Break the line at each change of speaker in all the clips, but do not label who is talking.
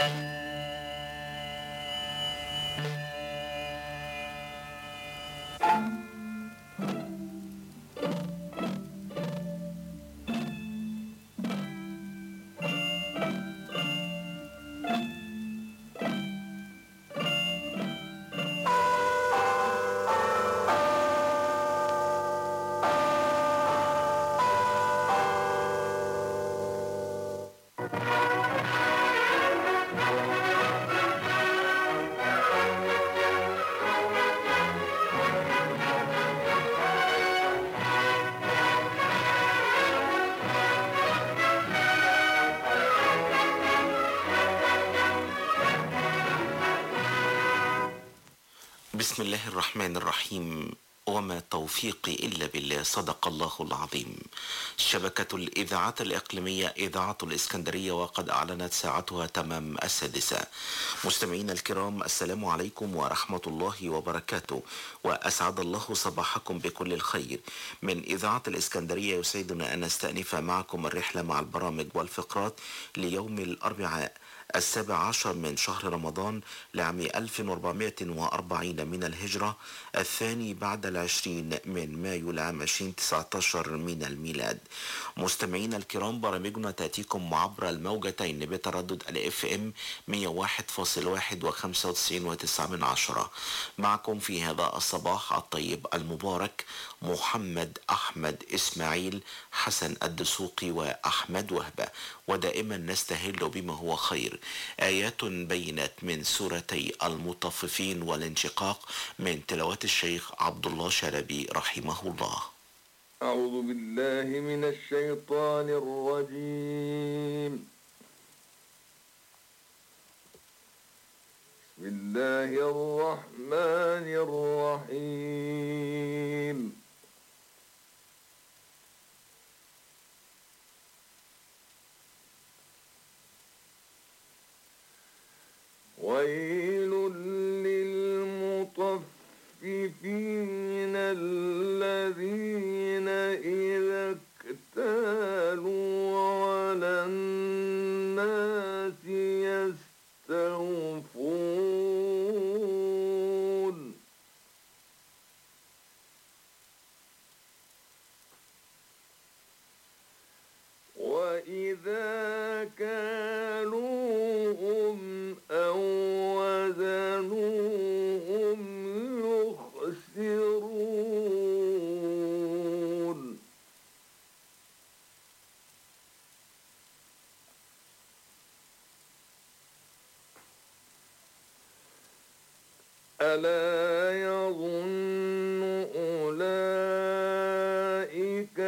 بسم الله الرحمن الرحيم وما توفيقي إلا بالله صدق الله العظيم شبكة الإذاعات الإقليمية إذاعة الإسكندرية وقد أعلنت ساعتها تمام السادسة مستمعينا الكرام السلام عليكم ورحمة الله وبركاته وأسعد الله صباحكم بكل الخير من إذاعة الإسكندرية يسعدنا أن نستأنف معكم الرحلة مع البرامج والفقرات ليوم الأربعاء السابع عشر من شهر رمضان لعام 1440 من الهجرة الثاني بعد العشرين من مايو لعام 2019 من الميلاد مستمعينا الكرام برامجنا تأتيكم عبر الموجتين بتردد الاف ام 101.1 و 95.9 من عشرة معكم في هذا الصباح الطيب المبارك محمد أحمد إسماعيل حسن الدسوقي وأحمد وهبة ودائما نستهل بما هو خير آيات بينات من سورتي المطففين والانشقاق من تلاوات الشيخ عبد الله شلبي رحمه الله
أعوذ بالله من الشيطان الرجيم بسم الله الرحمن الرحيم ويل للمطففين الذين إذا اكتالوا على الناس يستوفون وإذا كالوهم أو وزنوهم يخسرون ألا يظن أولئك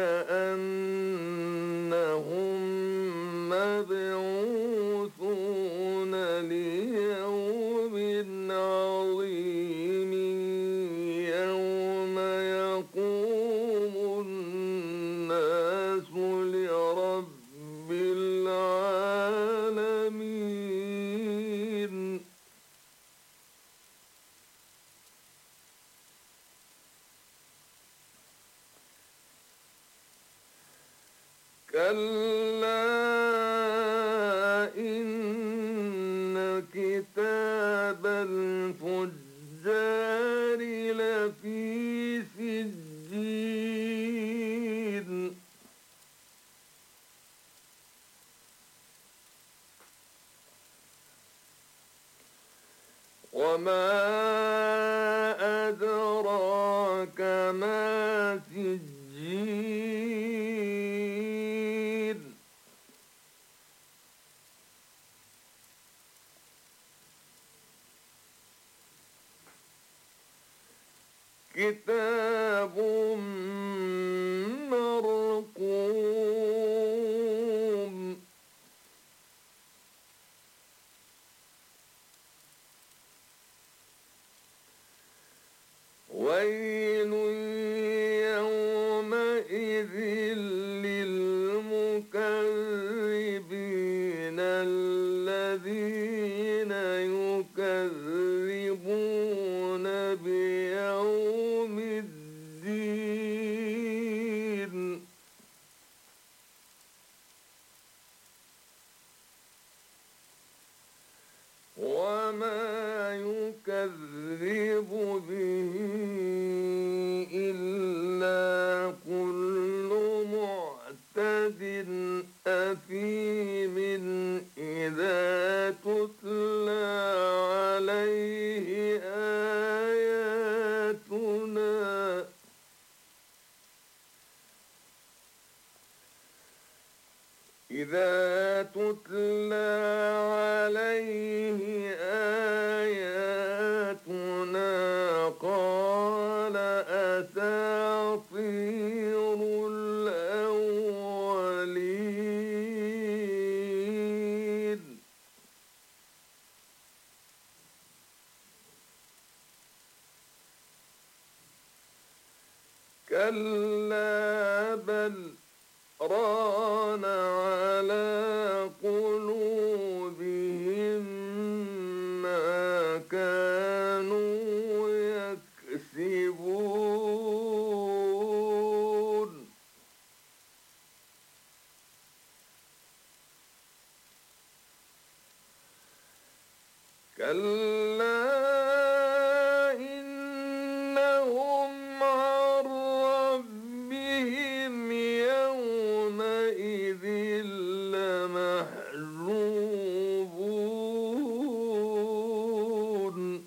أنهم مبعوثون ليوم عظيم يوم يقوم الناس لرب العالمين كلا إن كتاب الفجار لفي سجين وما أدراك ما سجين كتاب مرقوم ويل يومئذ للمكذبين الذين يكذبون بيوم الدين إذا تتلى عليه آياتنا قال أساطير الأولين كلا بل ران على قلوبهم ما كانوا يكسبون كلا إنهم عن ربهم يومئذ لمحجوبون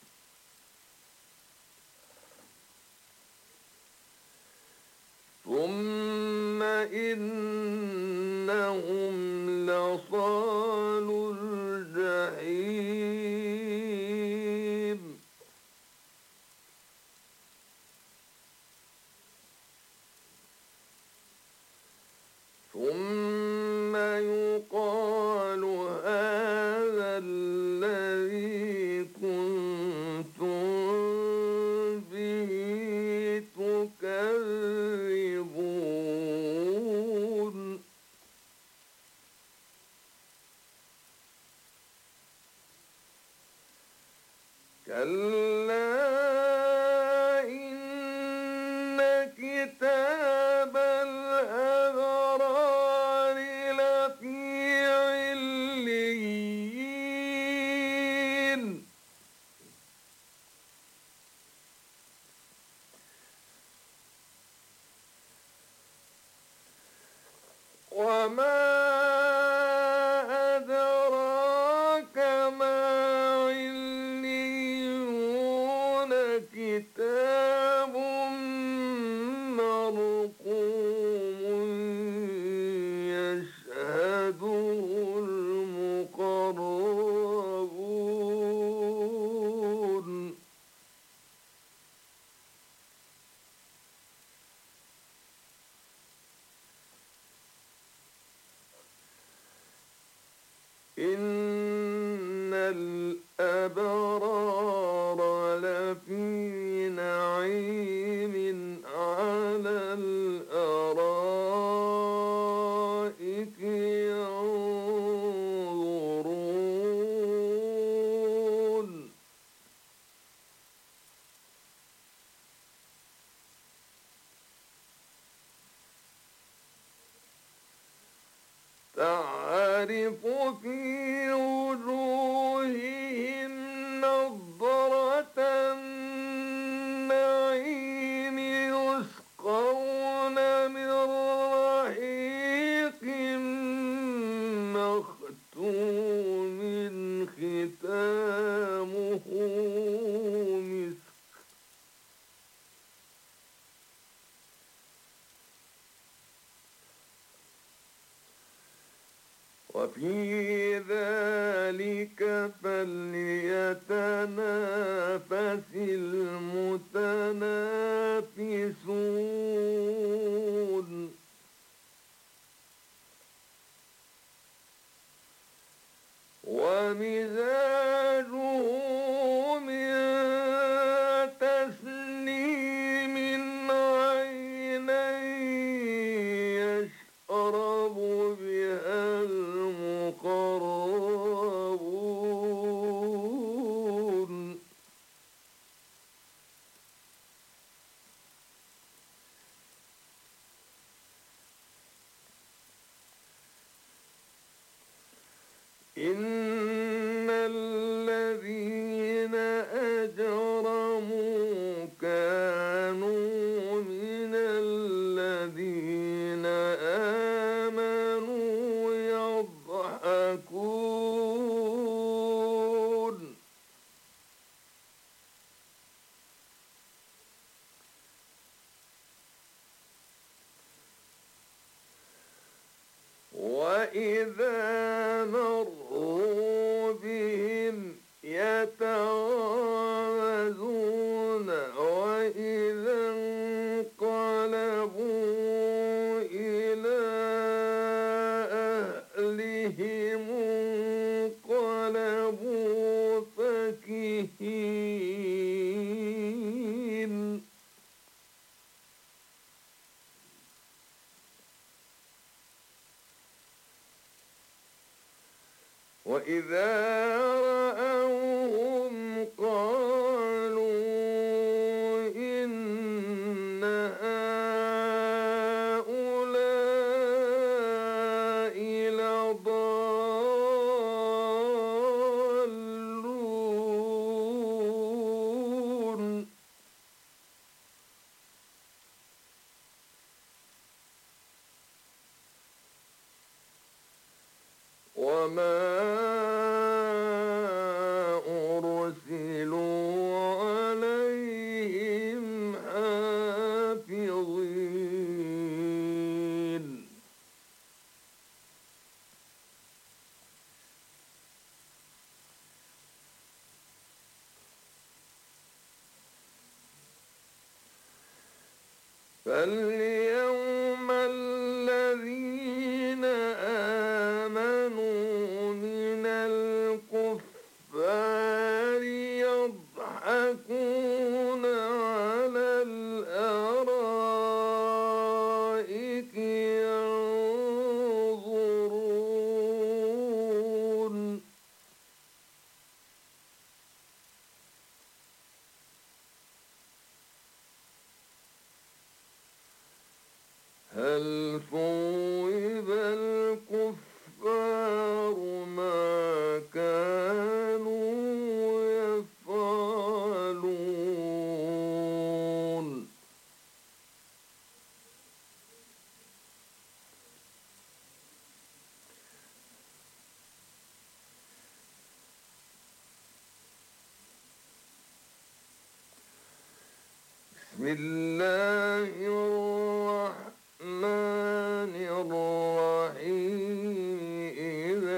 ثم إنهم لصالوا الجحيم ثم يقال هذا الذي كنتم به تكذبون كلا إن كتاب الأبرار لفي عليين وما أدراك ما عليون كتاب مرقوم يشهده المقربون إن الأبرار لفي نعيم على الأرائك ينظرون تعرف في وجوههم نضرة النعيم يسقون من رحيق مختوم ختامه مسك وفي ذلك فليتنافس المتنافسون ومزاجه من تسنيم عينا يشرب بها المقربون إن الذين أجرموا كانوا من الذين آمنوا يضحكون وإذا مروا بهم يتغامزون وإذا انقلبوا إلى أهلهم انقلبوا فكهين وإذا رأوهم قالوا إن هؤلاء لضالون وما أرسلوا عليهم حافظين فاليوم الذين آمنوا من الكفار يضحكون على الأرائك ينظرون هل ثوب الكفار ما كانوا يفعلون بسم الله الرحمن الرحيم إذا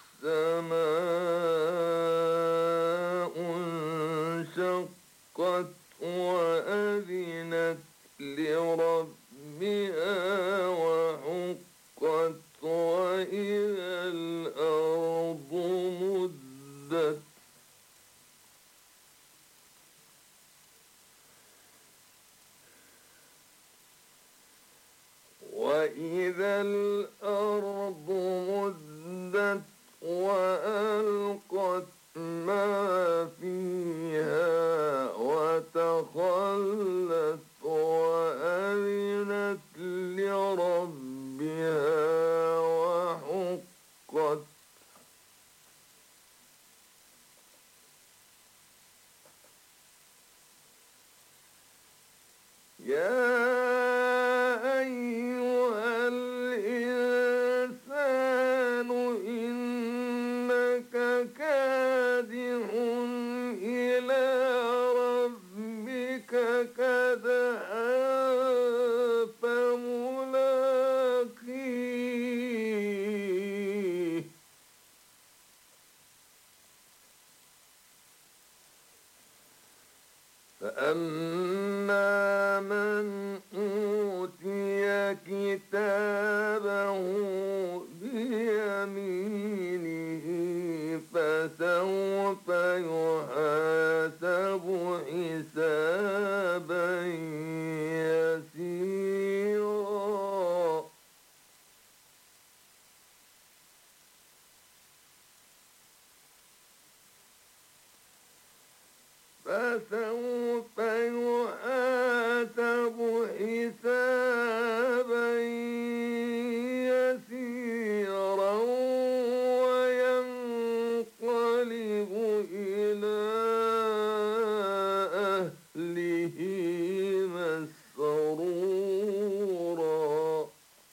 السماء انشقت وأذنت لربها وحقت وإذا الأرض مدت وإذا الأرض مدت وألقت ما فيها وتخلت وأذنت لربها وحقت يا أيها الإنسان إنك كادح إلى ربك كدحا فملاقيه فأما من أوتي كتابه بيمينه فسوف يحاسب حسابا يسيرا فسوف يحاسب حسابا يسيرا وينقلب إلى أهله مسرورا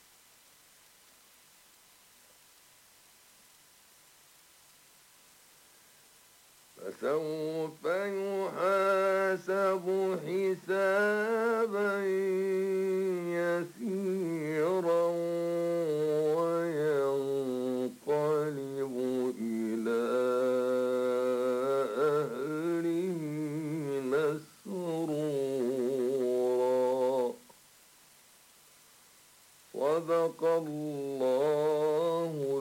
فسوف يحاسب حسابا يسيرا وينقلب صدق الله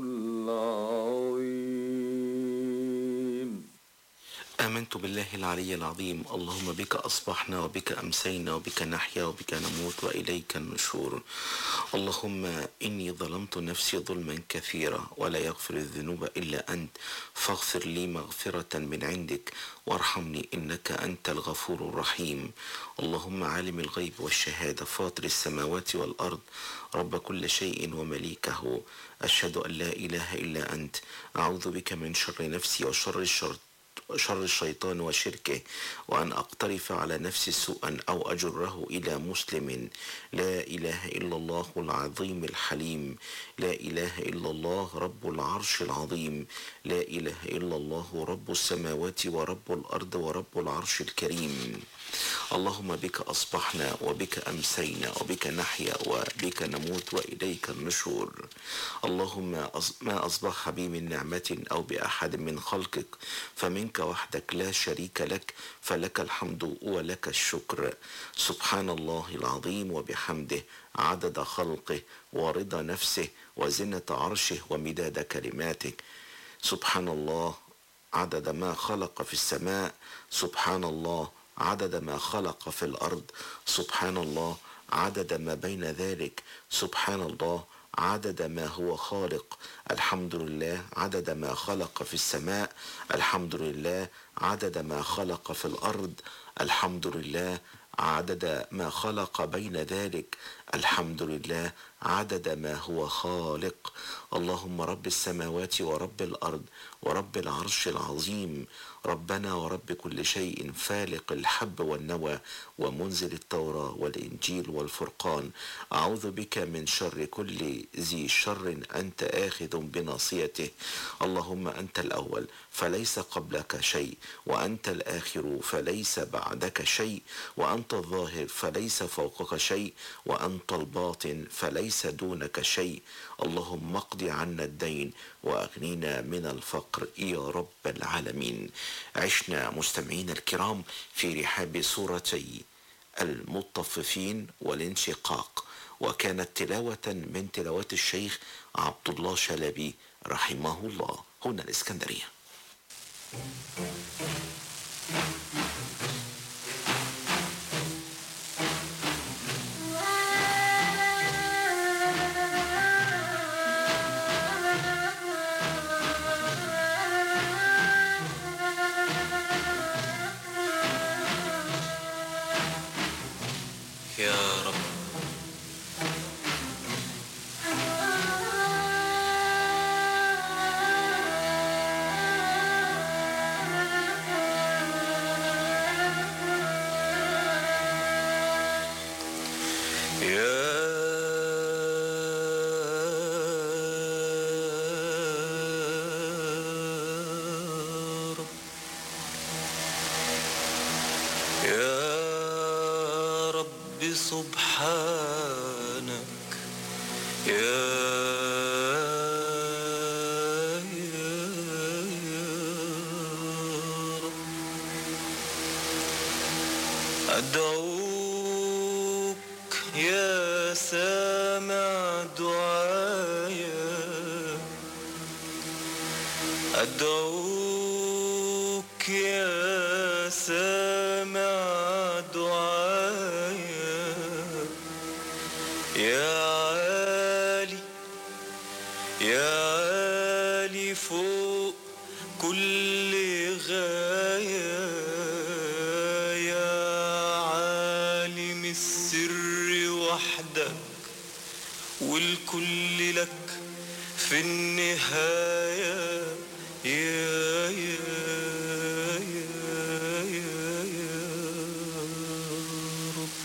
العظيم
آمنت بالله العلي العظيم اللهم بك أصبحنا وبك أمسينا وبك نحيا وبك نموت وإليك النشور اللهم إني ظلمت نفسي ظلما كثيرا ولا يغفر الذنوب إلا أنت فاغفر لي مغفرة من عندك وارحمني إنك أنت الغفور الرحيم اللهم عالم الغيب والشهادة فاطر السماوات والأرض رب كل شيء ومليكه أشهد أن لا إله إلا أنت أعوذ بك من شر نفسي وشر الشر شر الشيطان وشركه وأن أقترف على نفسي سوءا أو أجره إلى مسلم لا إله إلا الله العظيم الحليم لا إله إلا الله رب العرش العظيم لا إله إلا الله رب السماوات ورب الأرض ورب العرش الكريم اللهم بك أصبحنا وبك أمسينا وبك نحيا وبك نموت وإليك النشور اللهم ما أصبح بي من نعمة أو بأحد من خلقك فمنك وحدك لا شريك لك فلك الحمد ولك الشكر سبحان الله العظيم وبحمده عدد خلقه ورضا نفسه وزنة عرشه ومداد كلماتك سبحان الله عدد ما خلق في السماء سبحان الله عدد ما خلق في الارض سبحان الله عدد ما بين ذلك سبحان الله عدد ما هو خالق الحمد لله عدد ما خلق في السماء الحمد لله عدد ما خلق في الارض الحمد لله عدد ما خلق بين ذلك الحمد لله عدد ما هو خالق اللهم رب السماوات ورب الارض ورب العرش العظيم ربنا ورب كل شيء فالق الحب والنوى ومنزل التوراة والإنجيل والفرقان أعوذ بك من شر كل ذي شر أنت آخذ بناصيته اللهم أنت الأول فليس قبلك شيء وأنت الآخر فليس بعدك شيء وأنت الظاهر فليس فوقك شيء وأنت الباطن فليس دونك شيء اللهم اقض عنا الدين وأغنينا من الفقر يا رب العالمين عشنا مستمعين الكرام في رحاب سورتي المطففين والانشقاق وكانت تلاوة من تلاوات الشيخ عبد الله شلبي رحمه الله هنا الإسكندرية يا رب يا رب يا رب سبحانك يا يا يا رب أدعوك يا سامع دعايا أدعوك يا سامع دعايا يا عالي يا عالي فوق كل غاية يا عالم السر وحدك والكل لك في النهاية يا يا يا يا يا رب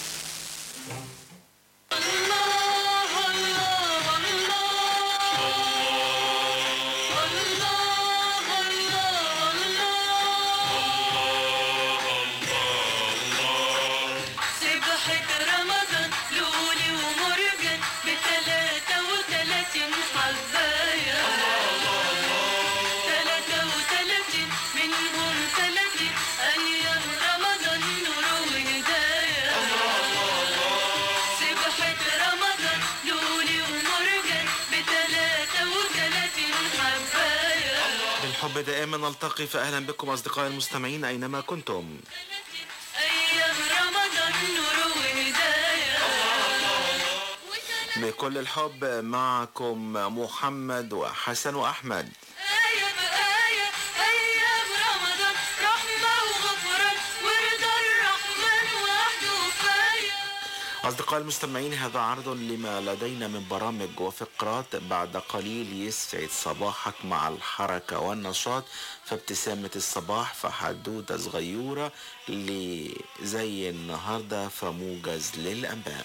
سبحة رمضان لولي ومرجان بتلاتة وتلاتين حباية
الحب دائما نلتقي فأهلا بكم أصدقائي المستمعين أينما كنتم
أيام رمضان نور وهداية
بكل الحب معكم محمد وحسن وأحمد
آية بآية أيام رمضان رحمة وغفران ورضا الرحمن وحده كفاية
أصدقائي المستمعين هذا عرض لما لدينا من برامج وفقرات بعد قليل يسعد صباحك مع الحركة والنشاط فابتسامة الصباح فحدوتة صغيرة لزي النهاردة فموجز للأنباء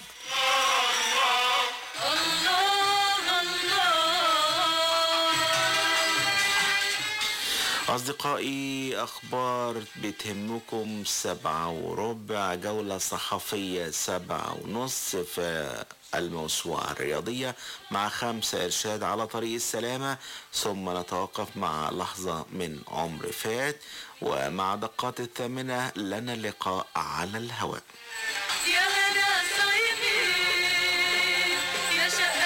الله الله
أصدقائي أخبار بتهمكم سبعة وربع جولة صحفية سبعة ونص في الموسوعة الرياضية مع خمسة إرشاد على طريق السلامة ثم نتوقف مع لحظة من عمر فات ومع دقات الثامنة لنا لقاء على الهواء
يا هنا الصايمين يا شقى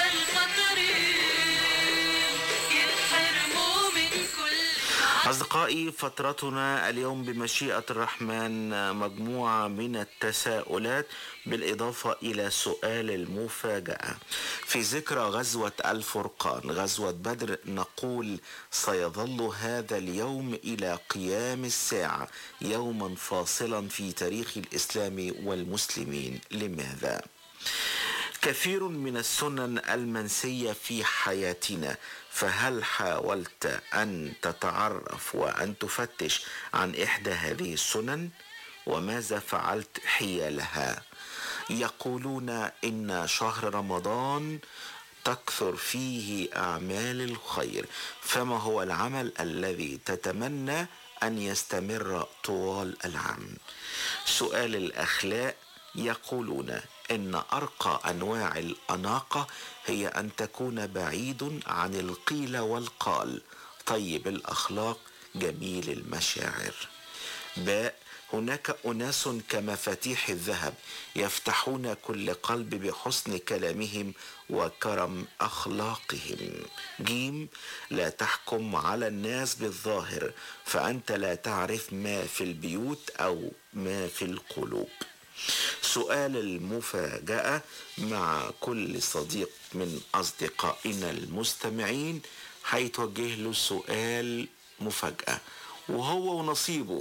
الفطرين يتحرموا من كل
أصدقائي فترتنا اليوم بمشيئة الرحمن مجموعة من التساؤلات بالإضافة إلى سؤال المفاجأة في ذكرى غزوة الفرقان غزوة بدر نقول سيظل هذا اليوم إلى قيام الساعة يوما فاصلا في تاريخ الإسلام والمسلمين لماذا؟ كثير من السنن المنسية في حياتنا فهل حاولت أن تتعرف وأن تفتش عن إحدى هذه السنن وماذا فعلت حيالها يقولون إن شهر رمضان تكثر فيه أعمال الخير فما هو العمل الذي تتمنى أن يستمر طوال العام سؤال الأخلاق يقولون ان ارقى انواع الاناقه هي ان تكون بعيد عن القيل والقال طيب الاخلاق جميل المشاعر باء هناك اناس كمفاتيح الذهب يفتحون كل قلب بحسن كلامهم وكرم اخلاقهم جيم لا تحكم على الناس بالظاهر فانت لا تعرف ما في البيوت او ما في القلوب سؤال المفاجأة مع كل صديق من أصدقائنا المستمعين هيتوجه له سؤال مفاجأة وهو ونصيبه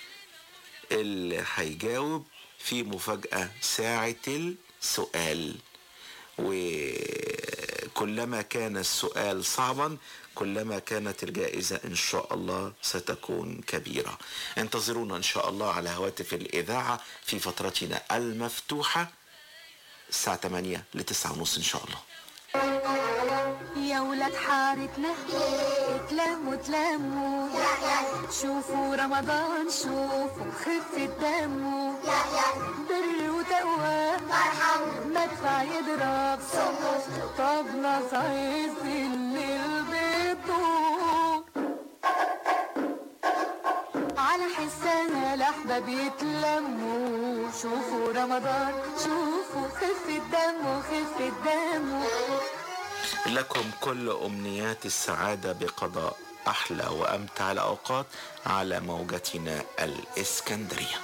اللي هيجاوب في مفاجأة ساعة السؤال وكلما كان السؤال صعبا كلما كانت الجائزة إن شاء الله ستكون كبيرة انتظرونا إن شاء الله على هواتف الإذاعة في فترتنا المفتوحة الساعة 8 ل 9 ونص إن شاء الله
يا ولاد حارتنا اتلموا اتلموا شوفوا رمضان شوفوا خفة دمه بر وتقوى مدفع يضرب طبلة صعيد الليل بيدور على حسها الأحباب يتلموا شوفوا رمضان شوفوا خفة دمه خفة دمه
لكم كل أمنيات السعادة بقضاء أحلى وأمتع الأوقات على موجتنا الإسكندرية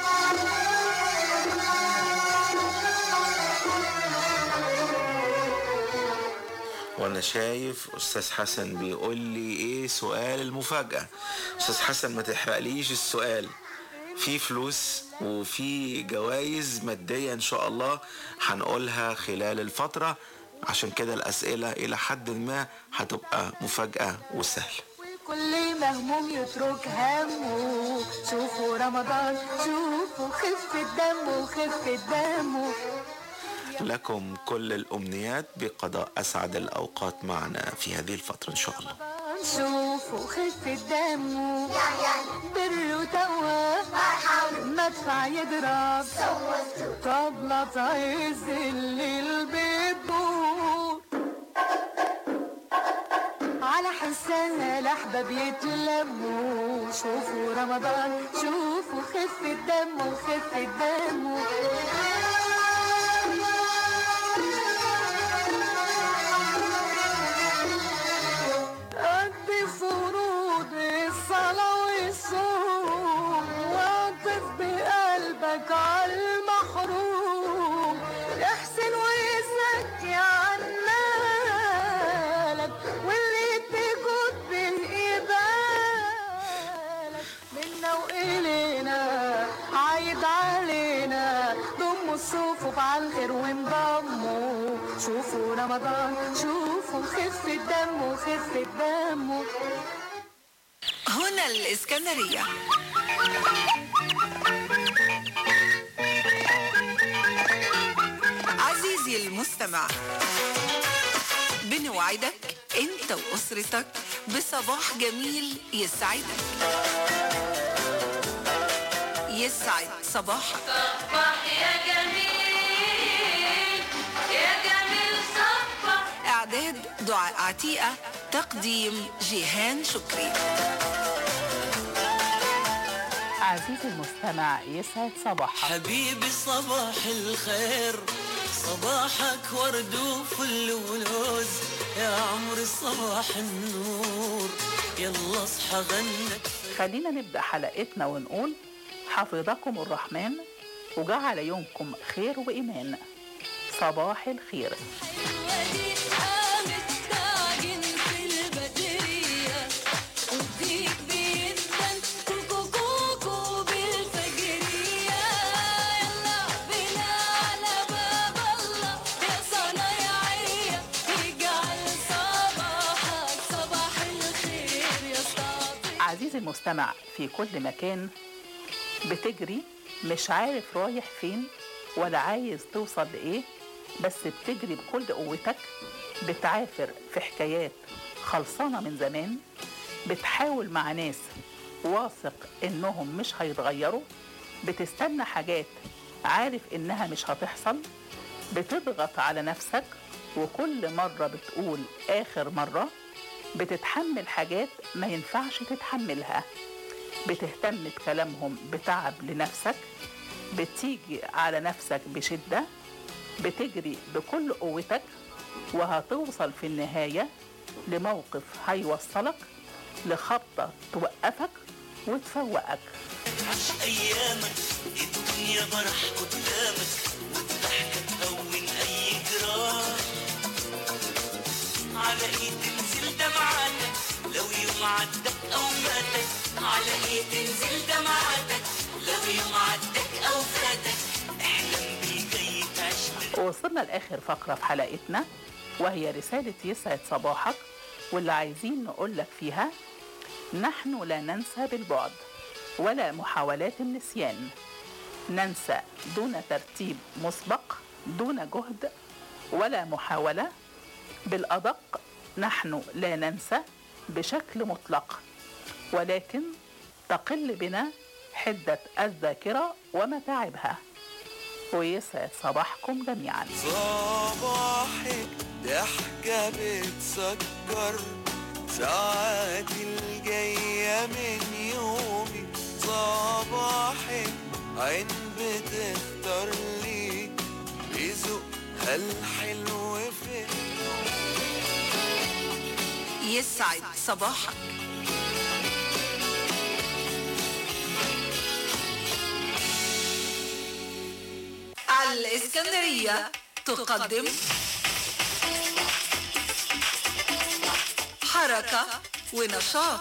وانا شايف استاذ حسن بيقول لي ايه سؤال المفاجأة استاذ حسن ما تحرقليش السؤال في فلوس وفي جوائز مادية ان شاء الله هنقولها خلال الفترة عشان كده الاسئلة الى حد ما هتبقى مفاجأة وسهلة
كل مهموم يترك همه شوفوا رمضان شوفوا خفة دمه خفة دمه
لكم كل الامنيات بقضاء اسعد الاوقات معنا في هذه الفترة ان شاء الله
شوفوا خفة دمه بر وتقوى مدفع يضرب طبلة تعز الليل بتدور على حسها الأحباب يتلموا شوفوا رمضان شوفوا خفة دمه خفة دمه قد فروض شوفوا على الخير وانضموا شوفوا رمضان شوفوا خفة دمه خفة دمه
هنا الإسكندرية عزيزي المستمع بنوعدك انت واسرتك بصباح جميل يسعدك يسعد صباحك
صبح يا جميل يا جميل صبح
اعداد دعاء عتيقة تقديم جيهان شكري
عزيزي المستمع يسعد صباحك
حبيبي صباح الخير صباحك ورد وفل ولوز يا عمري صباح النور يلا اصحى غنك
خلينا نبدأ حلقتنا ونقول حفظكم الرحمن وجعل يومكم خير وإيمان صباح الخير
ودي قامت تعجن في البدرية وديك بيدن كوكو كوكو بالفجرية يلا بينا على باب الله يا صنايعية يجعل صباحك صباح الخير يا صباح
عزيزي المستمع في كل مكان بتجري مش عارف رايح فين ولا عايز توصل لإيه بس بتجري بكل قوتك بتعافر في حكايات خلصانة من زمان بتحاول مع ناس واثق إنهم مش هيتغيروا بتستنى حاجات عارف إنها مش هتحصل بتضغط على نفسك وكل مرة بتقول آخر مرة بتتحمل حاجات ما ينفعش تتحملها بتهتم بكلامهم بتعب لنفسك بتيجي على نفسك بشدة بتجري بكل قوتك وهتوصل في النهاية لموقف هيوصلك لخبطة توقفك وتفوقك
عش ايامك الدنيا برح قدامك والضحكة تهون اي جراح على ايد تنزل دمعاتك لو يوم عدك او فاتك على ايد تنزل دمعاتك لو يوم عدك او فاتك احلم بالجاي تعيش من
وصلنا لآخر فقرة في حلقتنا وهي رسالة يسعد صباحك واللي عايزين نقول لك فيها نحن لا ننسى بالبعد ولا محاولات النسيان ننسى دون ترتيب مسبق دون جهد ولا محاولة بالأدق نحن لا ننسى بشكل مطلق ولكن تقل بنا حدة الذاكرة ومتاعبها ويسعد صباحكم جميعا
صباحك ضحكة بتسكر ساعاتي الجاية من يومي صباحك عين بتختار لي بذوقها الحلو في
يسعد صباحك الإسكندرية تقدم حركة ونشاط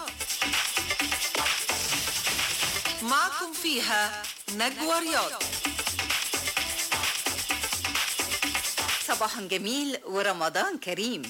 معكم فيها نجوى رياض
صباح جميل ورمضان كريم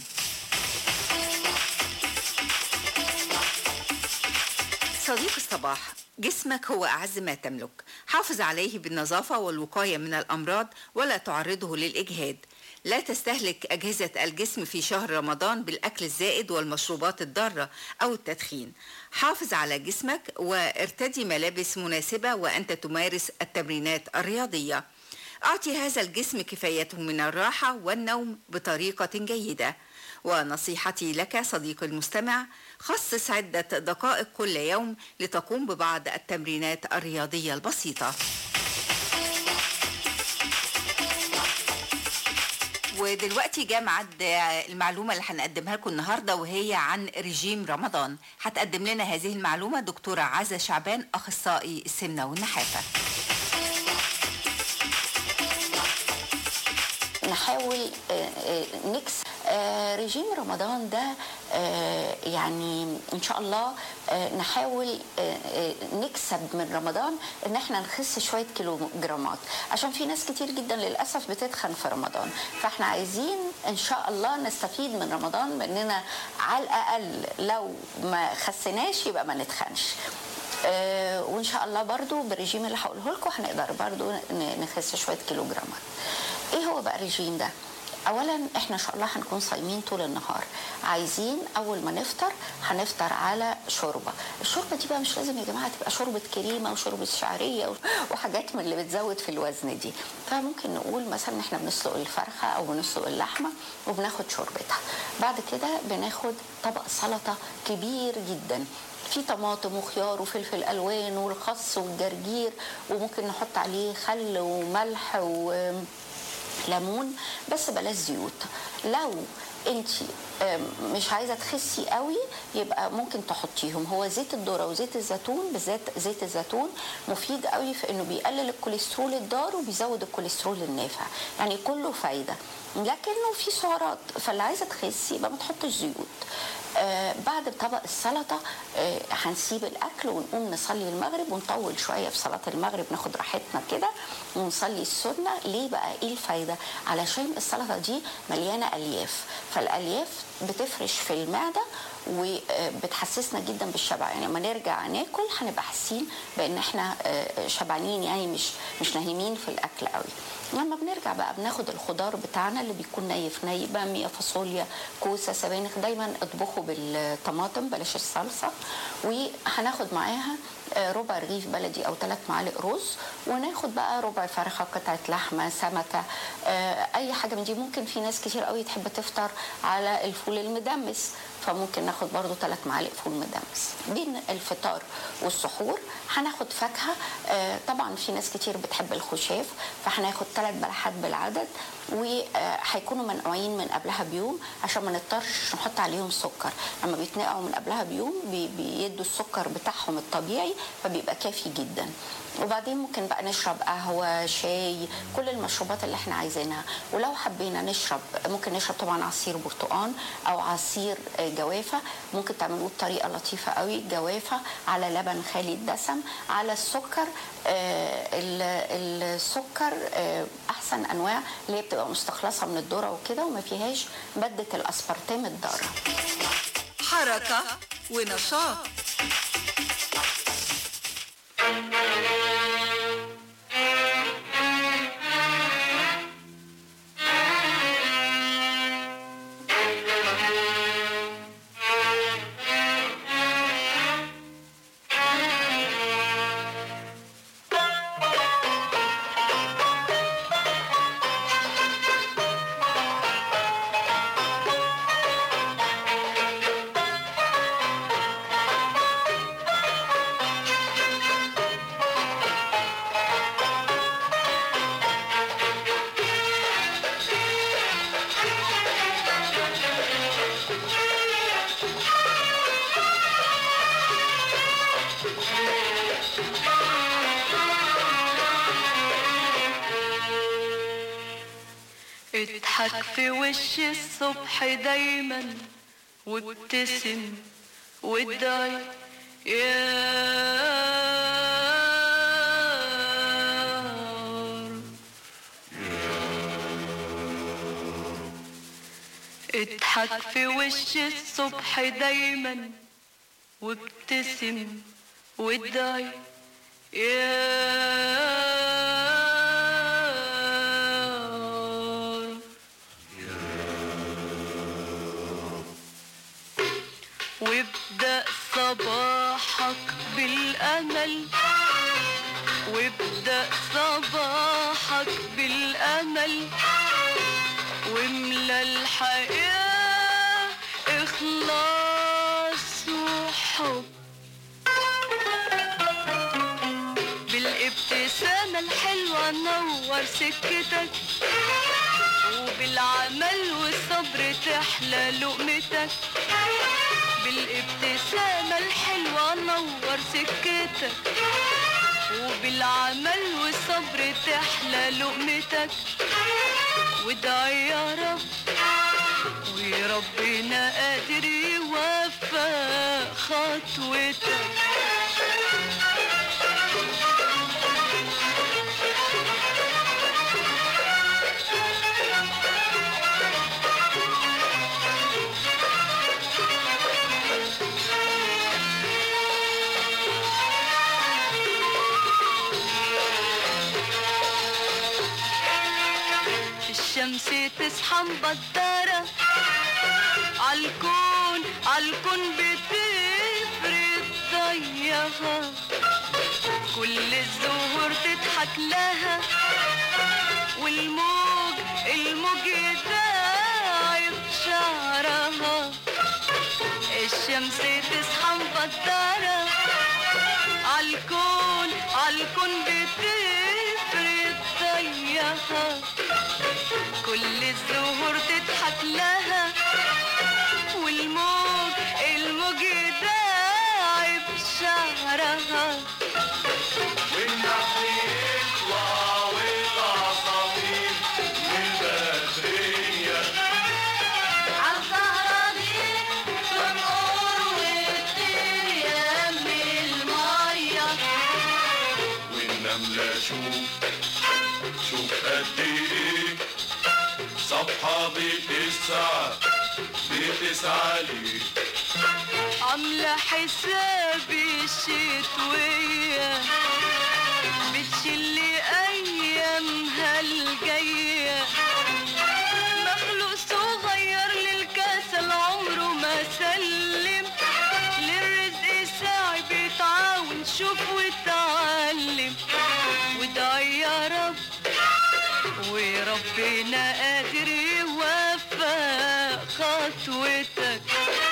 صديق الصباح جسمك هو أعز ما تملك حافظ عليه بالنظافة والوقاية من الأمراض ولا تعرضه للإجهاد لا تستهلك أجهزة الجسم في شهر رمضان بالأكل الزائد والمشروبات الضارة أو التدخين حافظ على جسمك وارتدي ملابس مناسبة وأنت تمارس التمرينات الرياضية أعطي هذا الجسم كفايته من الراحة والنوم بطريقة جيدة ونصيحتي لك صديقي المستمع خصص عدة دقائق كل يوم لتقوم ببعض التمرينات الرياضية البسيطة ودلوقتي جاء ميعاد المعلومة اللي هنقدمها لكم النهاردة وهي عن رجيم رمضان هتقدم لنا هذه المعلومة دكتورة عزة شعبان أخصائي السمنة والنحافة
نحاول آه، آه، نكس آه، آه، رجيم رمضان ده آه، يعني ان شاء الله آه، نحاول آه، آه، نكسب من رمضان ان احنا نخس شويه كيلو جرامات عشان في ناس كتير جدا للاسف بتتخن في رمضان فاحنا عايزين ان شاء الله نستفيد من رمضان باننا على الاقل لو ما خسناش يبقى ما نتخنش آه، وان شاء الله برضو بالرجيم اللي هقوله لكم هنقدر برضو ن- نخس شويه كيلو جرامات ايه هو بقى الرجيم ده اولا احنا ان شاء الله هنكون صايمين طول النهار عايزين اول ما نفطر هنفطر على شوربه الشوربه دي بقى مش لازم يا جماعه تبقى شوربه كريمه وشوربه شعريه و- وحاجات من اللي بتزود في الوزن دي فممكن نقول مثلا احنا بنسلق الفرخه او بنسلق اللحمه وبناخد شوربتها بعد كده بناخد طبق سلطه كبير جدا في طماطم وخيار وفلفل الوان والخس والجرجير وممكن نحط عليه خل وملح و ليمون بس بلاش زيوت لو انت مش عايزه تخسي قوي يبقى ممكن تحطيهم هو زيت الذره وزيت الزيتون بالذات زيت الزيتون مفيد قوي في انه بيقلل الكوليسترول الضار وبيزود الكوليسترول النافع يعني كله فايده لكنه في سعرات فاللي عايزه تخسي يبقى ما تحطش زيوت آه بعد طبق السلطه آه هنسيب الاكل ونقوم نصلي المغرب ونطول شويه في صلاه المغرب ناخد راحتنا كده ونصلي السنه ليه بقى ايه الفايده علشان السلطه دي مليانه الياف فالالياف بتفرش في المعده وبتحسسنا جدا بالشبع يعني لما نرجع ناكل هنبقى حاسين بان احنا آه، شبعانين يعني مش مش نايمين في الاكل قوي لما بنرجع بقى بناخد الخضار بتاعنا اللي بيكون نايف ني باميه فاصوليا كوسه سبانخ دايما اطبخه بالطماطم بلاش الصلصه وهناخد معاها آه، ربع رغيف بلدي او ثلاث معالق رز وناخد بقى ربع فرخه قطعه لحمه سمكه آه، اي حاجه من دي ممكن في ناس كتير قوي تحب تفطر على الفول المدمس فممكن ناخد برضو ثلاث معالق فول مدمس دي الفطار والسحور هناخد فاكهه آه، طبعا في ناس كتير بتحب الخشاف فهناخد ثلاث بلحات بالعدد وهيكونوا منقوعين من قبلها بيوم عشان ما نضطرش نحط عليهم سكر لما بيتنقعوا من قبلها بيوم بي- بيدوا السكر بتاعهم الطبيعي فبيبقى كافي جدا وبعدين ممكن بقى نشرب قهوة شاي كل المشروبات اللي احنا عايزينها ولو حبينا نشرب ممكن نشرب طبعا عصير برتقان او عصير آه، جوافة ممكن تعملوه بطريقة لطيفة قوي جوافة على لبن خالي الدسم على السكر آه، ال- السكر آه، احسن انواع اللي هي بتبقى مستخلصة من الذرة وكده وما فيهاش مادة الاسبرتام الضارة
حركة ونشاط
اضحك في وش الصبح دايما وابتسم وادعي يا اضحك في وش الصبح دايما وابتسم وادعي يا وابدأ صباحك بالأمل وابدأ صباحك بالأمل واملى الحياة إخلاص وحب بالابتسامة الحلوة نور سكتك وبالعمل والصبر تحلى لقمتك بالابتسامة الحلوة نور سكتك وبالعمل والصبر تحلى لقمتك وادعي يا رب وربنا قادر يوفق خطوتك الشمس تصحى مبدرة عالكون عالكون بتفرد ضيها كل الزهور تضحك لها والموج الموج يداعب شعرها الشمس تصحى مبدرة عالكون عالكون بتفرد ضيها كل الزهور تضحك لها والموج الموج يداعب شعرها
والنحل يطلع والعصافير من البدرية
عالزهرة دي تنقر وتطير يم المية
والنملة شوف شوف قد ايه صفحة بتسعى بتسعى ليه
عاملة حساب الشتوية بتشيل أيامها الجاية مخلوق صغير للكسل عمره ما سلم للرزق ساعي بيتعاون شوف وتعلم وادعي يا رب وربنا قادر يوفق خطوتك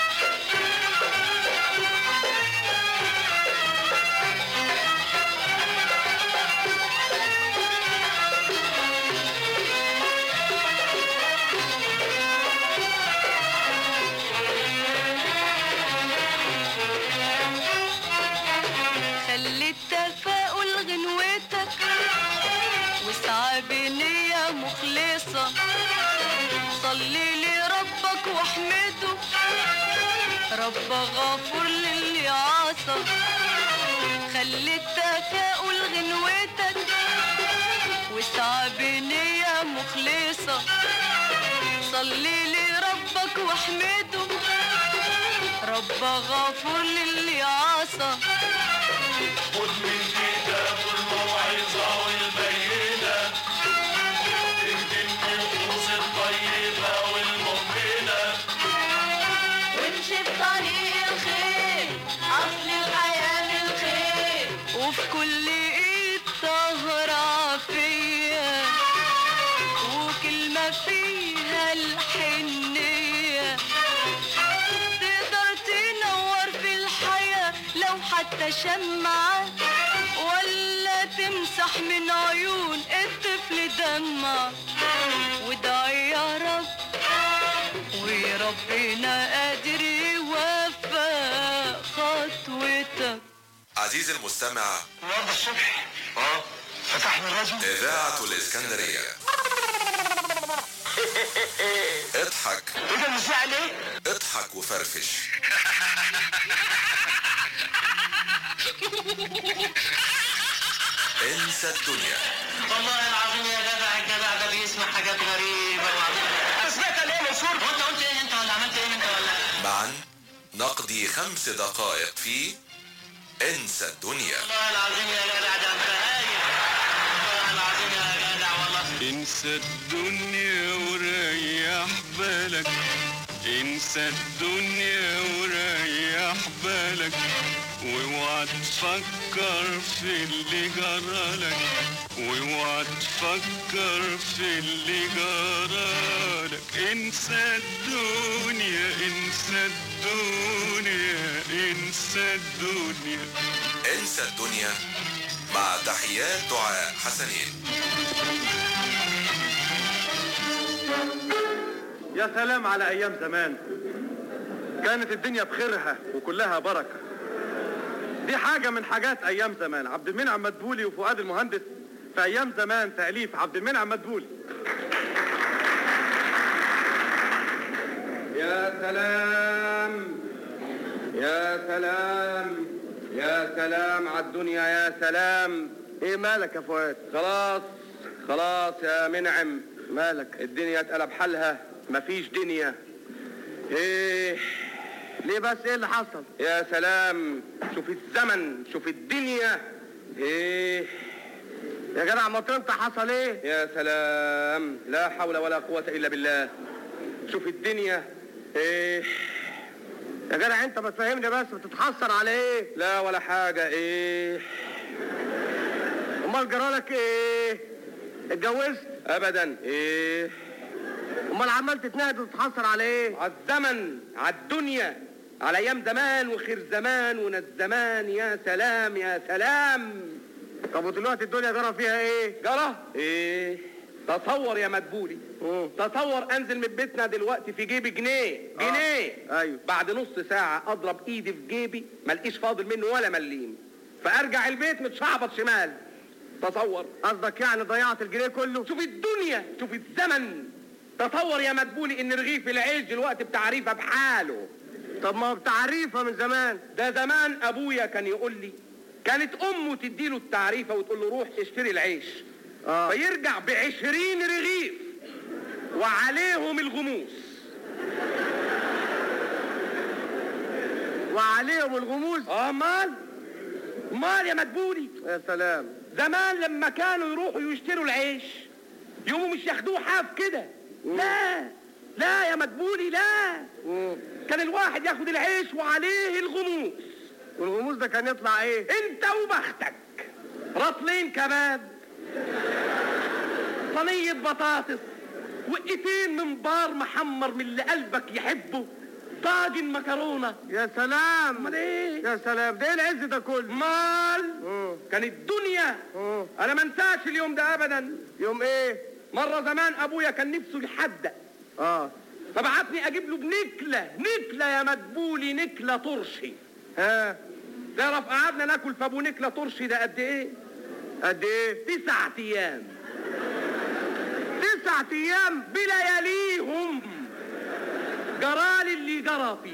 خلي التفاؤل غنوتك واسعى بنية مخلصة صلي لربك واحمده رب غفور للي عصى خلي التفاؤل غنوتك واسعى بنية مخلصة صلي لربك واحمده رب غفور للي عصى
خد من كتاب الموعظة والبينة تهدي النفوس الطيبة والمؤمنة
وامشي في طريق الخير اصل الحياة للخير وفي كل ايد طهرة فيا وكلمة فيها الحنية تقدر تنور في الحياة لو حتى شمعة ولا تمسح من عيون الطفل دمع وادعي يا رب وربنا قادر يوفق خطوتك
عزيزي المستمع
النهارده الصبح اه فتحنا الراديو
إذاعة الإسكندرية اضحك
ايه ده مش عليه؟
اضحك وفرفش انسى الدنيا
والله العظيم يا جدع الجدع ده بيسمع حاجات غريبة
انا سمعت ليه منصور؟
هو انت قلت ايه انت ولا عملت ايه انت ولا
معا نقضي خمس دقائق في انسى الدنيا
والله العظيم يا جدع ده انت هايل والله العظيم يا جدع والله
انسى الدنيا وريح بالك انسى الدنيا وريح بالك واوعى تفكر في اللي جرالك واوعى تفكر في اللي جرالك انسى الدنيا انسى الدنيا انسى الدنيا
انسى الدنيا مع تحيات دعاء حسنين
يا سلام على ايام زمان كانت الدنيا بخيرها وكلها بركه دي حاجه من حاجات ايام زمان عبد المنعم مدبولي وفؤاد المهندس في ايام زمان تاليف عبد المنعم مدبولي يا سلام يا سلام يا سلام على الدنيا يا سلام ايه مالك يا فؤاد خلاص خلاص يا منعم مالك الدنيا اتقلب حالها مفيش دنيا ايه ليه بس ايه اللي حصل يا سلام شوف الزمن شوف الدنيا ايه يا جدع ما انت حصل ايه يا سلام لا حول ولا قوة الا بالله شوف الدنيا ايه يا جدع انت ما تفهمني بس بتتحسر على ايه لا ولا حاجة ايه امال جرالك ايه اتجوزت ابدا ايه امال عمال تتنهد وتتحسر على ايه على الزمن على الدنيا على ايام زمان وخير زمان وناس زمان يا سلام يا سلام طب ودلوقتي الدنيا جرى فيها ايه جرى ايه تصور يا مدبولي تصور انزل من بيتنا دلوقتي في جيبي جنيه جنيه ايوه بعد نص ساعه اضرب ايدي في جيبي ما الاقيش فاضل منه ولا مليم فارجع البيت متشعبط شمال تصور قصدك يعني ضيعت الجنيه كله شوف الدنيا شوف الزمن تصور يا مدبولي ان رغيف العيش دلوقتي بتعريفه بحاله طب ما بتعريفه من زمان ده زمان ابويا كان يقول لي كانت امه تديله التعريفه وتقول له روح اشتري العيش آه. فيرجع بعشرين رغيف وعليهم الغموس وعليهم الغموس اه مال مال يا مدبولي يا سلام زمان لما كانوا يروحوا يشتروا العيش يقوموا مش ياخدوه حاف كده لا لا يا مدبولي لا كان الواحد ياخد العيش وعليه الغموس والغموس ده كان يطلع ايه انت وبختك رطلين كباب صينية بطاطس وقتين من بار محمر من اللي قلبك يحبه طاجن مكرونة يا سلام امال ايه يا سلام ده ايه العز ده كله مال كان الدنيا انا ما انساش اليوم ده ابدا يوم ايه مرة زمان ابويا كان نفسه يحدق اه فبعتني اجيب له بنكلة نكلة يا مدبولي نكلة طرشي ها تعرف قعدنا ناكل في ابو نكلة طرشي ده قد ايه قد ايه تسعة ايام تسعة ايام بلياليهم جرالي اللي جرى فيه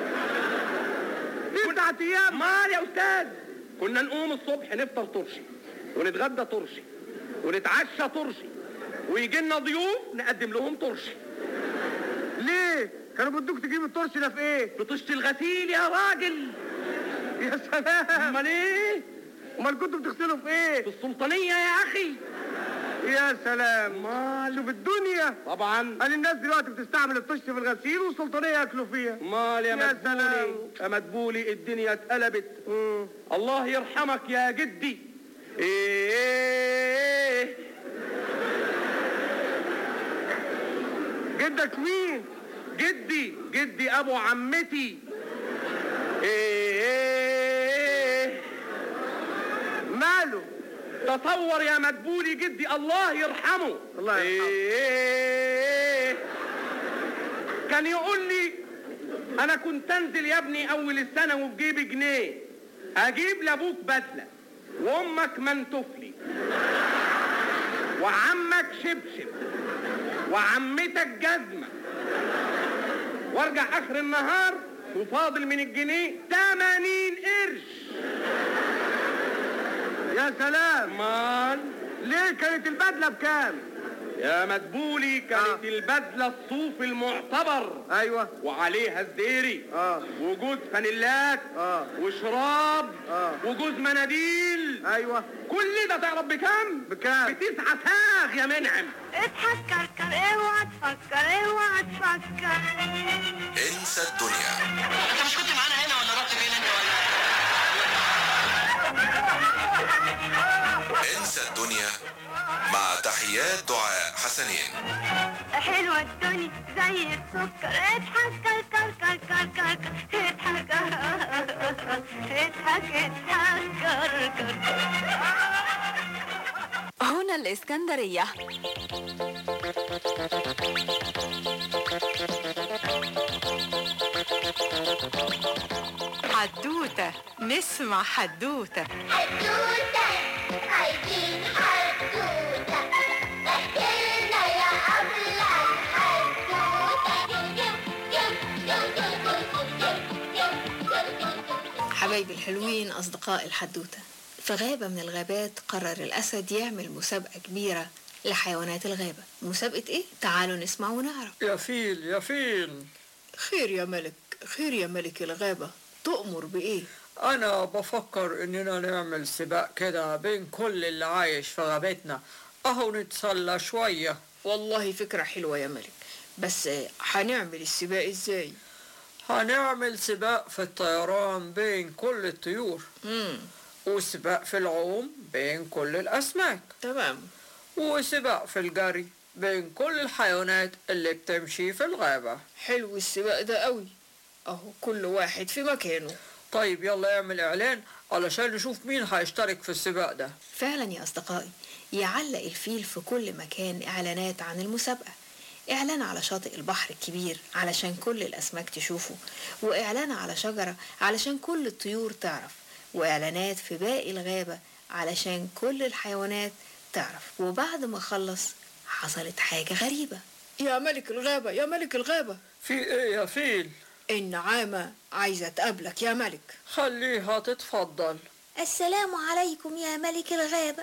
تسعة ايام مال يا استاذ كنا نقوم الصبح نفطر طرشي ونتغدى طرشي ونتعشى طرشي ويجي لنا ضيوف نقدم لهم طرشي ليه كانوا بدوك تجيب الطرش ده في ايه في طشت الغسيل يا راجل يا سلام امال ايه امال كنتوا بتغسلوا في ايه في السلطانيه يا اخي يا سلام مال شوف الدنيا طبعا قال الناس دلوقتي بتستعمل الطش في الغسيل والسلطانيه ياكلوا فيها مال يا, يا سلام يا مدبولي الدنيا اتقلبت الله يرحمك يا جدي ايه جدك مين جدي جدي ابو عمتي ايه ماله تصور يا مدبولي جدي الله يرحمه الله يرحمه إيه كان يقول لي انا كنت انزل يا ابني اول السنه وبجيبي جنيه اجيب لابوك بدله وامك منتفلي وعمك شبشب وعمتك جزمه وارجع اخر النهار وفاضل من الجنيه 80 قرش يا سلام مال ليه كانت البدله بكام يا مدبولي كانت آه. البدله الصوف المعتبر ايوه وعليها الزيري اه وجوز فانيلات اه وشراب اه وجوز مناديل ايوه كل ده تعرف بكام بكام بتسعة ساغ يا منعم
اضحك كركر اوعى تفكر اوعى تفكر
انسى الدنيا
انت مش كنت معانا هنا ولا رحت فين انت ولا
انسى الدنيا مع تحيات دعاء حسنين
حلوة الدنيا زي السكر اضحك كركر كركر كركر اضحك اضحك اضحك كركر
هنا الإسكندرية حدوتة نسمع حدوتة
حدوتة عايزين حدوتة احكيلنا يا أبلة حدوتة
حبايبي الحلوين أصدقاء الحدوتة في غابة من الغابات قرر الأسد يعمل مسابقة كبيرة لحيوانات الغابة مسابقة إيه؟ تعالوا نسمع ونعرف
يا فيل يا فيل
خير يا ملك خير يا ملك الغابة تؤمر بإيه؟
أنا بفكر إننا نعمل سباق كده بين كل اللي عايش في غابتنا أهو نتسلى شوية
والله فكرة حلوة يا ملك بس هنعمل السباق إزاي؟
هنعمل سباق في الطيران بين كل الطيور
مم.
وسباق في العوم بين كل الأسماك
تمام
وسباق في الجري بين كل الحيوانات اللي بتمشي في الغابة
حلو السباق ده قوي أهو كل واحد في مكانه
طيب يلا اعمل إعلان علشان نشوف مين هيشترك في السباق ده
فعلا يا أصدقائي يعلق الفيل في كل مكان إعلانات عن المسابقة إعلان على شاطئ البحر الكبير علشان كل الأسماك تشوفه وإعلان على شجرة علشان كل الطيور تعرف وإعلانات في باقي الغابة علشان كل الحيوانات تعرف وبعد ما خلص حصلت حاجة غريبة يا ملك الغابة يا ملك الغابة
في ايه يا فيل
النعامة عايزة تقابلك يا ملك
خليها تتفضل
السلام عليكم يا ملك الغابة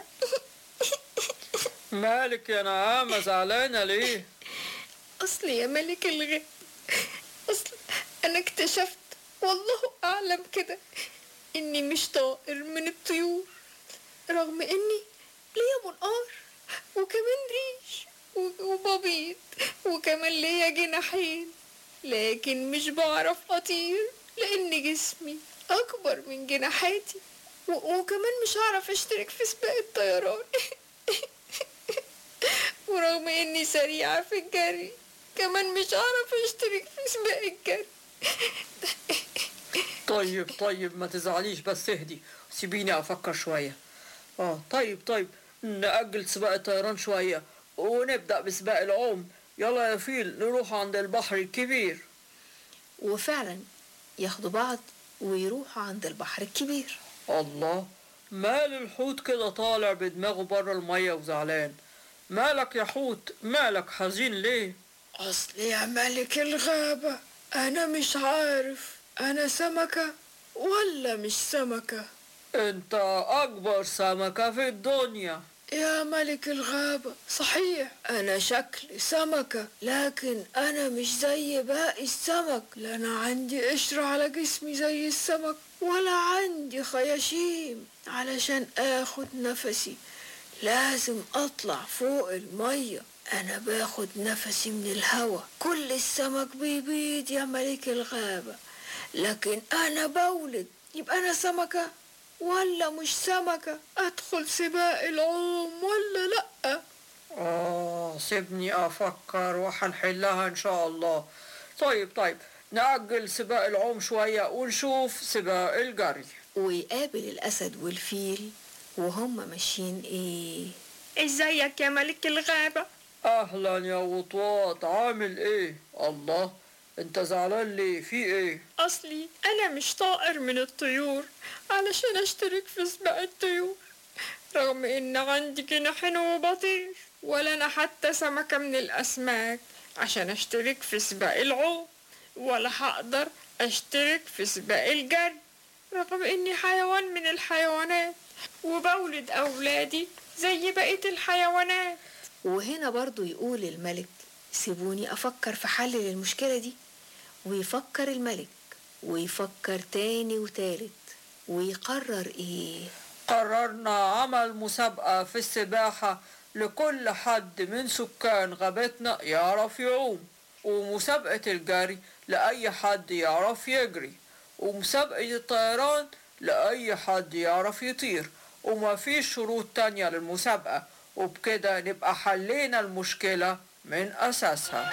مالك يا نعامة زعلانة ليه
أصل يا ملك الغابة أصل أنا اكتشفت والله أعلم كده إني مش طائر من الطيور رغم إني ليا منقار وكمان ريش و- وببيض وكمان ليا جناحين لكن مش بعرف أطير لأن جسمي أكبر من جناحاتي و- وكمان مش هعرف أشترك في سباق الطيران ورغم إني سريعة في الجري كمان مش هعرف أشترك في سباق الجري
طيب طيب ما تزعليش بس اهدي سيبيني افكر شوية اه طيب طيب نأجل سباق الطيران شوية ونبدأ بسباق العوم يلا يا فيل نروح عند البحر الكبير
وفعلا ياخدوا بعض ويروحوا عند البحر الكبير
الله مال الحوت كده طالع بدماغه بره المية وزعلان مالك يا حوت مالك حزين ليه
أصل يا ملك الغابة أنا مش عارف أنا سمكة ولا مش سمكة
انت اكبر سمكة في الدنيا
يا ملك الغابة صحيح أنا شكلي سمكة لكن أنا مش زي باقي السمك لا أنا عندي قشرة على جسمي زي السمك ولا عندي خياشيم علشان آخد نفسي لازم أطلع فوق المية أنا باخد نفسي من الهوا كل السمك بيبيض يا ملك الغابة لكن أنا بولد يبقى أنا سمكة ولا مش سمكة أدخل سباق العوم ولا لأ
آه سيبني أفكر وحنحلها إن شاء الله طيب طيب نأجل سباق العوم شوية ونشوف سباق الجري
ويقابل الأسد والفيل وهم ماشيين إيه
ازيك يا ملك الغابة
أهلا يا وطواط عامل إيه الله أنت زعلان ليه في إيه
اصلي انا مش طائر من الطيور علشان اشترك في سباق الطيور رغم ان عندي جناحين وبطير ولا انا حتى سمكة من الاسماك عشان اشترك في سباق العوم ولا هقدر اشترك في سباق الجري رغم اني حيوان من الحيوانات وبولد اولادي زي بقية الحيوانات
وهنا برضو يقول الملك سيبوني أفكر في حل للمشكلة دي ويفكر الملك ويفكر تاني وتالت ويقرر إيه
قررنا عمل مسابقة في السباحة لكل حد من سكان غابتنا يعرف يعوم ومسابقة الجري لأي حد يعرف يجري ومسابقة الطيران لأي حد يعرف يطير وما فيش شروط تانية للمسابقة وبكده نبقى حلينا المشكلة من أساسها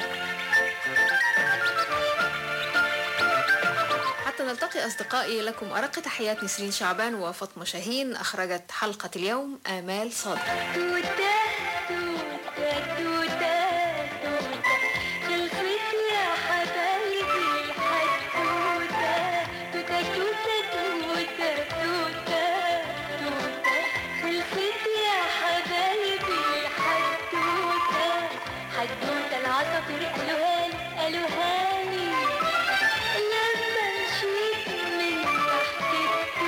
حتى نلتقي أصدقائي لكم أرق تحيات نسرين شعبان وفاطمة شاهين أخرجت حلقة اليوم آمال صادق
توتة توتة توتة توتة خلصت يا حبايبي الحدوتة توتة توتة توتة توتة توتة خلصت يا حبايبي الحدوتة حدوتة العصافير قالوها لي قالوها لي لما مشيت من تحت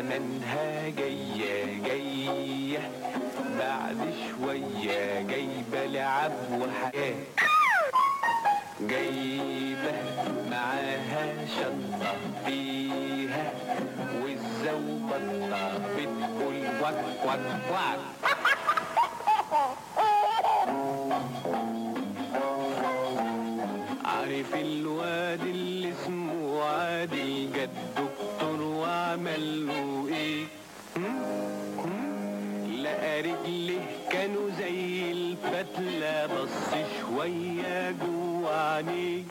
زمانها جاية جاية بعد شوية جايبة لعب وحياة جايبة معاها شنطة فيها والزوبطة بتقول وك وك وك عارف الواد اللي اسمه عادل جد دكتور وعمل له ايه هم؟ لقى رجله كانوا زي الفتلة بص شوية جوه عينيه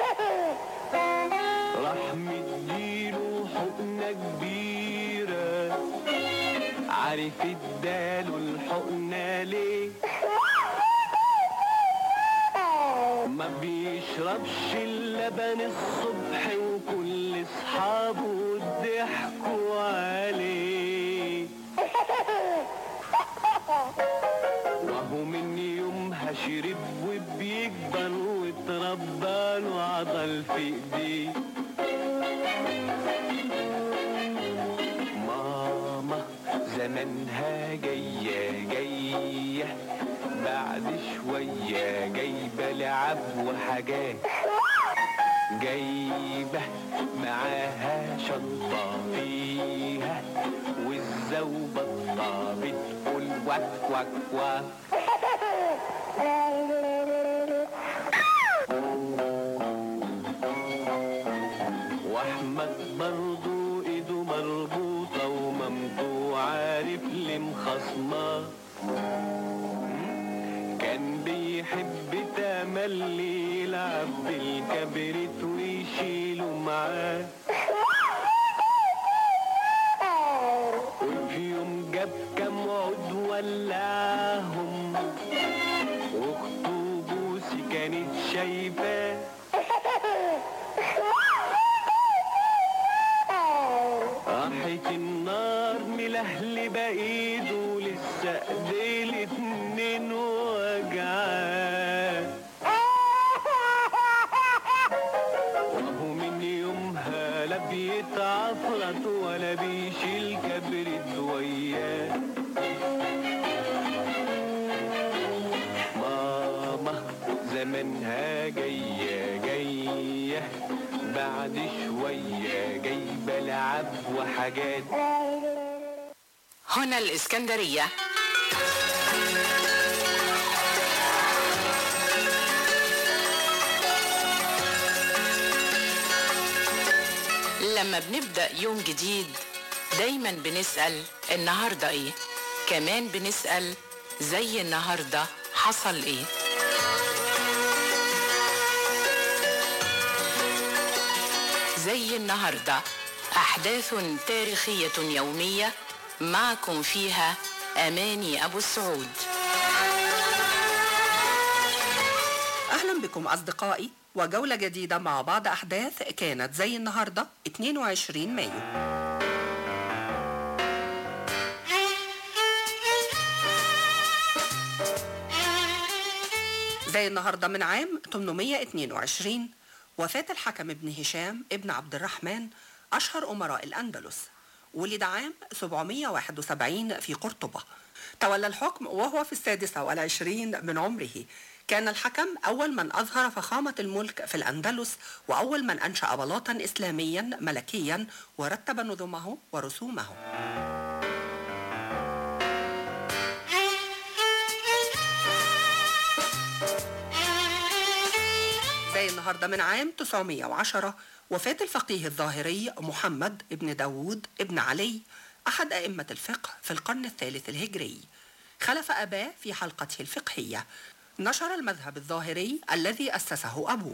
راح مديله حقنة كبيرة عارف اداله الحقنة ليه ما بيشربش اللبن الصبح وكل اصحابه ضحكوا عليه وهو من يومها شرب وبيكبر واتربى له عضل في ايديه ماما زمانها جاية جاية بعد شوية جايبة لعب وحاجات جايبة معاها شنطة فيها والزوبطة بتقول وك وك وك واحمد برضو ايده مربوطة ومامته عارف ليه مخصماه كان بيحب تملي يلعب بالكبريت ويشيله معاه وفي يوم جاب كام عود ولعهم واخته بوسي كانت شايفاه راحت النار ملهلبة ايده لسه ايديه الاتنين وجعاه وهو من يومها لا بيتعفرت ولا بيشيل كبرت وياه ماما زمانها جاية جاية بعد شوية جايبة لعب وحاجات
هنا الإسكندرية لما بنبدأ يوم جديد دايما بنسأل النهاردة ايه كمان بنسأل زي النهاردة حصل ايه زي النهارده أحداث تاريخية يومية معكم فيها أماني أبو السعود
أهلا بكم أصدقائي وجولة جديدة مع بعض أحداث كانت زي النهاردة 22 مايو زي النهاردة من عام 822 وفاة الحكم ابن هشام ابن عبد الرحمن أشهر أمراء الأندلس ولد عام 771 في قرطبة تولى الحكم وهو في السادسة والعشرين من عمره كان الحكم أول من أظهر فخامة الملك في الأندلس وأول من أنشأ بلاطا إسلاميا ملكيا ورتب نظمه ورسومه زي النهاردة من عام 910 وفاة الفقيه الظاهري محمد ابن داود ابن علي أحد أئمة الفقه في القرن الثالث الهجري خلف أباه في حلقته الفقهية نشر المذهب الظاهري الذي أسسه أبوه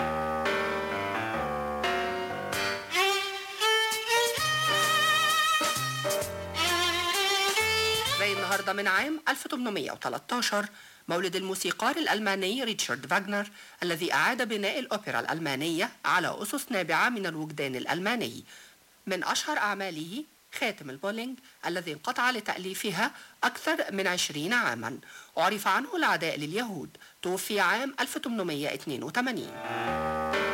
زي النهارده من عام 1813 مولد الموسيقار الألماني ريتشارد فاغنر الذي أعاد بناء الأوبرا الألمانية على أسس نابعة من الوجدان الألماني من أشهر أعماله خاتم البولينج الذي انقطع لتأليفها أكثر من عشرين عاما عرف عنه العداء لليهود توفي عام 1882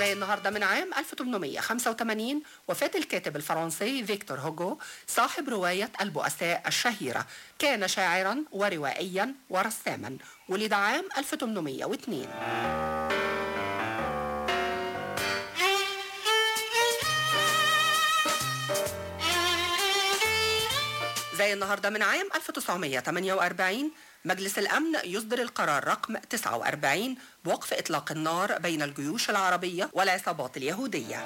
زي النهارده من عام 1885 وفاة الكاتب الفرنسي فيكتور هوجو صاحب رواية البؤساء الشهيرة كان شاعرا وروائيا ورساما ولد عام 1802 زي النهارده من عام 1948 مجلس الأمن يصدر القرار رقم 49 بوقف إطلاق النار بين الجيوش العربية والعصابات اليهودية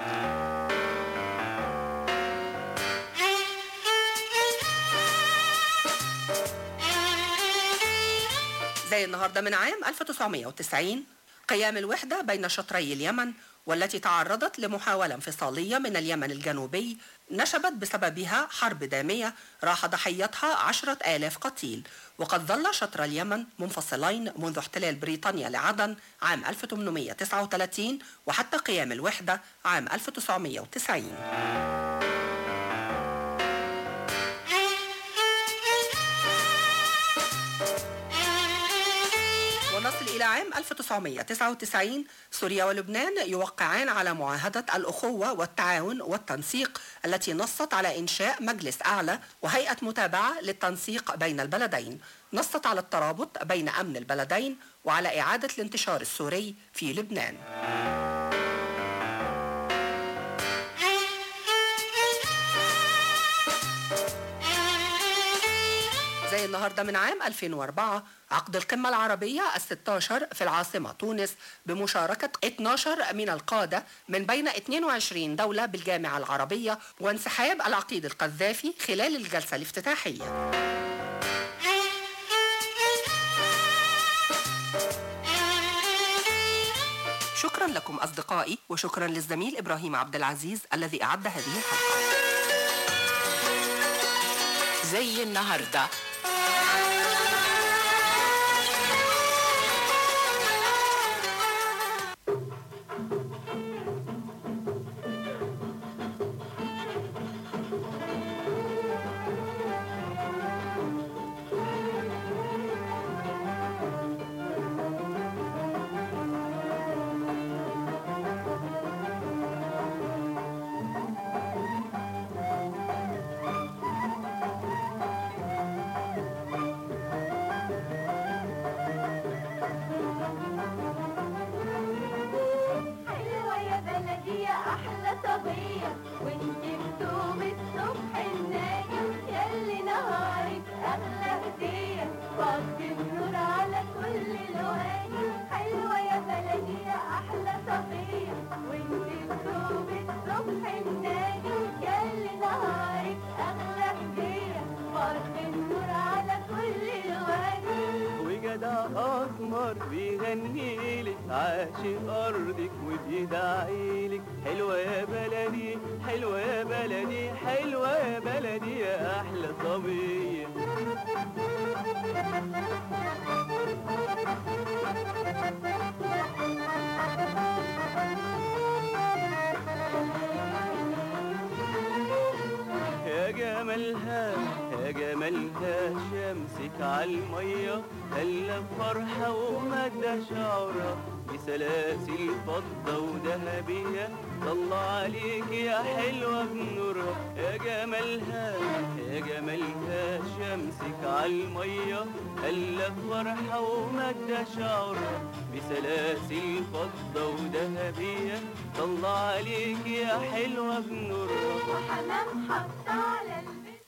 زي النهارده من عام 1990 قيام الوحدة بين شطري اليمن والتي تعرضت لمحاولة انفصالية من اليمن الجنوبي نشبت بسببها حرب دامية راح ضحيتها عشرة آلاف قتيل وقد ظل شطر اليمن منفصلين منذ احتلال بريطانيا لعدن عام 1839 وحتى قيام الوحدة عام 1990 ونصل إلى عام 1999 سوريا ولبنان يوقعان على معاهدة الأخوة والتعاون والتنسيق التي نصت على إنشاء مجلس أعلى وهيئة متابعة للتنسيق بين البلدين نصت على الترابط بين أمن البلدين وعلى إعادة الانتشار السوري في لبنان زي النهارده من عام 2004 عقد القمة العربية ال16 في العاصمة تونس بمشاركة 12 من القادة من بين 22 دولة بالجامعة العربية وانسحاب العقيد القذافي خلال الجلسة الافتتاحية شكرا لكم أصدقائي وشكرا للزميل إبراهيم عبد العزيز الذي أعد هذه الحلقة
زي النهارده
حلوة يا بلدي يا أحلى صبية وانت بتوم الصبح الناجي ياللي نهارك أغلى هدية وقضي النور على كل الوادي حلوة يا بلدي يا أحلى صبية وانت بتوم الصبح الناجي ياللي نهارك أغلى هدية وقضي النور على كل الوادي
وجدع اسمر بيغني لك عاشق ارضك وبيدعي لك حلوه يا بلدي حلوه يا بلدي حلوه يا بلدي يا احلى صبيه يا جمالها يا جمالها شمسك عالمية هلا فرحة ومدى شعرة بسلاسل فضة وذهبية طلع عليك يا حلوة بنورها يا جمالها يا جمالها شمسك عالمية هلا فرحة ومدى شعرة بسلاسل فضة وذهبية طلع عليك يا حلوة بنورها
وحمام حط على البيت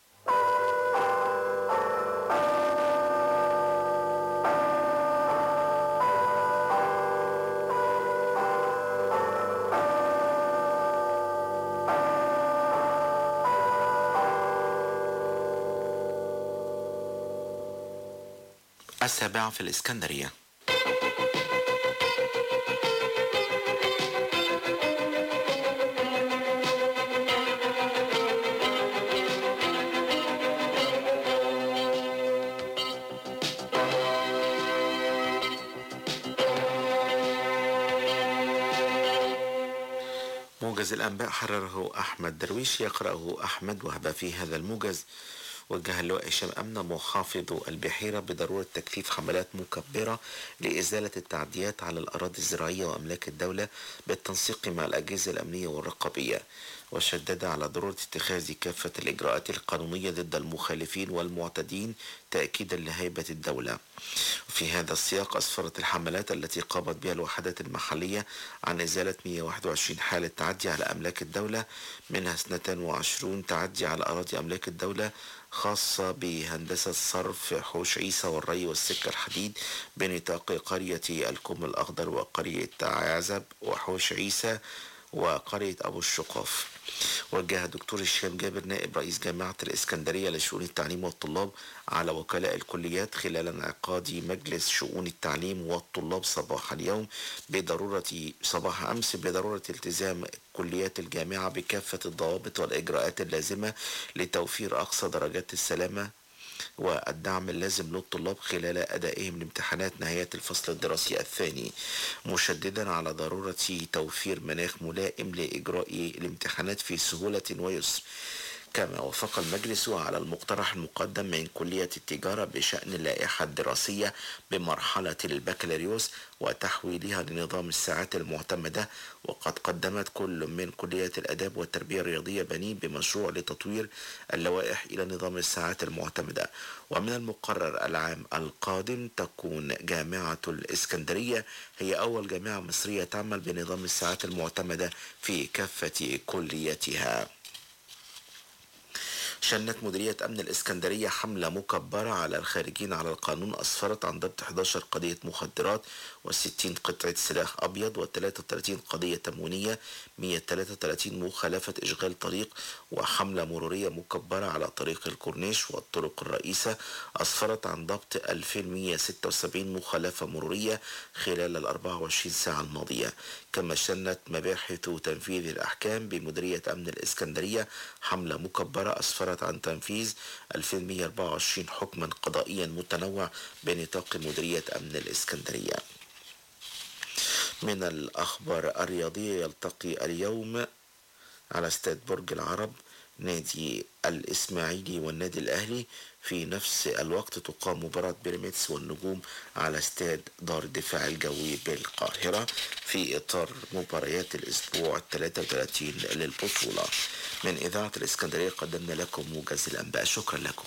السابعة في الإسكندرية موجز الأنباء حرره أحمد درويش يقرأه أحمد وهب في هذا الموجز وجه اللواء هشام أمنة محافظ البحيرة بضرورة تكثيف حملات مكبرة لإزالة التعديات على الأراضي الزراعية وأملاك الدولة بالتنسيق مع الأجهزة الأمنية والرقابية وشدد على ضرورة اتخاذ كافة الإجراءات القانونية ضد المخالفين والمعتدين تأكيدا لهيبة الدولة وفي هذا السياق أسفرت الحملات التي قامت بها الوحدات المحلية عن إزالة 121 حالة تعدي على أملاك الدولة منها 22 تعدي على أراضي أملاك الدولة خاصة بهندسة صرف حوش عيسى والري والسكة الحديد بنطاق قرية الكوم الأخضر وقرية عزب وحوش عيسى وقرية أبو الشقاف وجه دكتور هشام جابر نائب رئيس جامعة الإسكندرية لشؤون التعليم والطلاب على وكلاء الكليات خلال انعقاد مجلس شؤون التعليم والطلاب صباح اليوم بضرورة صباح أمس بضرورة التزام كليات الجامعة بكافة الضوابط والإجراءات اللازمة لتوفير أقصى درجات السلامة والدعم اللازم للطلاب خلال أدائهم لامتحانات نهاية الفصل الدراسي الثاني مشددا على ضرورة توفير مناخ ملائم لإجراء الامتحانات في سهولة ويسر كما وافق المجلس على المقترح المقدم من كلية التجارة بشأن اللائحة الدراسية بمرحلة البكالوريوس وتحويلها لنظام الساعات المعتمدة وقد قدمت كل من كلية الأداب والتربية الرياضية بنين بمشروع لتطوير اللوائح إلى نظام الساعات المعتمدة ومن المقرر العام القادم تكون جامعة الإسكندرية هي أول جامعة مصرية تعمل بنظام الساعات المعتمدة في كافة كلياتها شنت مديرية أمن الإسكندرية حملة مكبرة على الخارجين على القانون أسفرت عن ضبط 11 قضية مخدرات و60 قطعة سلاح أبيض و33 قضية تموينية 133 مخالفة إشغال طريق وحملة مرورية مكبرة على طريق الكورنيش والطرق الرئيسة أسفرت عن ضبط 2176 مخالفة مرورية خلال ال 24 ساعة الماضية كما شنت مباحث تنفيذ الأحكام بمديرية أمن الإسكندرية حملة مكبرة أسفرت عن تنفيذ 2124 حكما قضائيا متنوع بنطاق مديرية أمن الإسكندرية من الأخبار الرياضية يلتقي اليوم على استاد برج العرب نادي الإسماعيلي والنادي الأهلي في نفس الوقت تقام مباراة بيراميدز والنجوم على استاد دار الدفاع الجوي بالقاهرة في إطار مباريات الأسبوع 33 للبطولة من إذاعة الإسكندرية قدمنا لكم موجز الأنباء شكرا لكم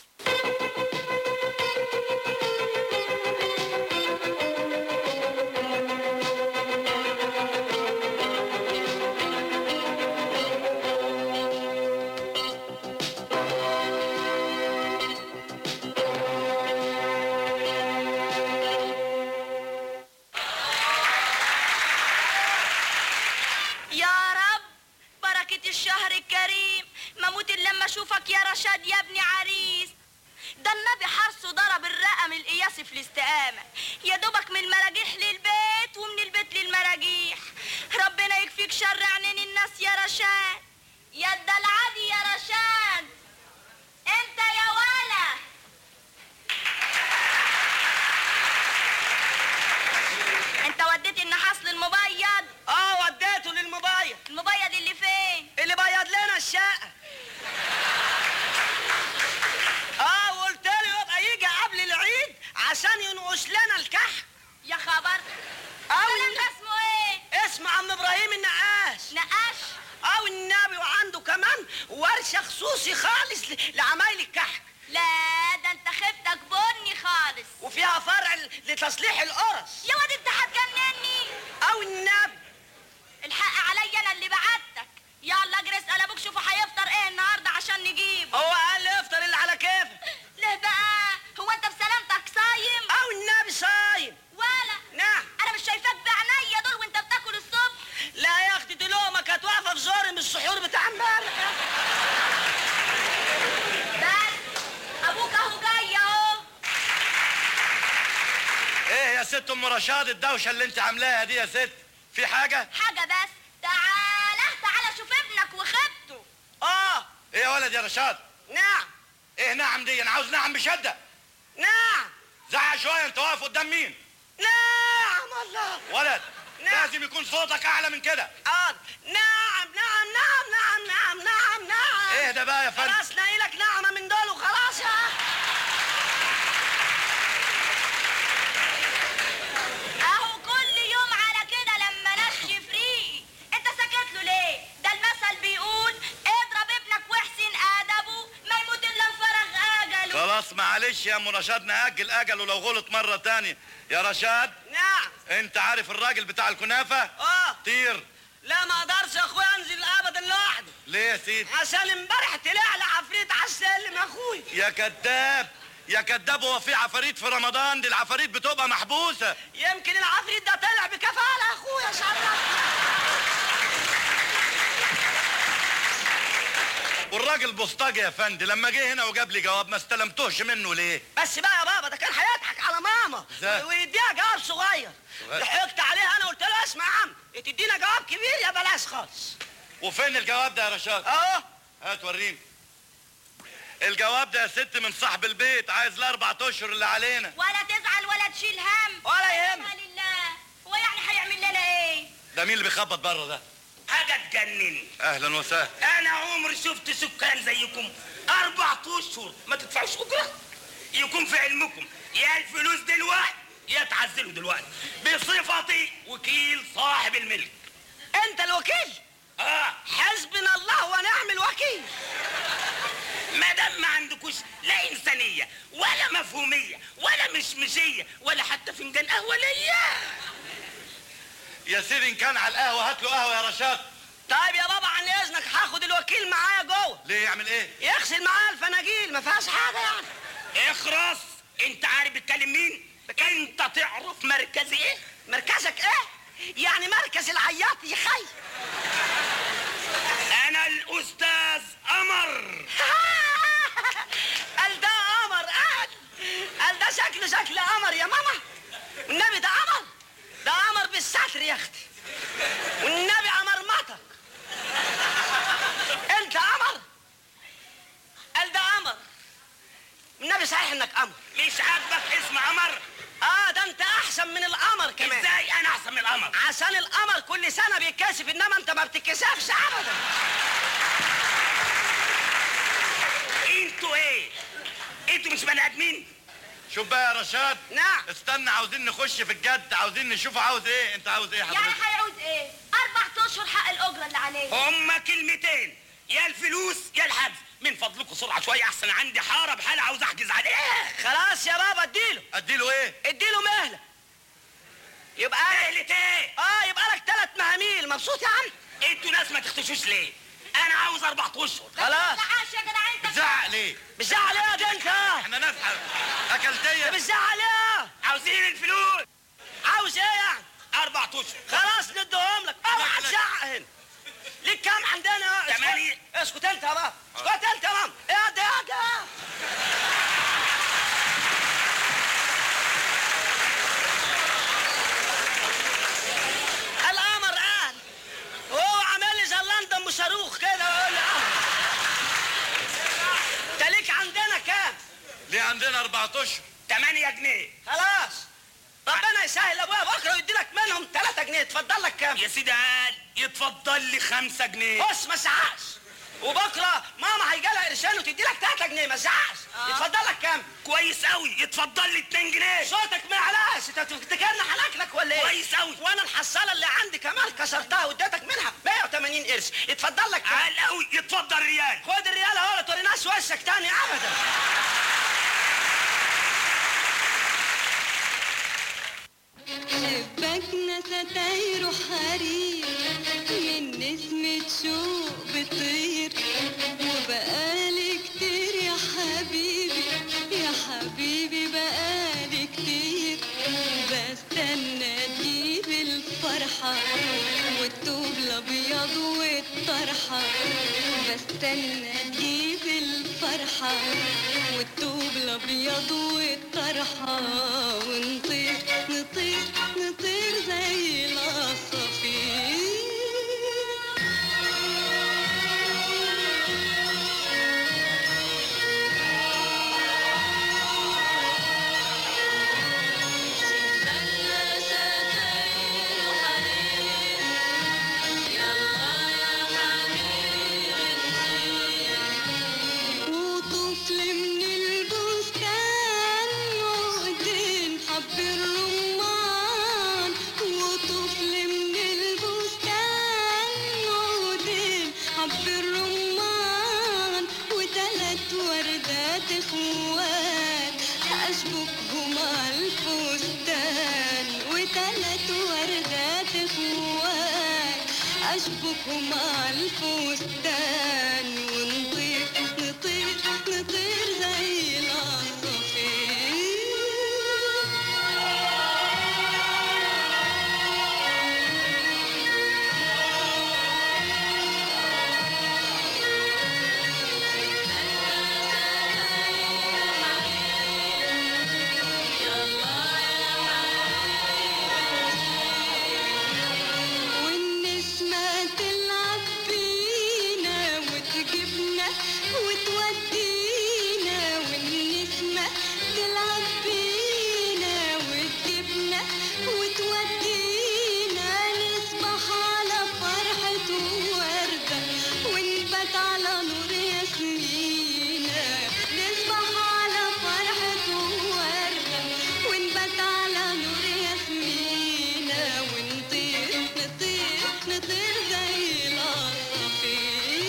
يا رب بركة الشهر الكريم ما موت إلا لما اشوفك يا رشاد يا ابني عريس ده النبي حرصه ضرب الرقم القياسي في الاستقامة يا دوبك من المراجيح للبيت ومن البيت للمراجيح ربنا يكفيك شر عينين الناس يا رشاد يا الدلعادي يا رشاد انت يا ولا انت وديت النحاس للمبيض
اه وديته للمبيض
المبيض اللي فين
اللي بيض لنا الشقه اه وقلت له يبقى يجي قبل العيد عشان ينقش لنا الكحك
يا خبر
أو
ده اسمه ايه
اسمه عم ابراهيم النقاش
نقاش
او النبي وعنده كمان ورشه خصوصي خالص ل- لعمايل الكحك
لا ده انت خيبتك بني خالص
وفيها فرع ل- لتصليح القرص
يا واد انت هتجنني
او النبي
الحق عليا انا اللي بعتك يلا اجري اسال ابوك شوفوا هيفطر ايه النهارده عشان نجيبه
هو قال لي افطر اللي على كيفك
ليه بقى هو انت بسلامتك صايم
او النبي صايم
ولا
نعم
انا مش شايفاك بعينيا دول وانت بتاكل الصبح
لا يا اختي دي لقمه كانت واقفه في زوري من السحور بتاع امبارح
بس ابوك اهو جاي اهو
ايه يا ست ام رشاد الدوشه اللي انت عاملاها دي يا ست في حاجه
حاجه بس تعالى تعالى شوف ابنك وخيبته
اه
ايه يا ولد يا رشاد
نعم
ايه نعم دي انا عاوز نعم بشده
نعم
زعق شويه انت واقف قدام مين
نعم الله
ولد
نعم.
لازم يكون صوتك اعلى من كده
اه نعم نعم نعم نعم نعم نعم نعم
ايه ده بقى يا فندم
خلاص لاقي لك نعمه من دول وخلاص
معلش يا ام رشاد نأجل اجله لو غلط مرة تانية يا رشاد
نعم
انت عارف الراجل بتاع الكنافة
اه
طير
لا ما اقدرش يا اخويا انزل ابدا لوحدي
ليه يا سيدي
عشان امبارح طلع لي عفريت على السلم يا اخويا
يا كذاب يا كذاب هو في عفاريت في رمضان دي العفاريت بتبقى محبوسة
يمكن العفريت ده طلع بكفاله يا اخويا شرف
والراجل بوسطجي يا فندي لما جه هنا وجاب لي جواب ما استلمتوش منه ليه
بس بقى يا بابا ده كان هيضحك على ماما
ازاي؟
ويديها جواب صغير
صغير؟
ضحكت عليها انا قلت له اسمع يا عم تدينا جواب كبير يا بلاش خالص
وفين الجواب ده يا رشاد
اهو
هات وريني الجواب ده يا ست من صاحب البيت عايز الاربع اشهر اللي علينا
ولا تزعل ولا تشيل هم
ولا يهمك.
سبحان لله هو يعني هيعمل لنا ايه
ده مين اللي بيخبط بره ده
حاجة تجنن
اهلا وسهلا
أنا عمري شفت سكان زيكم أربع أشهر ما تدفعوش أجرة يكون في علمكم يا الفلوس دلوقتي يا تعزلوا دلوقتي بصفتي وكيل صاحب الملك
انت الوكيل
اه
حسبنا الله ونعم الوكيل
ما دام ما عندكوش لا إنسانية ولا مفهومية ولا مشمشية ولا حتى فنجان قهوة ليا
يا سيدي ان كان على القهوه هات له قهوه يا رشاد
طيب يا بابا عن اذنك هاخد الوكيل معايا جوه
ليه يعمل ايه
يغسل معايا الفناجيل ما فيهاش حاجه يعني
اخرس انت عارف بتكلم مين انت تعرف مركزي ايه
مركزك ايه يعني مركز العياط يا خي
انا الاستاذ قمر
قال ده قمر قال قال ده شكله شكل قمر يا ماما والنبي ده قمر ده قمر بالستر يا اختي والنبي قمرمطك انت قمر قال ده قمر والنبي صحيح انك قمر
مش عاجبك اسم قمر
اه ده انت احسن من القمر كمان
ازاي انا احسن من القمر
عشان القمر كل سنه بيتكسف انما انت ما بتتكسفش ابدا
انتوا ايه انتوا مش بني ادمين
شوف بقى يا رشاد
نعم
استنى عاوزين نخش في الجد عاوزين نشوف عاوز ايه انت عاوز ايه
يعني
حضرتك
هيعوز ايه اربع اشهر حق الاجره اللي عليه
هما كلمتين يا الفلوس يا الحجز من فضلكم سرعه شويه احسن عندي حاره بحالة عاوز احجز عليها
خلاص يا بابا اديله
اديله ايه
اديله مهله يبقى
مهلة ايه
اه يبقى لك ثلاث مهاميل مبسوط يا عم
انتوا ناس ما تختشوش ليه انا عاوز اربع اشهر
خلاص
تعاش يا جدع انت
بتزعق ليه
بتزعق ليه يا ده انت
احنا ناس اكلتيه
بتزعق ليه
عاوزين الفلوس
عاوز ايه يعني
اربع اشهر
خلاص ندهم لك اوعى تزعق هنا ليك كام عندنا اسكت.
تمانية.
اسكت انت يا بابا اسكت انت يا ماما ايه ده ايه ده القمر قال وهو عامل لي زي لندن ام صاروخ كده ويقول لي اه انت ليك عندنا كام
ليه عندنا اربع اشهر
8 جنيه
خلاص ربنا يسهل ابويا بكره ويدي لك منهم 3 جنيه اتفضل لك كام
يا سيدي قال يتفضل لي 5 جنيه
بص ما تزعقش وبكره ماما هيجي لها قرشين وتدي لك 3 جنيه ما تزعقش يتفضل لك كام
كويس قوي يتفضل لي 2 جنيه
صوتك ما يعلاش انت تفتكرني هلاكلك ولا ايه
كويس قوي
وانا الحصاله اللي عندي كمان كسرتها واديتك منها 180 قرش اتفضل لك كام
قال قوي يتفضل ريال
خد الريال اهو لا توريناش وشك تاني ابدا
شباكنا ستاير حرير من نسمة شوق بطير وبقالي كتير يا حبيبي يا حبيبي بقالي كتير بستنى تجيب الفرحة والطوب الأبيض والطرحة بستنى تجيب الفرحة والطوب الأبيض والطرحة ونطير نطير نطير زي العصافير وطفل من البستان وإيدين حب الرمان اخوان اشبكهم على الفستان ونطير نطير نطير زي والنسمة تلعب بينا وتجيبنا وتودينا والنسمة تلعب بينا وتجيبنا وتودينا نصبح على فرحة وردة ونبات على نور ياسمينة نصبح على فرحة وردة ونبات على نور ياسمينة ونطير نطير نطير زي العصافير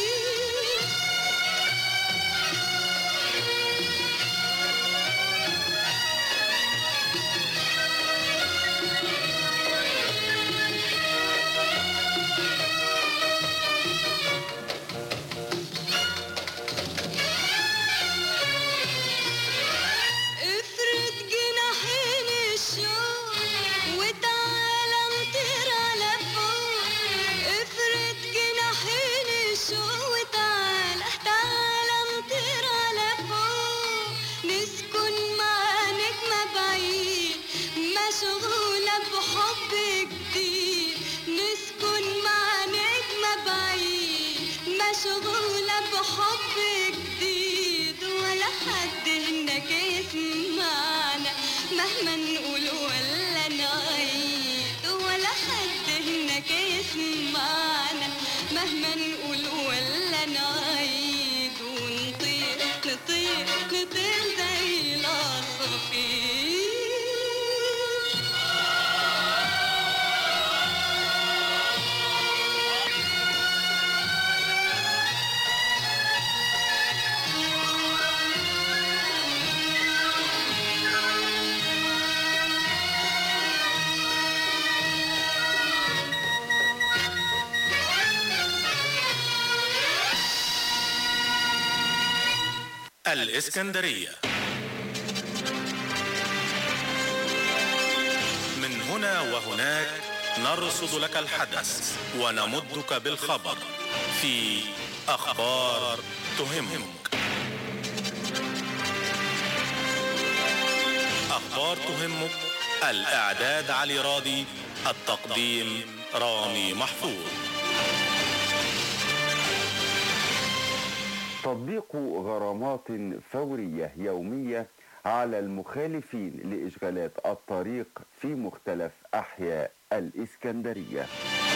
افرد جناحين الشوق وتعالى نطير على فوق افرد جناحين الشوق وتعالى تعالى نطير على فوق نسكن مع نجمة بعيد مشغولة بحب جديد نسكن مع نجمة بعيد مشغولة بحب جديد ولا حد هناك يسمعنا مهما نقول ولا نعيد ولا حد هناك يسمعنا مهما نقول ولا نعيد ونطير نطير نطير زي العصافير
الإسكندرية من هنا وهناك نرصد لك الحدث ونمدك بالخبر في أخبار تهمك أخبار تهمك الإعداد علي راضي التقديم رامي محفوظ
تطبيق غرامات فورية يومية على المخالفين لإشغالات الطريق في مختلف أحياء الإسكندرية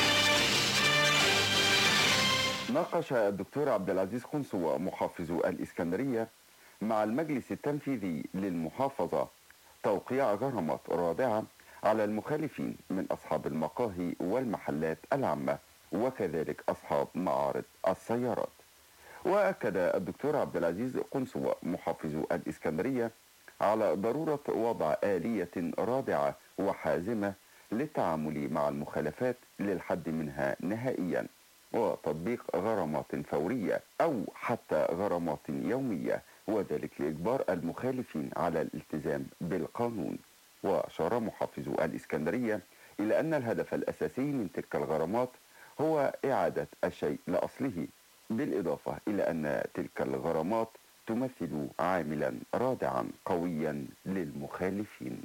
ناقش الدكتور عبد العزيز قنصوة محافظ الإسكندرية مع المجلس التنفيذي للمحافظة توقيع غرامات رادعة على المخالفين من أصحاب المقاهي والمحلات العامة وكذلك أصحاب معارض السيارات وأكد الدكتور عبد العزيز قنصوة محافظ الإسكندرية على ضرورة وضع آلية رادعة وحازمة للتعامل مع المخالفات للحد منها نهائيا وتطبيق غرامات فورية أو حتى غرامات يومية وذلك لإجبار المخالفين على الالتزام بالقانون وأشار محافظ الإسكندرية إلى أن الهدف الأساسي من تلك الغرامات هو إعادة الشيء لأصله بالإضافة إلى أن تلك الغرامات تمثل عاملا رادعا قويا للمخالفين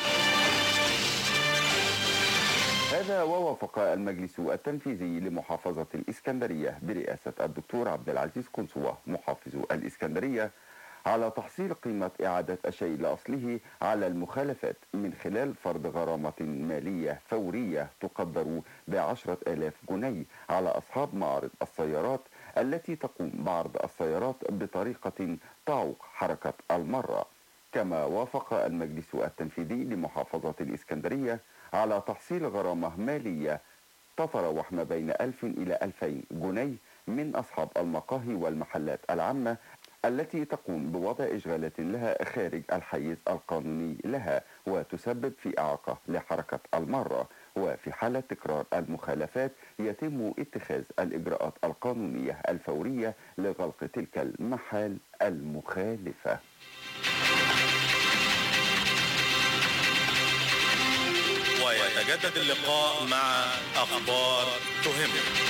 هذا ووافق المجلس التنفيذي لمحافظة الإسكندرية برئاسة الدكتور عبد العزيز قنصوة محافظ الإسكندرية على تحصيل قيمة إعادة الشيء لأصله على المخالفات من خلال فرض غرامة مالية فورية تقدر بعشرة آلاف جنيه على أصحاب معارض السيارات التي تقوم بعرض السيارات بطريقة تعوق حركة المرة كما وافق المجلس التنفيذي لمحافظة الإسكندرية على تحصيل غرامة مالية تتراوح ما بين 1000 إلى 2000 جنيه من أصحاب المقاهي والمحلات العامة التي تقوم بوضع إشغالات لها خارج الحيز القانوني لها وتسبب في إعاقة لحركة المرة وفي حالة تكرار المخالفات يتم اتخاذ الإجراءات القانونية الفورية لغلق تلك المحال المخالفة
ويتجدد اللقاء مع أخبار تهمك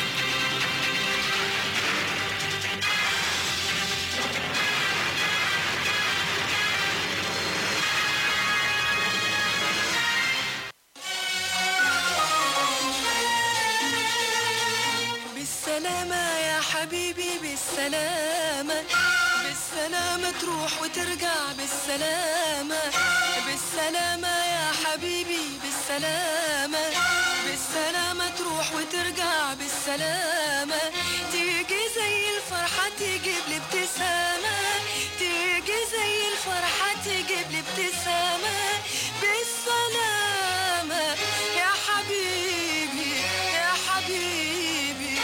بالسلامة يا حبيبي بالسلامة بالسلامة تروح وترجع بالسلامة بالسلامة يا حبيبي بالسلامة بالسلامة تروح وترجع بالسلامة تيجي زي الفرحة تجيب لي ابتسامة تيجي زي الفرحة تجيب لي ابتسامة بالسلامة يا حبيبي يا حبيبي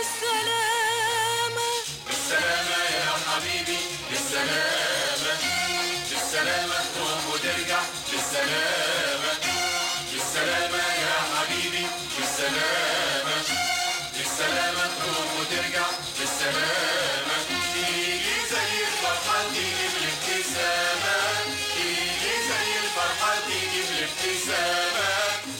بالسلامة
بالسلامة يا حبيبي بالسلامة بالسلامة تروح وترجع بالسلامة بالسلامة يا حبيبي بالسلامة بالسلامة تروح وترجع بالسلامة تيجي زي الفرحة تجيب الابتسامة تيجي زي الفرحة تجيب الابتسامة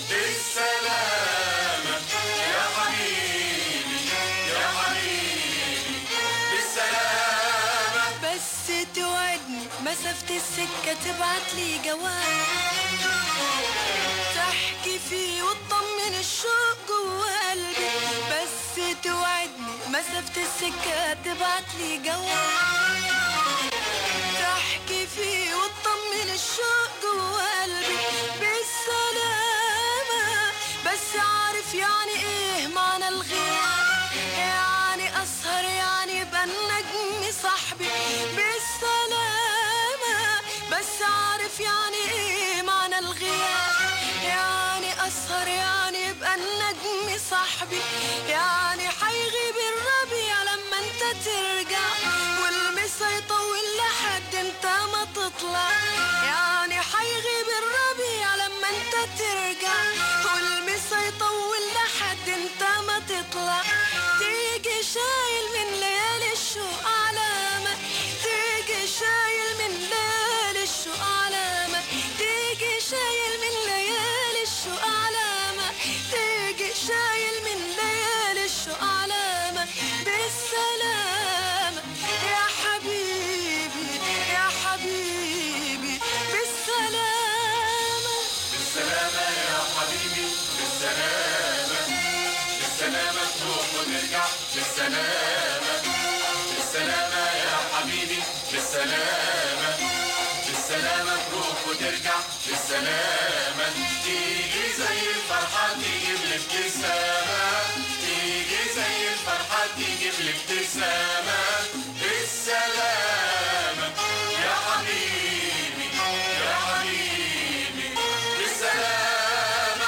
بالسلامة يا حبيبي يا حبيبي بالسلامة
بس توعدني مسافة السكة تبعت لي جواب تحكي فيه وتطمن الشوق جوا قلبي بس توعدني مسافة السكة تبعت لي جواب تحكي فيه وتطمن الشوق جوا قلبي بالسلامة بس عارف يعني ايه معنى الغياب يعني اسهر يعني يبقى النجم صاحبي بالسلامة بس عارف يعني ايه معنى الغياب يعني اسهر يعني يبقى النجم صاحبي يعني حيغيب الربيع لما انت ترجع والمسا يطول لحد انت ما تطلع يعني حيغيب الربيع لما انت ترجع والمسا يطول لحد انت ما تطلع تيجي شايل من ليالي الشوق علامة تيجي شايل من ليالي الشوق علامة تيجي شايل من ليالي الشوق علامة تيجي شايل من ليالي الشوق علامة بالسلامة يا حبيبي يا حبيبي بالسلامة
بالسلامة يا حبيبي بالسلامة بالسلامة تروح وترجع بالسلامة بالسلامة يا حبيبي بالسلامة بالسلامة تروح وترجع بالسلامة تيجي زي الفرحة تجيب الابتسامة تيجي زي الفرحة تجيب الابتسامة بالسلامة يا حبيبي يا حبيبي بالسلامة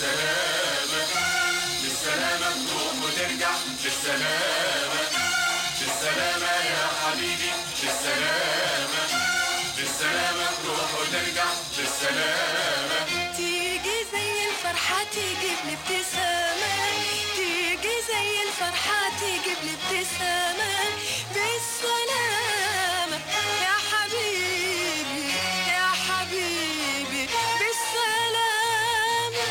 بالسلامة بالسلامة تروح وترجع بالسلامة بالسلامة يا حبيبي بالسلامة بالسلامة تروح وترجع بالسلامة
تيجي زي الفرحة تجيب لي ابتسامة تيجي زي الفرحة تجيب لي ابتسامة بالسلامة يا حبيبي يا حبيبي بالسلامة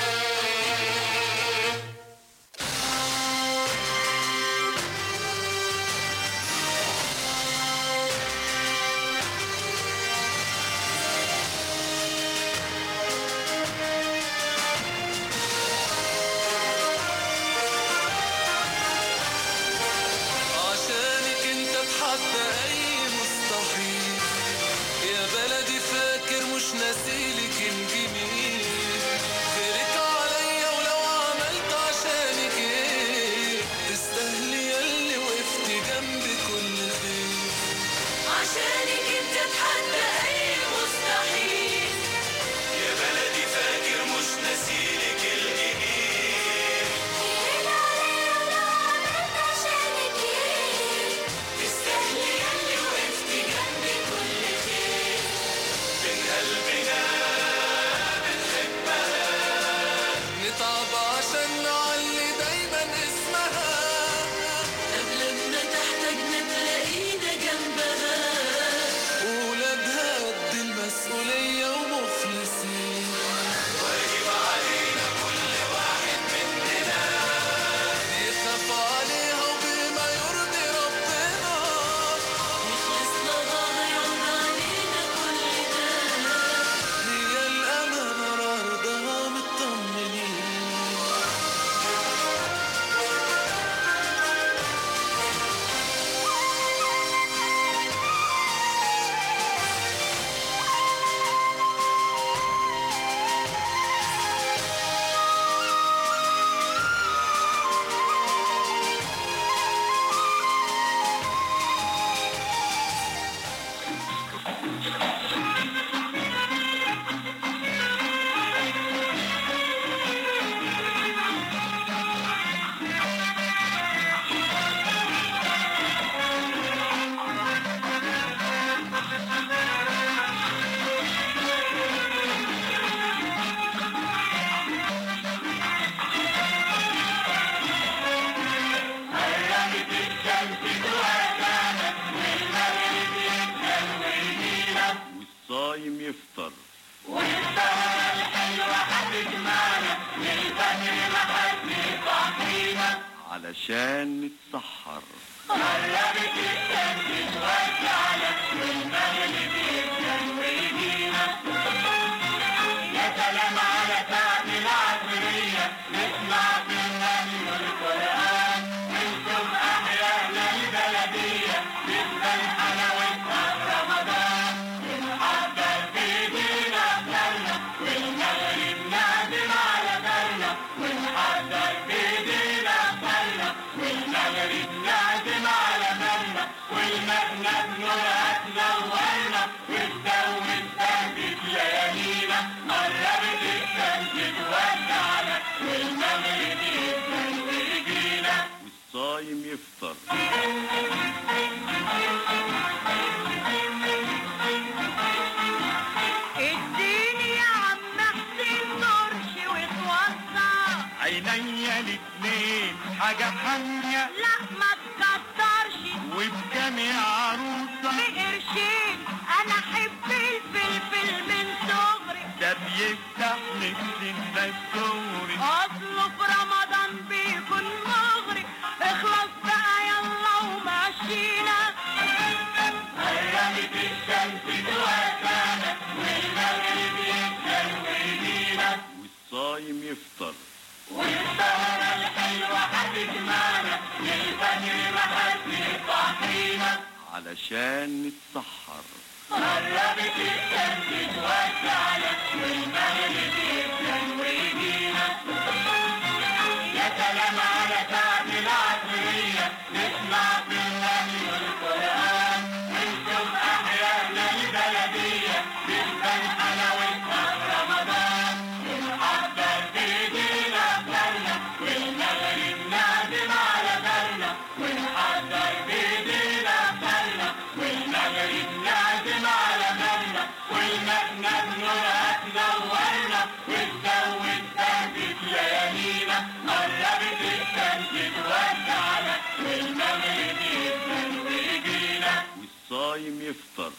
عشانك انت اتحدى اي مستحيل يا بلدي فاكر مش ناسيلك الجميل غيرك عليا ولو عملت عشانك ايه تستاهلي ياللي وقفت جنبي كل خير
عشانك انت تحدى اي مستحيل
يا بلدي فاكر مش ناسيلك الجميل
تستاهلي ياللي وقفت جنبي كل خير
من قلبنا بنحبها نتعب عشان نعلي دايما اسمها
قبل ما تحتاجنا تلاقينا جنبها
ولادها قد المسؤولية ومخلصين واجب علينا كل واحد مننا يخاف عليها وبما يرضي ربنا
يخلص لها يعود علينا كل ده
هي الأمانة رضاها مطمنين
قربت الشمس توقعنا والمغرب يبدأ ويجينا
والصايم يفطر
والسهرة الحلوة هتجمعنا للفجر ما حد يصحينا
علشان نتسحر
قربت الشمس توقعنا والمغرب يبدأ ويجينا يا سلام على ساعة العصرية نسمع في الغني والقرآن ونشوف أحيانا البلدية تفضل حلاوتها في رمضان ونحضر في ايدينا أفطارنا والمغرب نعزم على دارنا ونحضر في ايدينا أفطارنا والمغرب نعزم على دارنا والمبنى بنورها تنورنا والجو الثابت ليالينا قربت الشمس تودعنا والمغرب يبدأ ويجينا
والصايم يفطر
اديني يا عم حسين طرش وتوسع
عينيا الاتنين حاجة حامية
لا ما تكترش
وبكام يا عروسة
بقرشين انا احب الفلفل من صغري
ده بيستحمل سنة الدوري
اصله في رمضان بيكون مغري اخلص بقى يلا ومشينا قربت الشمس توسعنا والمغرب يبدأ ويجينا
والصايم يفطر
والسهرة الحلوة هتجمعنا للفجر ما حد يصحينا
علشان نتسحر
قربت الشمس توسعنا والمغرب يبدأ ويجينا يا سلام على ساعة العصرية نسمع في الغني والقرآن ونشوف أحيانا البلدية تفضل حلاوتها في رمضان ونحضر في ايدينا
يفطر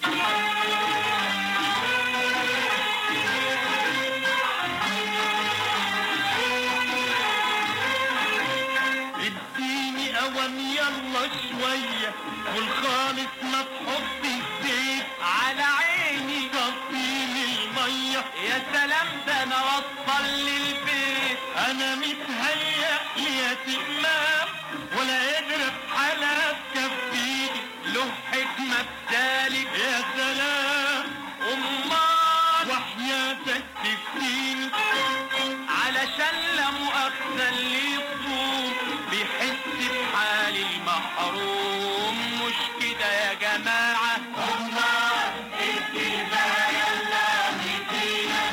اديني اوام يلا شوية والخالص ما تحط الزيت على عيني صفيلي المية يا سلام ده انا وصل للبيت انا متهيأ لي يا تمام ولا قدر على كفيني له حكمة بذلك يا سلام امال وحياتك تفتيني علشان لا مؤاخذة اللي يصوم بيحس بحال المحروم مش كده يا جماعة امال الكلمة يلا مدينة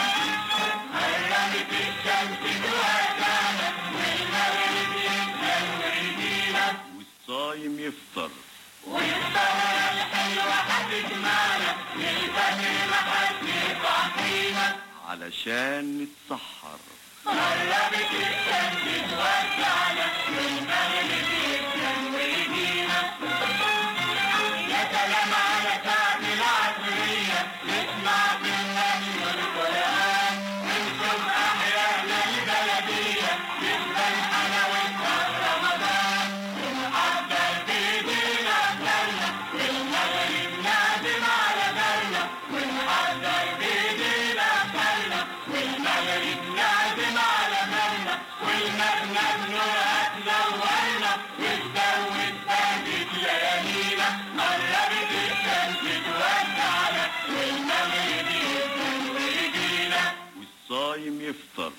غربت الشمس الوكالة والمغرب يبقى الوردينة والصايم يفطر والسهرة الحلوة هتجمعنا للفجر ما حد يصحينا علشان نتسحر غربت الشمس توسعنا والمغرب يبقى الوردينة يا سلام على ساعة العصرية نسمع بالله والقرآن ونشوف أحيانا البلدية نسبة حلاوتها رمضان ونحضر بإيدينا أفضلنا والمغرب نعزم على دارنا ونحضر بإيدينا أفضلنا والمغرب نعزم على دارنا والمبنى بنورها تنورنا والجو اتبهدت ليالينا قربت الشمس تودعنا والمغرب يبدو ويجينا والصايم يفطر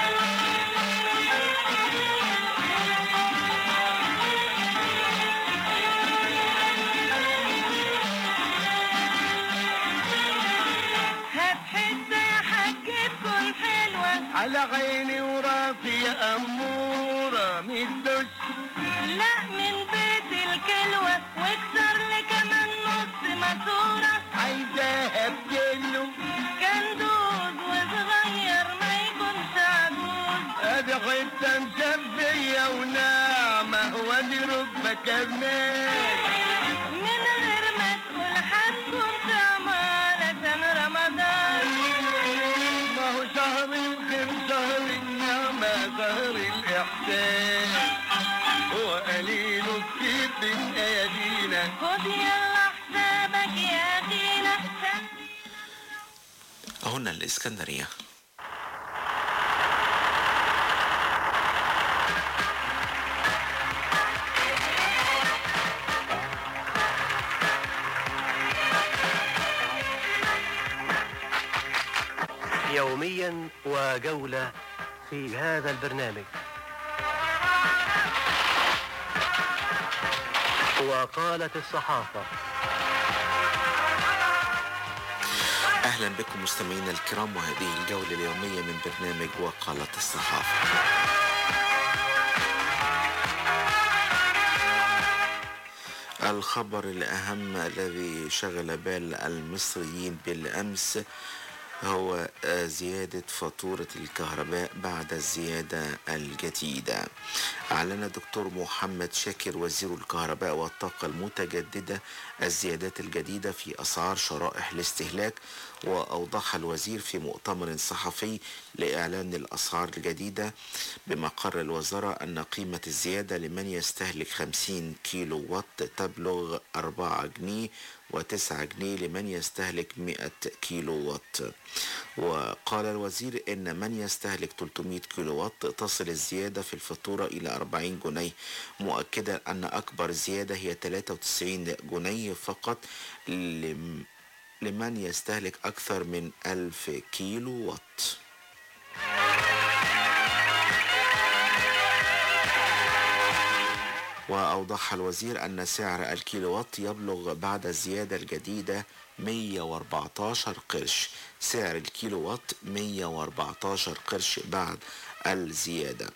هات حتة يا حاج تكون حلوة
على عيني وراسي يا أمورة مدوش
لا من بيت الكلوة واكسر لي كمان نص ماسورة
عايزاها بكيلو
كندوز وصغير ما يكونش عجوز
ادي حتة مشبية وناعمة وادي ركبة كمان
من غير ما تقول هتكون طعمة علشان رمضان
ما هو شهر الخير شهر النعمة شهر الإحسان وقليل كتير من أيادينا
خد يلا حسابك يا أخينا
هنا الإسكندرية
يوميا وجولة في هذا البرنامج وقالت الصحافة
أهلا بكم مستمعينا الكرام وهذه الجولة اليومية من برنامج وقالة الصحافة الخبر الأهم الذي شغل بال المصريين بالأمس هو آه، زيادة فاتورة الكهرباء بعد الزيادة الجديدة أعلن دكتور محمد شاكر وزير الكهرباء والطاقة المتجددة الزيادات الجديدة في أسعار شرائح الاستهلاك وأوضح الوزير في مؤتمر صحفي لإعلان الأسعار الجديدة بمقر الوزارة أن قيمة الزيادة لمن يستهلك 50 كيلو وات تبلغ 4 جنيه وتسعة جنيه لمن يستهلك 100 كيلو وات وقال الوزير إن من يستهلك 300 كيلو وات تصل الزيادة في الفاتورة إلى 40 جنيه مؤكدا أن أكبر زيادة هي 93 جنيه فقط لم- لمن يستهلك أكثر من 1000 كيلو وات وأوضح الوزير أن سعر الكيلووات يبلغ بعد الزيادة الجديدة 114 قرش سعر الكيلووات 114 قرش بعد الزيادة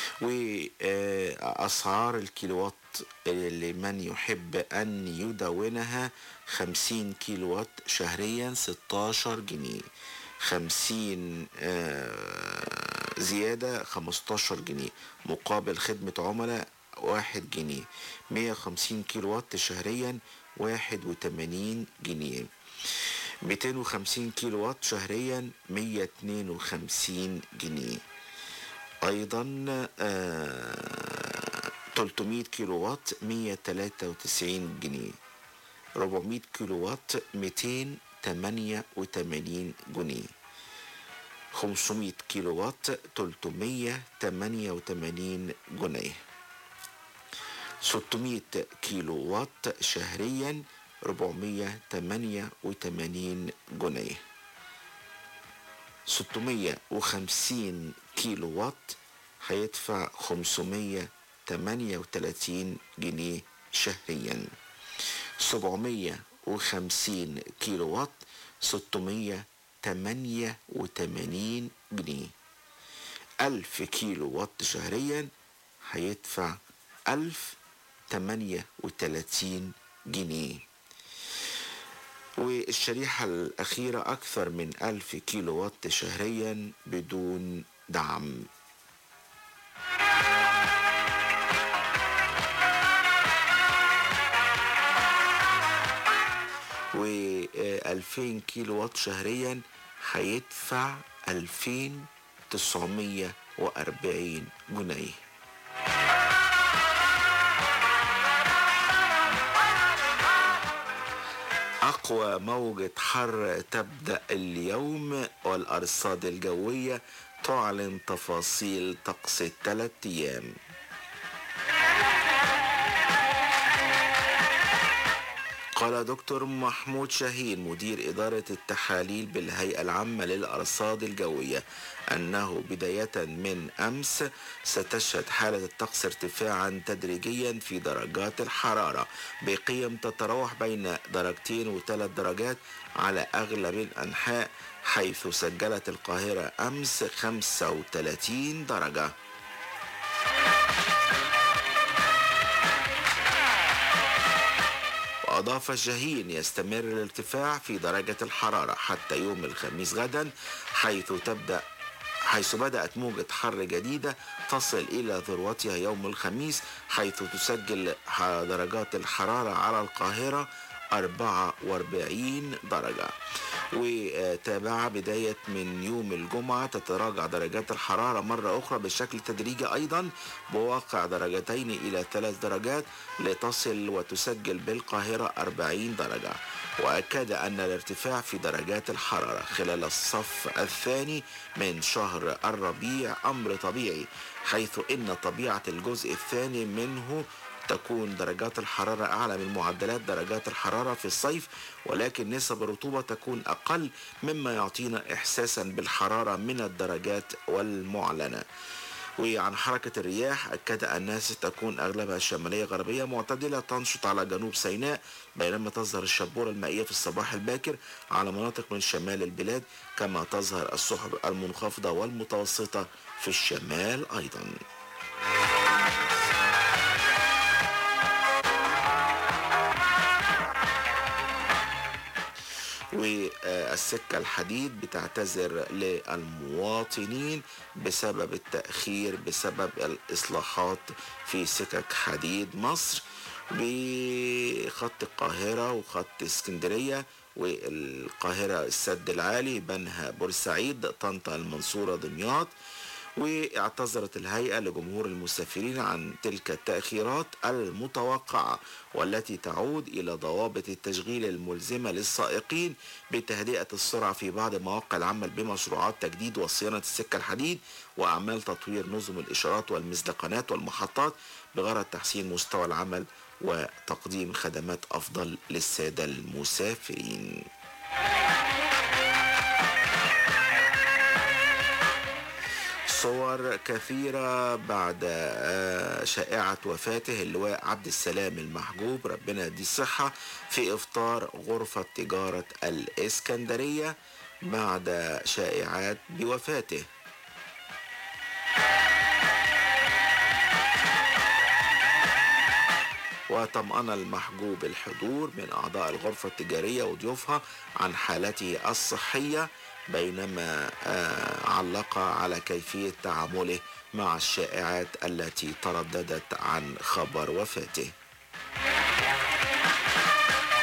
وأسعار الكيلووات لمن يحب أن يدونها 50 كيلووات شهريا 16 جنيه 50 آه، زيادة 15 جنيه مقابل خدمة عملاء واحد جنيه 150 كيلو وات شهريا 81 جنيه 250 كيلو وات شهريا 152 جنيه أيضا آه 300 كيلو وات 193 جنيه 400 كيلو وات 288 جنيه 500 كيلو وات 388 جنيه 600 كيلو وات شهريا 488 جنيه 650 كيلو وات هيدفع 538 جنيه شهريا 750 كيلو وات 688 جنيه 1000 كيلو وات شهريا هيدفع 1038 جنيه والشريحة الأخيرة أكثر من ألف كيلو وات شهريا بدون دعم و2000 كيلو وات شهريا هيدفع 2940 جنيه أقوى موجة حر تبدأ اليوم والأرصاد الجوية تعلن تفاصيل طقس الثلاث أيام قال دكتور محمود شاهين مدير إدارة التحاليل بالهيئة العامة للأرصاد الجوية أنه بداية من أمس ستشهد حالة الطقس ارتفاعا تدريجيا في درجات الحرارة بقيم تتراوح بين درجتين وثلاث درجات على أغلب الأنحاء حيث سجلت القاهرة أمس 35 درجة وأضاف شاهين يستمر الارتفاع في درجة الحرارة حتى يوم الخميس غدا حيث تبدأ حيث بدأت موجة حر جديدة تصل إلى ذروتها يوم الخميس حيث تسجل درجات الحرارة على القاهرة 44 درجة وتابع بداية من يوم الجمعة تتراجع درجات الحرارة مرة أخرى بشكل تدريجي أيضا بواقع درجتين إلى ثلاث درجات لتصل وتسجل بالقاهرة 40 درجة وأكد أن الارتفاع في درجات الحرارة خلال الصف الثاني من شهر الربيع أمر طبيعي حيث إن طبيعة الجزء الثاني منه تكون درجات الحرارة أعلى من معدلات درجات الحرارة في الصيف ولكن نسب الرطوبة تكون أقل مما يعطينا إحساسا بالحرارة من الدرجات والمعلنة وعن حركة الرياح أكد أنها ستكون أغلبها شمالية غربية معتدلة تنشط على جنوب سيناء بينما تظهر الشبورة المائية في الصباح الباكر على مناطق من شمال البلاد كما تظهر السحب المنخفضة والمتوسطة في الشمال أيضاً والسكة الحديد بتعتذر للمواطنين بسبب التأخير بسبب الإصلاحات في سكك حديد مصر بخط القاهرة وخط اسكندرية والقاهرة السد العالي بنها بورسعيد طنطا المنصورة دمياط واعتذرت الهيئة لجمهور المسافرين عن تلك التأخيرات المتوقعة والتي تعود إلى ضوابط التشغيل الملزمة للسائقين بتهدئة السرعة في بعض مواقع العمل بمشروعات تجديد وصيانة السكة الحديد وأعمال تطوير نظم الإشارات والمزدقنات والمحطات بغرض تحسين مستوى العمل وتقديم خدمات أفضل للسادة المسافرين. صور كثيرة بعد شائعة وفاته اللواء عبد السلام المحجوب ربنا يديه الصحة في إفطار غرفة تجارة الإسكندرية بعد شائعات بوفاته وطمأن المحجوب الحضور من أعضاء الغرفة التجارية وضيوفها عن حالته الصحية بينما علق على كيفية تعامله مع الشائعات التي ترددت عن خبر وفاته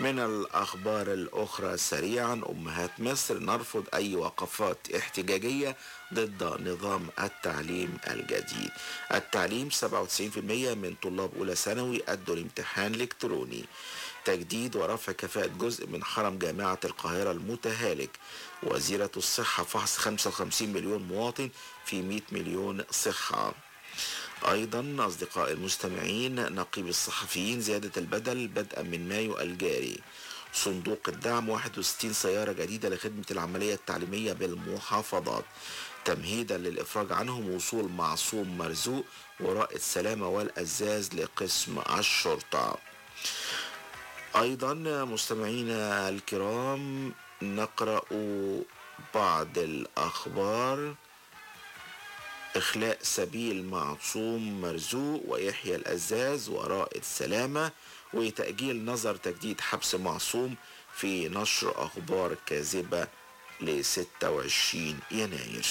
من الأخبار الأخرى سريعا أمهات مصر نرفض أي وقفات احتجاجية ضد نظام التعليم الجديد التعليم 97% من طلاب أولى ثانوي أدوا الامتحان الإلكتروني تجديد ورفع كفاءة جزء من حرم جامعة القاهرة المتهالك وزيرة الصحة فحص 55 مليون مواطن في 100 مليون صحة أيضا أصدقاء المستمعين نقيب الصحفيين زيادة البدل بدءا من مايو الجاري صندوق الدعم 61 سيارة جديدة لخدمة العملية التعليمية بالمحافظات تمهيدا للإفراج عنهم وصول معصوم مرزوق ورائد سلامة والأزاز لقسم الشرطة أيضا مستمعينا الكرام نقرأ بعض الأخبار إخلاء سبيل معصوم مرزوق ويحيى الأزاز ورائد سلامة وتأجيل نظر تجديد حبس معصوم في نشر أخبار كاذبة ل 26 يناير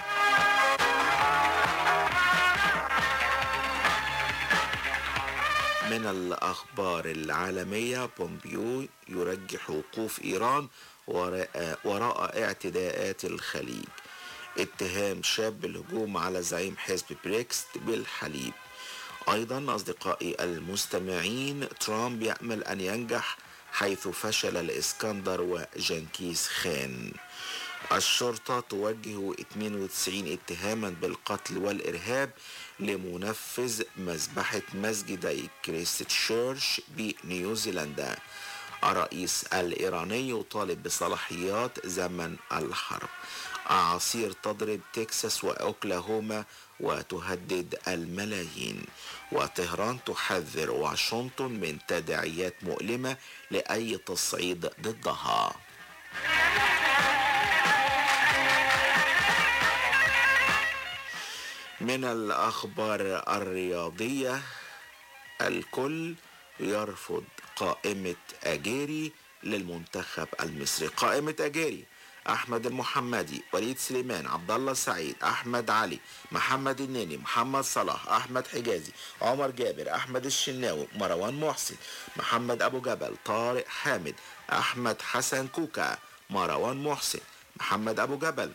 من الأخبار العالمية بومبيو يرجح وقوف إيران وراء, وراء اعتداءات الخليج اتهام شاب بالهجوم على زعيم حزب بريكس بالحليب أيضا أصدقائي المستمعين ترامب يأمل أن ينجح حيث فشل الإسكندر وجنكيز خان الشرطة توجه 92 اتهاما بالقتل والإرهاب لمنفذ مذبحة مسجدي كريست تشيرش بنيوزيلندا الرئيس الإيراني يطالب بصلاحيات زمن الحرب أعاصير تضرب تكساس وأوكلاهوما وتهدد الملايين وطهران تحذر واشنطن من تداعيات مؤلمة لأي تصعيد ضدها من الأخبار الرياضية الكل يرفض قائمة أجيري للمنتخب المصري قائمة أجيري أحمد المحمدي وليد سليمان عبد الله سعيد أحمد علي محمد النني محمد صلاح أحمد حجازي عمر جابر أحمد الشناوي مروان محسن محمد أبو جبل طارق حامد أحمد حسن كوكا مروان محسن محمد أبو جبل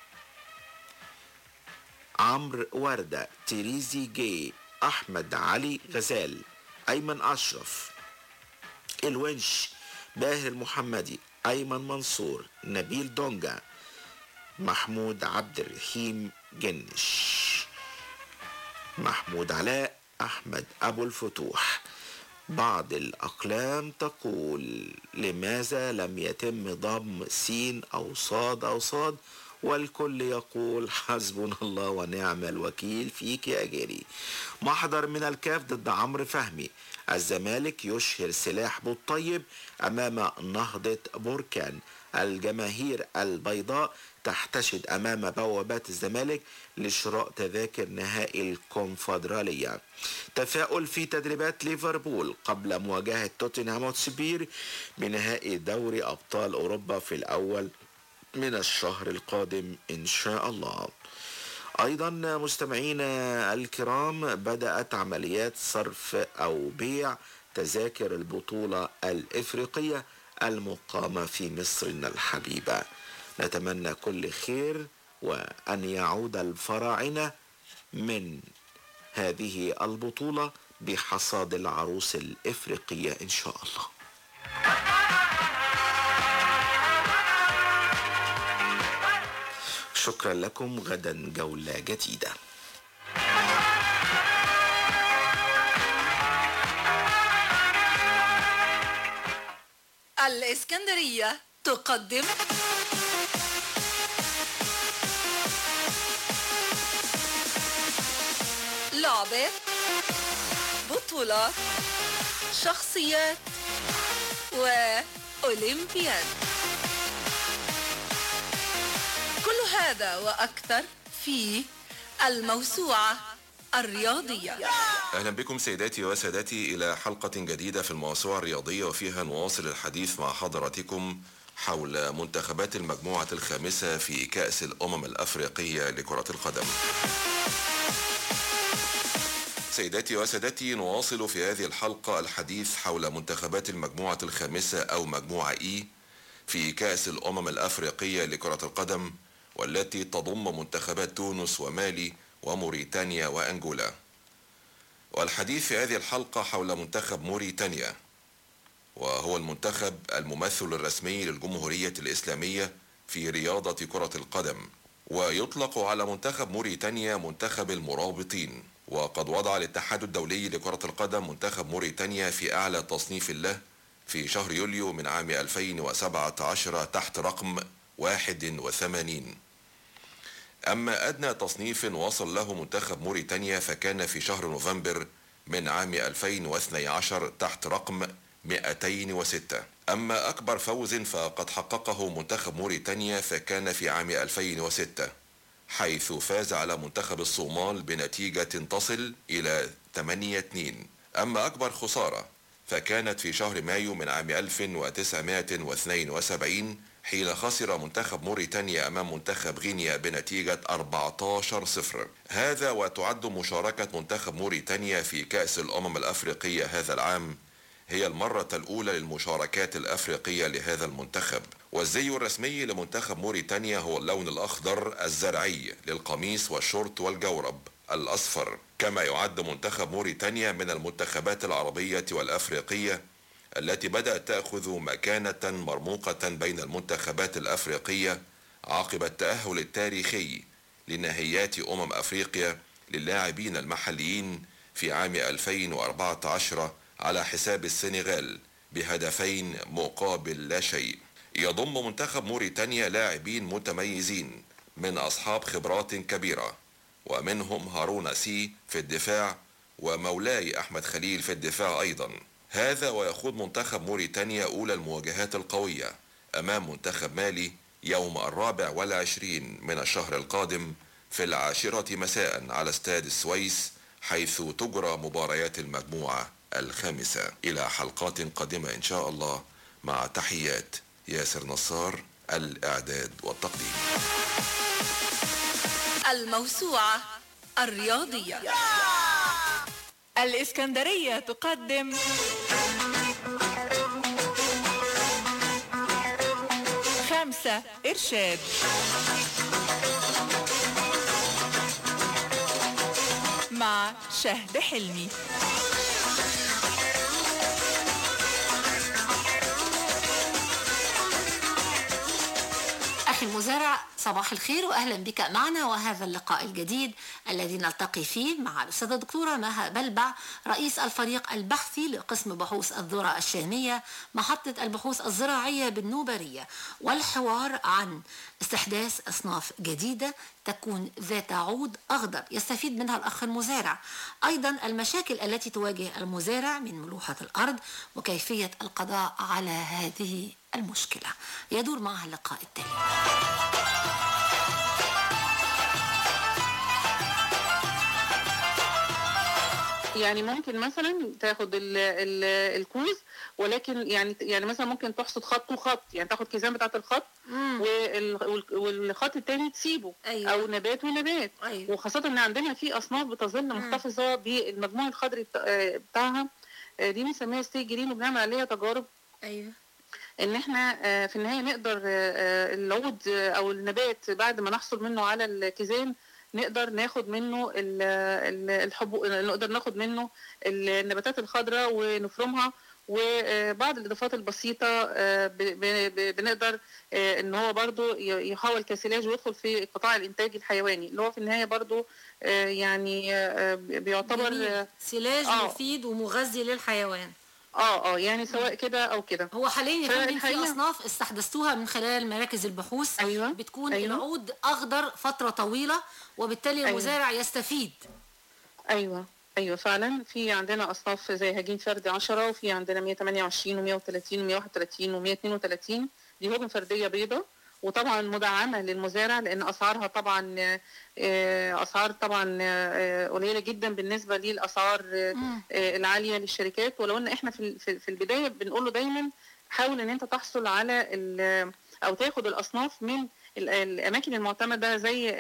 عمرو وردة تريزي جي أحمد علي غزال أيمن أشرف الونش باهر المحمدي أيمن منصور نبيل دونجا محمود عبد الرحيم جنش محمود علاء أحمد أبو الفتوح بعض الأقلام تقول لماذا لم يتم ضم سين أو صاد أو صاد والكل يقول حسبنا الله ونعم الوكيل فيك يا جري محضر من الكاف ضد عمرو فهمي الزمالك يشهر سلاح بالطيب أمام نهضة بركان الجماهير البيضاء تحتشد أمام بوابات الزمالك لشراء تذاكر نهائي الكونفدرالية تفاؤل في تدريبات ليفربول قبل مواجهة توتنهام هوتسبير بنهائي دوري أبطال أوروبا في الأول من الشهر القادم إن شاء الله أيضا مستمعينا الكرام بدأت عمليات صرف أو بيع تذاكر البطولة الإفريقية المقامة في مصرنا الحبيبة نتمنى كل خير وأن يعود الفراعنة من هذه البطولة بحصاد العروس الإفريقية إن شاء الله شكرا لكم غدا جولة جديدة
الإسكندرية تقدم لعبة بطولات شخصيات وأولمبياد كل هذا وأكثر في الموسوعة الرياضية
أهلا بكم سيداتي وسادتي إلى حلقة جديدة في الموسوعة الرياضية وفيها نواصل الحديث مع حضراتكم حول منتخبات المجموعة الخامسة في كأس الأمم الأفريقية لكرة القدم سيداتي وسادتي نواصل في هذه الحلقة الحديث حول منتخبات المجموعة الخامسة أو مجموعة إي في كأس الأمم الأفريقية لكرة القدم والتي تضم منتخبات تونس ومالي وموريتانيا وأنجولا والحديث في هذه الحلقة حول منتخب موريتانيا وهو المنتخب الممثل الرسمي للجمهورية الإسلامية في رياضة كرة القدم ويطلق على منتخب موريتانيا منتخب المرابطين وقد وضع الاتحاد الدولي لكرة القدم منتخب موريتانيا في أعلى تصنيف له في شهر يوليو من عام 2017 تحت رقم 81 أما أدنى تصنيف وصل له منتخب موريتانيا فكان في شهر نوفمبر من عام 2012 تحت رقم 206 أما أكبر فوز فقد حققه منتخب موريتانيا فكان في عام 2006 حيث فاز على منتخب الصومال بنتيجة تصل إلى 8-2 أما أكبر خسارة فكانت في شهر مايو من عام 1972 حين خسر منتخب موريتانيا أمام منتخب غينيا بنتيجة 14-0 هذا وتعد مشاركة منتخب موريتانيا في كأس الأمم الأفريقية هذا العام هي المرة الأولى للمشاركات الأفريقية لهذا المنتخب والزي الرسمي لمنتخب موريتانيا هو اللون الأخضر الزرعي للقميص والشورت والجورب الأصفر كما يعد منتخب موريتانيا من المنتخبات العربية والأفريقية التي بدأت تأخذ مكانة مرموقة بين المنتخبات الأفريقية عقب التأهل التاريخي لنهائيات أمم أفريقيا للاعبين المحليين في عام 2014 على حساب السنغال بهدفين مقابل لا شيء يضم منتخب موريتانيا لاعبين متميزين من أصحاب خبرات كبيرة ومنهم هارون سي في الدفاع ومولاي أحمد خليل في الدفاع أيضا هذا ويخوض منتخب موريتانيا أولى المواجهات القوية أمام منتخب مالي يوم الرابع والعشرين من الشهر القادم في العاشرة مساء على استاد السويس حيث تجرى مباريات المجموعة الخامسة إلى حلقات قادمة إن شاء الله مع تحيات ياسر نصار الإعداد والتقديم
الموسوعة الرياضية
الإسكندرية تقدم خمسة إرشاد مع شهد حلمي
أخي المزارع صباح الخير وأهلا بك معنا وهذا اللقاء الجديد الذي نلتقي فيه مع الأستاذة الدكتورة مها بلبع رئيس الفريق البحثي لقسم بحوث الذرة الشامية محطة البحوث الزراعية بالنوبرية والحوار عن استحداث أصناف جديدة تكون ذات عود أخضر يستفيد منها الأخ المزارع أيضا المشاكل التي تواجه المزارع من ملوحة الأرض وكيفية القضاء على هذه المشكلة يدور معها اللقاء التالي
يعني ممكن مثلا تاخد ال ال الكوز ولكن يعني يعني مثلا ممكن تحصد خط وخط يعني تاخد كيزان بتاعت الخط وال وال- والخط التاني تسيبه
أيوة.
او نبات ونبات
أيوة.
وخاصه ان عندنا في اصناف بتظل محتفظه بالمجموع الخضري بتا- آه، بتاعها آه، دي بنسميها ستي جرين وبنعمل عليها تجارب
ايوه
ان احنا آه، في النهايه نقدر آه، آه، العود آه، او النبات بعد ما نحصل منه على الكيزان نقدر ناخد منه ال- ال- الحبو نقدر ناخد منه النباتات الخضراء ونفرمها وبعض الاضافات البسيطه آه، ب- ب- ب- بنقدر آه، ان هو برضو ي- يحول كسلاج ويدخل في قطاع الانتاج الحيواني اللي هو في النهايه برضو آه، يعني آه، بيعتبر
جميل.
آه،
سلاج
آه.
مفيد ومغذي للحيوان
اه اه يعني سواء كده او كده
هو حاليا يا فندم في
فالحقيقة-
اصناف استحدثتوها من خلال مراكز البحوث
أيوة.
بتكون
أيوة.
العود اخضر فتره طويله وبالتالي
أيوة.
المزارع يستفيد
ايوه ايوه فعلا في عندنا اصناف زي هجين فردي 10 وفي عندنا 128 و130 و131 و132 دي هجن فرديه بيضاء وطبعا مدعمه للمزارع لان اسعارها طبعا آه، اسعار طبعا آه، قليله جدا بالنسبه للاسعار آه، آه، العاليه للشركات ولو ان احنا في في- في البدايه بنقول له دايما حاول ان انت تحصل على ال- او تاخد الاصناف من ال- الاماكن المعتمده زي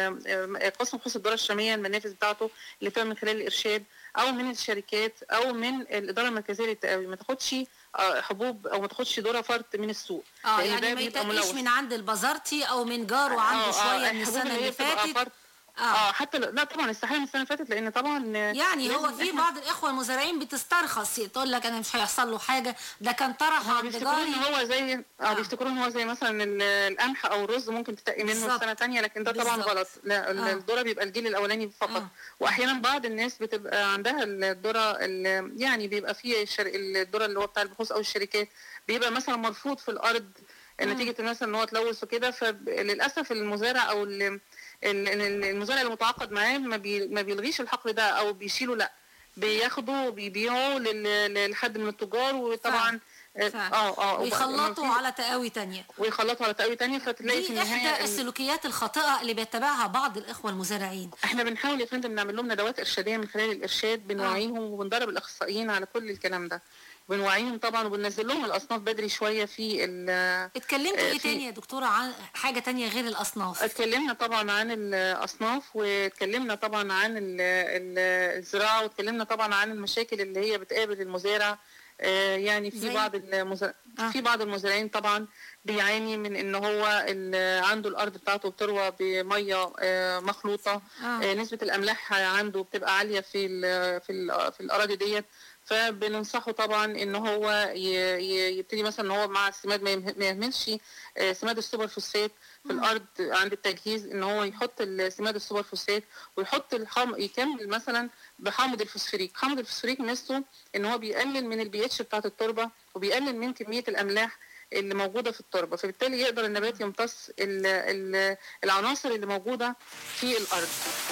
ال- قسم بحوث الدوله الشاميه المنافذ بتاعته اللي بتبقى من خلال الارشاد او من الشركات او من الاداره المركزيه للتقاوي ما تاخدش آه، حبوب او ما تاخدش ذره فرط من السوق
اه
لأن ده
يعني ما
بيبقى
يتقيش
ملوث.
من عند البازارتي او من جاره عنده
آه، آه،
شويه من
الحبوب
السنه
اللي هي
اللي
بتبقى
فاتت
فرط اه حتى لو- لا طبعا استحاله من السنه اللي فاتت لان طبعا
يعني هو
لازم
في
إحنا-
بعض الاخوه المزارعين بتسترخص تقول لك انا مش هيحصل له حاجه ده كان طرح عند
بيفتكروا ان
جاري
هو زي اه بيفتكروا ان هو زي مثلا ال- القمح او الرز ممكن تتقي منه
بالظبط.
سنه تانية لكن ده طبعا
بالظبط.
غلط لا ال-
آه.
الذره بيبقى الجيل الاولاني فقط واحيانا بعض الناس بتبقى عندها الذره ال- يعني بيبقى فيه الشر... الذره اللي هو بتاع البحوث او الشركات بيبقى مثلا مرفوض في الارض نتيجه مثلا ان هو تلوث وكده فللاسف المزارع او ال- ال- ال- المزارع المتعاقد معاه ما, بي... ما بيلغيش الحقل ده او بيشيله لا بياخده وبيبيعه لل- لحد من التجار وطبعا اه اه
ويخلطوا
وفي-
على تقاوي تانية
ويخلطوا على تقوي تانية فتلاقي في
دي
النهايه
احدى
ال-
السلوكيات الخاطئه اللي بيتبعها بعض الاخوه المزارعين
احنا بنحاول يا فندم نعمل لهم ندوات ارشاديه من خلال الارشاد بنوعيهم وبندرب الاخصائيين على كل الكلام ده بنوعيهم طبعا وبننزل لهم الاصناف بدري شويه في ال
اتكلمتوا
آه،
ايه
في-
تاني يا دكتوره عن حاجه تانية غير الاصناف
اتكلمنا طبعا عن الاصناف واتكلمنا طبعا عن ال- ال- الزراعه واتكلمنا طبعا عن المشاكل اللي هي بتقابل المزارع آه، يعني في
زي؟
بعض المزارع في بعض المزارعين طبعا بيعاني من ان هو ال- عنده الارض بتاعته بتروى بميه آه، مخلوطه
آه.
آه، نسبه الاملاح عنده بتبقى عاليه في ال في ال في الاراضي ديت فبننصحه طبعا ان هو ي- ي- يبتدي مثلا ان هو مع السماد ما يمه- ما يهملش آه، سماد السوبر فوسفات في الارض عند التجهيز ان هو يحط ال- سماد السوبر فوسفات ويحط الحم يكمل مثلا بحامض الفوسفوريك حامض الفوسفوريك ميزته ان هو بيقلل من البي اتش بتاعت التربه وبيقلل من كميه الاملاح اللي موجوده في التربه فبالتالي يقدر النبات يمتص ال- ال- العناصر اللي موجوده في الارض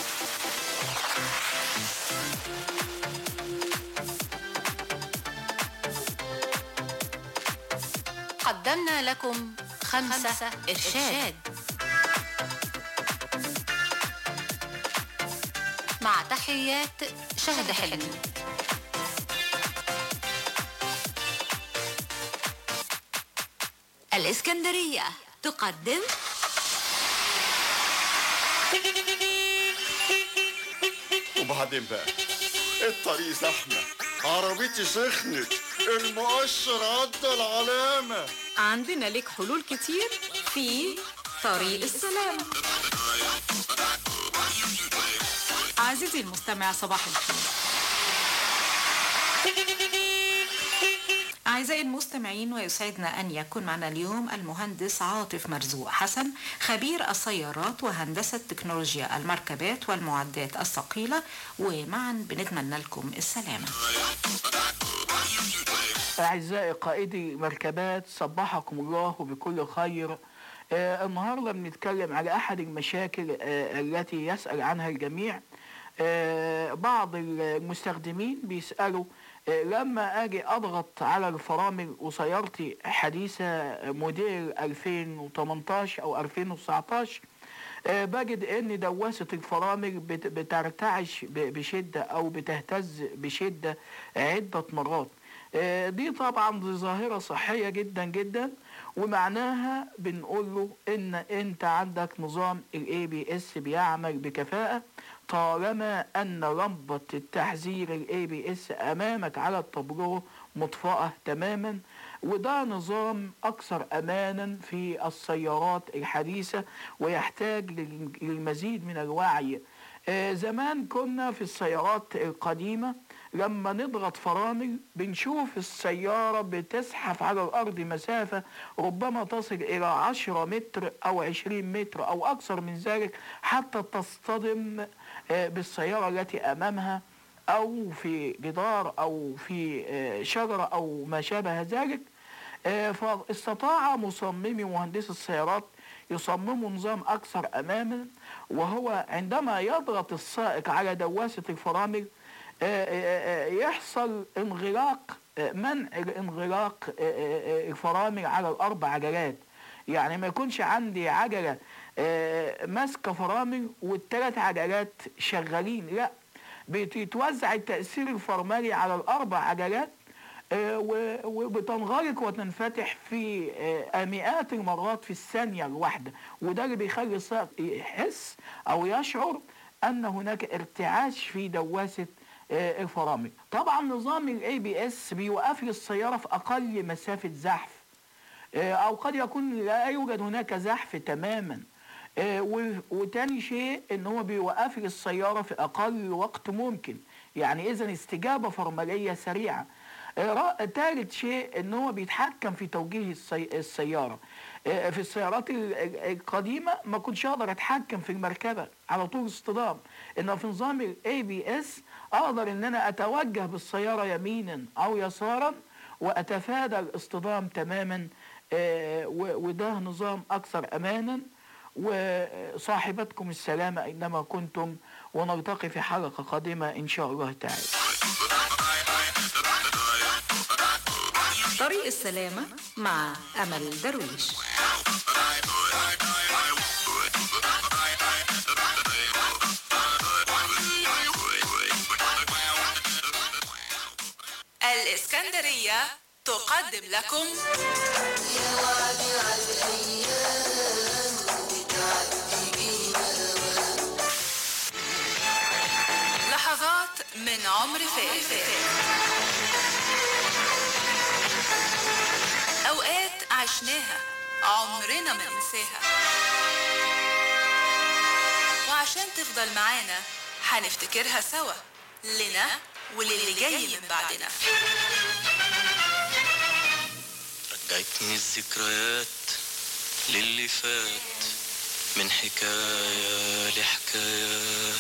قدمنا لكم خمسة إرشاد مع تحيات شهد حلمي الإسكندرية تقدم
وبعدين بقى الطريق زحمة عربيتي سخنت المؤشر عدى العلامة
عندنا لك حلول كتير في طريق السلام عزيزي المستمع صباح الخير أعزائي المستمعين ويسعدنا أن يكون معنا اليوم المهندس عاطف مرزوق حسن خبير السيارات وهندسة تكنولوجيا المركبات والمعدات الثقيلة ومعا بنتمنى لكم السلامة
أعزائي قائدي مركبات صبحكم الله بكل خير آه النهاردة بنتكلم على أحد المشاكل آه التي يسأل عنها الجميع آه بعض المستخدمين بيسألوا آه لما أجي أضغط على الفرامل وسيارتي حديثة موديل 2018 أو 2019 آه، بجد ان دواسة الفرامل بت- بترتعش ب- بشدة او بتهتز بشدة عدة مرات آه، دي طبعا دي ظاهرة صحية جدا جدا ومعناها بنقول له ان انت عندك نظام الاي بي اس بيعمل بكفاءة طالما ان لمبة التحذير الاي بي اس امامك على التابلو مطفأة تماما وده نظام أكثر أمانا في السيارات الحديثة ويحتاج لل- للمزيد من الوعي آه، زمان كنا في السيارات القديمة لما نضغط فرامل بنشوف السيارة بتزحف على الأرض مسافة ربما تصل إلى 10 متر أو 20 متر أو أكثر من ذلك حتى تصطدم آه، بالسيارة التي أمامها أو في جدار أو في آه، شجرة أو ما شابه ذلك آه، فاستطاع مصممي ومهندسي السيارات يصمموا نظام أكثر أماما وهو عندما يضغط السائق على دواسة الفرامل آه، آه، آه، يحصل انغلاق آه، منع الانغلاق آه، آه، آه، الفرامل على الأربع عجلات يعني ما يكونش عندي عجلة آه، ماسكة فرامل والثلاث عجلات شغالين لا بيتوزع التأثير الفرملي على الأربع عجلات آه، و- وبتنغلق وتنفتح في آه، مئات المرات في الثانية الواحدة وده اللي بيخلي السائق يحس أو يشعر أن هناك ارتعاش في دواسة آه، الفرامل طبعا نظام الاي بي اس بيوقف لي السيارة في أقل مسافة زحف آه، أو قد يكون لا يوجد هناك زحف تماما آه، و- وتاني شيء ان هو بيوقف لي السياره في اقل وقت ممكن يعني اذا استجابه فرمليه سريعه آه، را- تالت شيء ان هو بيتحكم في توجيه السي... السياره آه، في السيارات ال- ال- القديمه ما كنتش اقدر اتحكم في المركبه على طول اصطدام انما في نظام الاي بي اس اقدر ان انا اتوجه بالسياره يمينا او يسارا واتفادى الاصطدام تماما آه، و- وده نظام اكثر امانا وصاحبتكم السلامة أينما كنتم ونلتقي في حلقة قادمة إن شاء الله تعالى
طريق السلامة مع أمل درويش
الإسكندرية تقدم لكم لحظات من عمر فات أوقات عشناها عمرنا ما ننساها وعشان تفضل معانا هنفتكرها سوا لنا وللي جاي من بعدنا
رجعتني الذكريات للي فات من حكاية لحكايات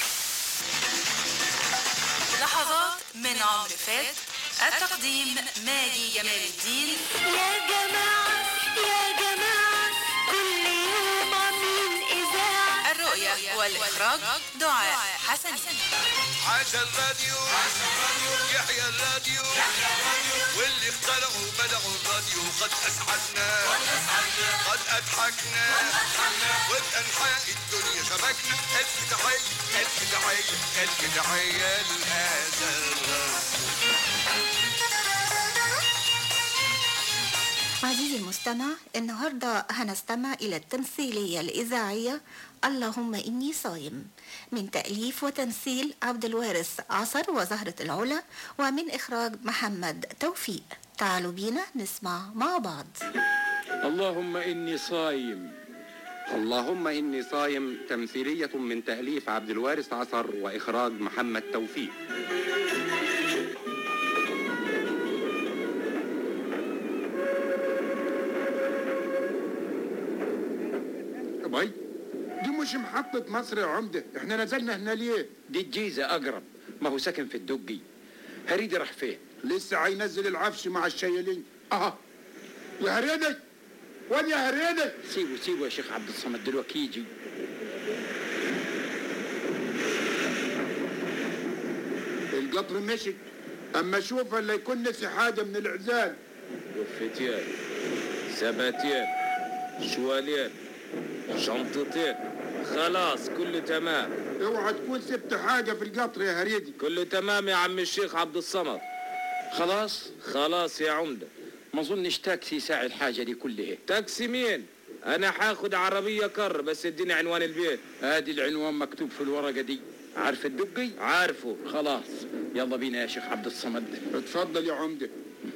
لحظات من عمر فات التقديم ماجي جمال الدين
يا جماعة يا جماعة كل يوم عاملين إذاعة
الرؤية والإخراج دعاء حسن
عاش الراديو يحيى الراديو واللي اخترعوا بدعوا الراديو قد اسعدنا قد اضحكنا وبانحاء الدنيا شبكنا الف تحيه الف تحيه الف تحيه لهذا
عزيزي المستمع النهاردة هنستمع إلى التمثيلية الإذاعية اللهم إني صايم من تأليف وتمثيل عبد الوارث عصر وزهرة العلا ومن إخراج محمد توفيق تعالوا بينا نسمع مع بعض
اللهم إني صايم
اللهم إني صايم تمثيلية من تأليف عبد الوارث عصر وإخراج محمد توفيق
باي دي مش محطة مصر يا عمدة احنا نزلنا هنا ليه
دي الجيزة أقرب ما هو ساكن في الدقي هريدي راح فين
لسه هينزل العفش مع الشيالين اه يا هريدي وين يا هريدي
سيبه سيبه يا شيخ عبد الصمد دلوقتي يجي
القطر مشي اما شوف اللي يكون نسي حاجة من العزال
وفتيان سباتين شوالين شنطتين خلاص كله تمام
اوعى تكون سبت حاجة في القطر يا هريدي
كله تمام يا عم الشيخ عبد الصمد خلاص خلاص يا عمدة ما اظنش تاكسي يساعي الحاجة دي كلها تاكسي مين انا حاخد عربية كر بس اديني عنوان البيت ادي العنوان مكتوب في الورقة دي عارف الدقي عارفه خلاص يلا بينا يا شيخ عبد الصمد
اتفضل يا عمدة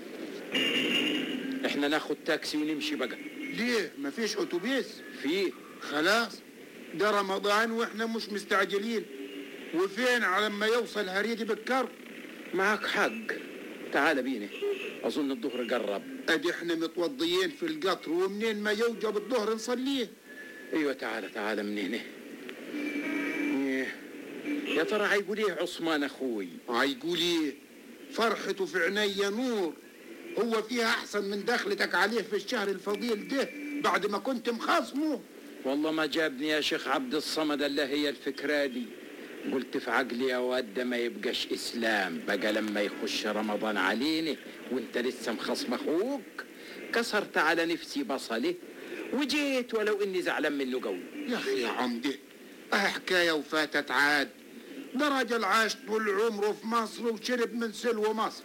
احنا ناخد تاكسي ونمشي بقى
ليه مفيش اتوبيس
في
خلاص ده رمضان واحنا مش مستعجلين وفين على ما يوصل هريدي بالكر
معك حق تعال بينا اظن الظهر قرب
ادي احنا متوضيين في القطر ومنين ما يوجب الظهر نصليه
ايوه تعال تعال من هنا إيه. يا ترى هيقول ايه عثمان اخوي
هيقول ايه فرحته في عينيا نور هو فيها احسن من دخلتك عليه في الشهر الفضيل ده بعد ما كنت مخاصمه
والله ما جابني يا شيخ عبد الصمد الا هي الفكره دي قلت في عقلي يا واد ده ما يبقاش اسلام بقى لما يخش رمضان علينا وانت لسه مخصم اخوك كسرت على نفسي بصلي وجيت ولو اني زعلان منه قوي
يا اخي يا عمدي اه حكايه وفاتت عاد ده راجل عاش طول عمره في مصر وشرب من سلو مصر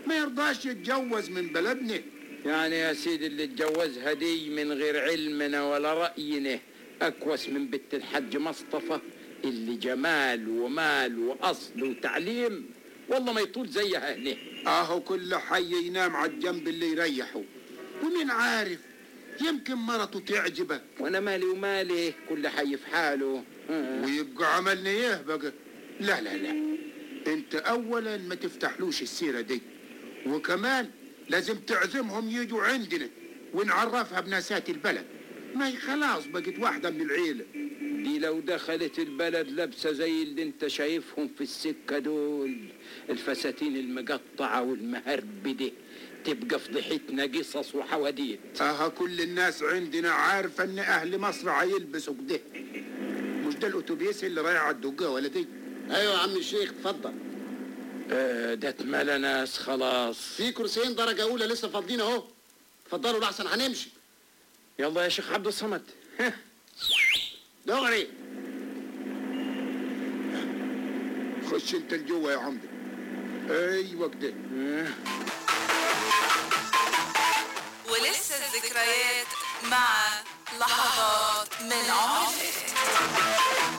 ما يرضاش يتجوز من بلدنا
يعني يا سيدي اللي اتجوزها دي من غير علمنا ولا رأينا أكوس من بنت الحج مصطفى اللي جمال ومال وأصل وتعليم والله ما يطول زيها هنا
اهو كل حي ينام على الجنب اللي يريحه ومين عارف يمكن مرته تعجبك
وانا مالي ومالي كل حي في حاله
ويبقى عملنا ايه بقى لا لا لا انت اولا ما تفتحلوش السيره دي وكمان لازم تعزمهم يجوا عندنا ونعرفها بناسات البلد ما هي خلاص بقت واحده من العيله
دي لو دخلت البلد لابسة زي اللي انت شايفهم في السكة دول الفساتين المقطعة والمهربدة تبقى فضيحتنا قصص وحواديت
اها كل الناس عندنا عارفه ان اهل مصر هيلبسوا كده مش ده الاتوبيس اللي رايح على الدقه ولا دي
ايوه يا عم الشيخ اتفضل
آه ده اتملى ناس خلاص
في كرسيين درجه اولى لسه فاضيين اهو اتفضلوا لحسن هنمشي
يلا يا شيخ عبد الصمد
دغري
خش انت لجوه يا عمدة ايوه كده
ولسه الذكريات مع لحظات من عمر فاتت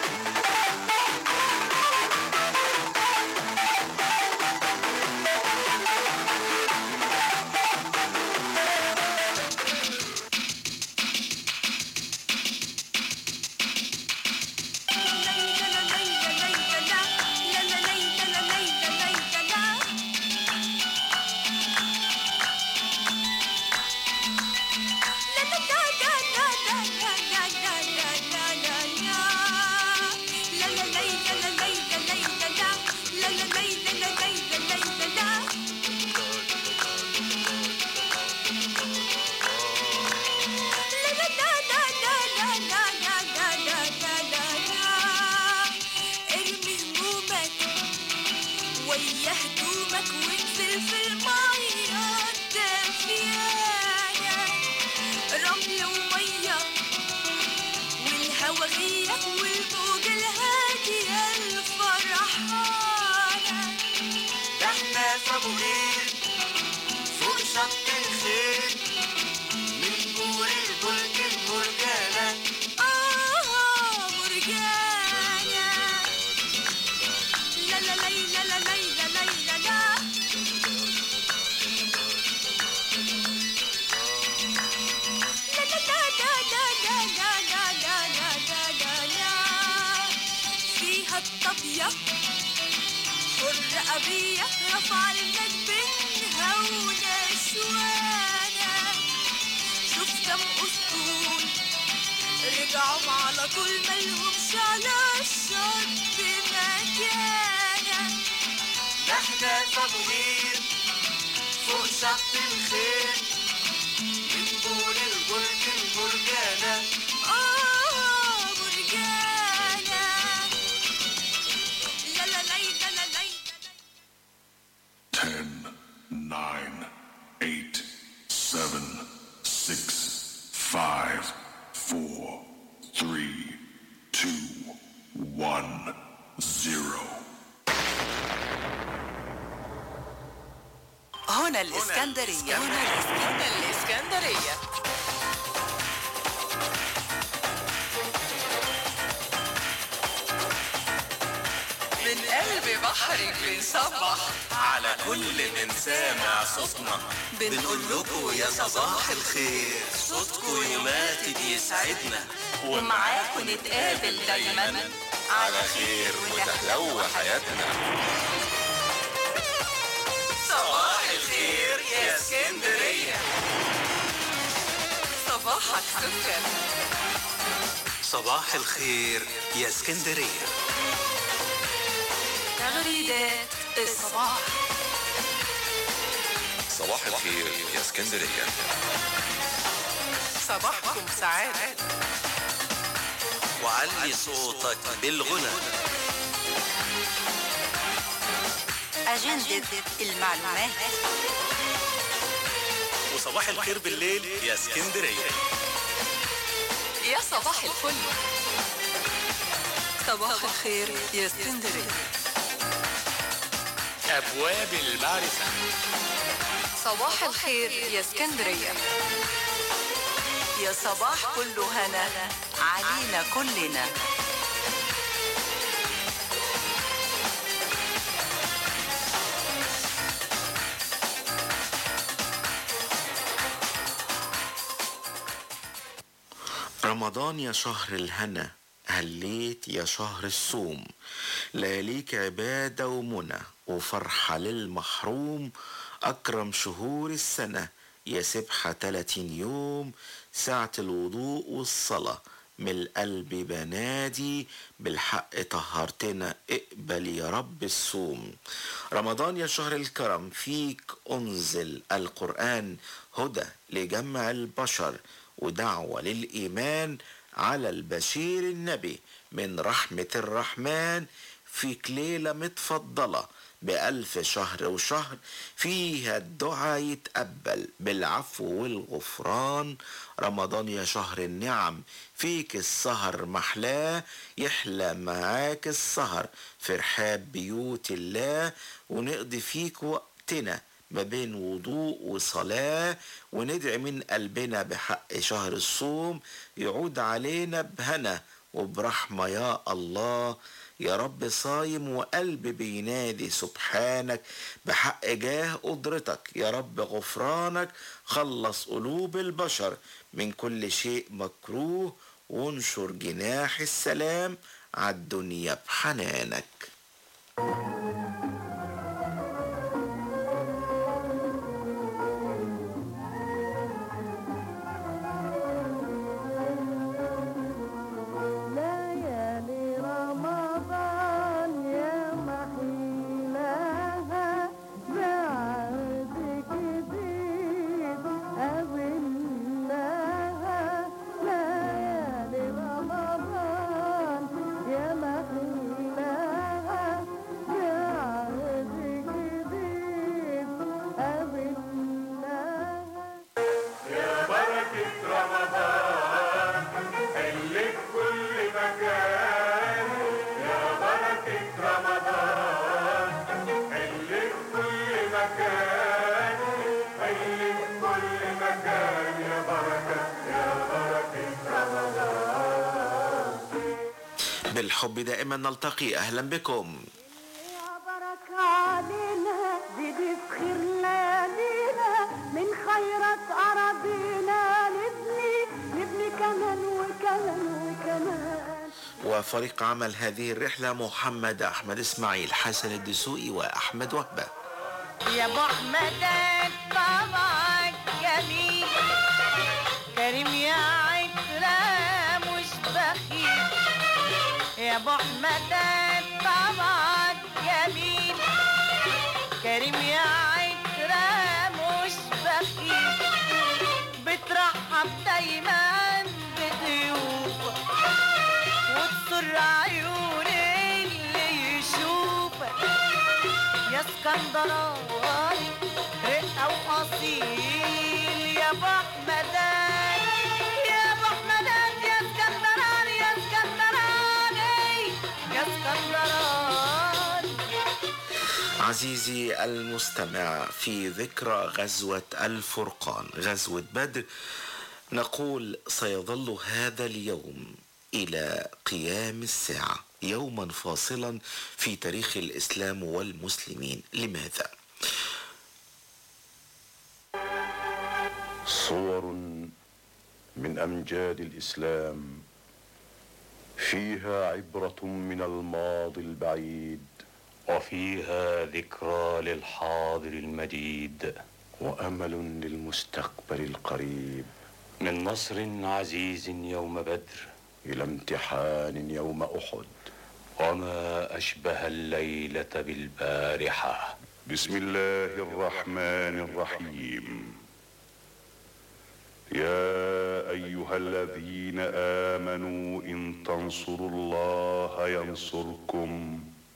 ارمي همومك ويا هدومك وانزل في المية الدافيانة رمل ومية والهوا غيرك والموج الهادية الفرحانة
ده احنا في ابو قير فوق شط الخير من جور البرج المرجانة
آه مرجانة لا لا لا لا لا لا لا لا لا لا فيها الطبية حرة أبية رفع الند بينها ونسوانة شوف كم أسطول رجعوا على طول ملهمش على الشط مكانة
ده احنا في ابو قير فوق شط الخير من جور البرج المرجانة
آه مرجانة لا لا لا لا لا لا
10, 9, 8, 7, 6, 5, 4, 3, 2, 1, 0.
هنا الإسكندرية هنا الإسكندرية هنا الإسكندرية من قلب بحرك بنصبح
على كل من سامع صوتنا
بنقول
لكم يا صباح الخير صوتكم يماتد يسعدنا
ومعاكم نتقابل دايما
على خير وتحلو حياتنا صباح الخير يا اسكندرية
صباحك سكر
صباح الخير يا اسكندرية
تغريدات الصباح
صباح الخير يا اسكندرية
صباحكم سعادة
وعلي صوتك بالغنى
أجندة المعلومات
وصباح الخير بالليل يا اسكندرية
يا صباح الفل صباح الخير يا اسكندرية
أبواب المعرفة
صباح الخير يا اسكندرية
يا صباح كله هنا علينا كلنا
رمضان يا شهر الهنا هليت يا شهر الصوم لياليك عبادة ومنى وفرحة للمحروم أكرم شهور السنة يا سبحة تلاتين يوم ساعة الوضوء والصلاة من القلب بنادي بالحق طهرتنا اقبل يا رب الصوم رمضان يا شهر الكرم فيك أنزل القرآن هدى لجمع البشر ودعوة للإيمان على البشير النبي من رحمة الرحمن فيك ليلة متفضلة بألف شهر وشهر فيها الدعاء يتقبل بالعفو والغفران رمضان يا شهر النعم فيك السهر محلاه يحلى معاك السهر في رحاب بيوت الله ونقضي فيك وقتنا ما بين وضوء وصلاة وندعي من قلبنا بحق شهر الصوم يعود علينا بهنا وبرحمة يا الله يا رب صايم وقلب بينادي سبحانك بحق جاه قدرتك يا رب غفرانك خلص قلوب البشر من كل شيء مكروه وانشر جناح السلام عالدنيا بحنانك
ليالي رمضان يا محلاها بعد جديد قابلناها ليالي رمضان يا محلاها بعد جديد قابلناها
يا بركة رمضان اللي في كل مكان يا بركة رمضان اللي في كل مكان اللي في كل مكان يا بركة يا بركة رمضان
بالحب دائما نلتقي أهلا بكم
بارك علينا زيد في خير ليالينا من خيرات أراضينا نبني نبني كمان وكمان وكمان
وفريق عمل هذه الرحلة محمد أحمد إسماعيل حسن الدسوقي وأحمد وهبة
يا ابو احمد طبعك جميل كريم يا عترة مش بخيل يا ابو احمد طبعك جميل كريم يا عترة مش بخيل بترحب دايما بضيوفك وتسر عيون اللي يشوفك يا اسكندراني رقة وأصيل يا أبو أحمدان يا أبو أحمدان يا اسكندراني يا اسكندراني يا اسكندراني
عزيزي المستمع في ذكرى غزوة الفرقان غزوة بدر نقول سيظل هذا اليوم إلى قيام الساعة يوما فاصلا في تاريخ الإسلام والمسلمين لماذا؟
صور من امجاد الاسلام فيها عبره من الماضي البعيد وفيها ذكرى للحاضر المجيد وامل للمستقبل القريب من نصر عزيز يوم بدر الى امتحان يوم احد وما اشبه الليله بالبارحه بسم الله الرحمن الرحيم يا ايها الذين امنوا ان تنصروا الله ينصركم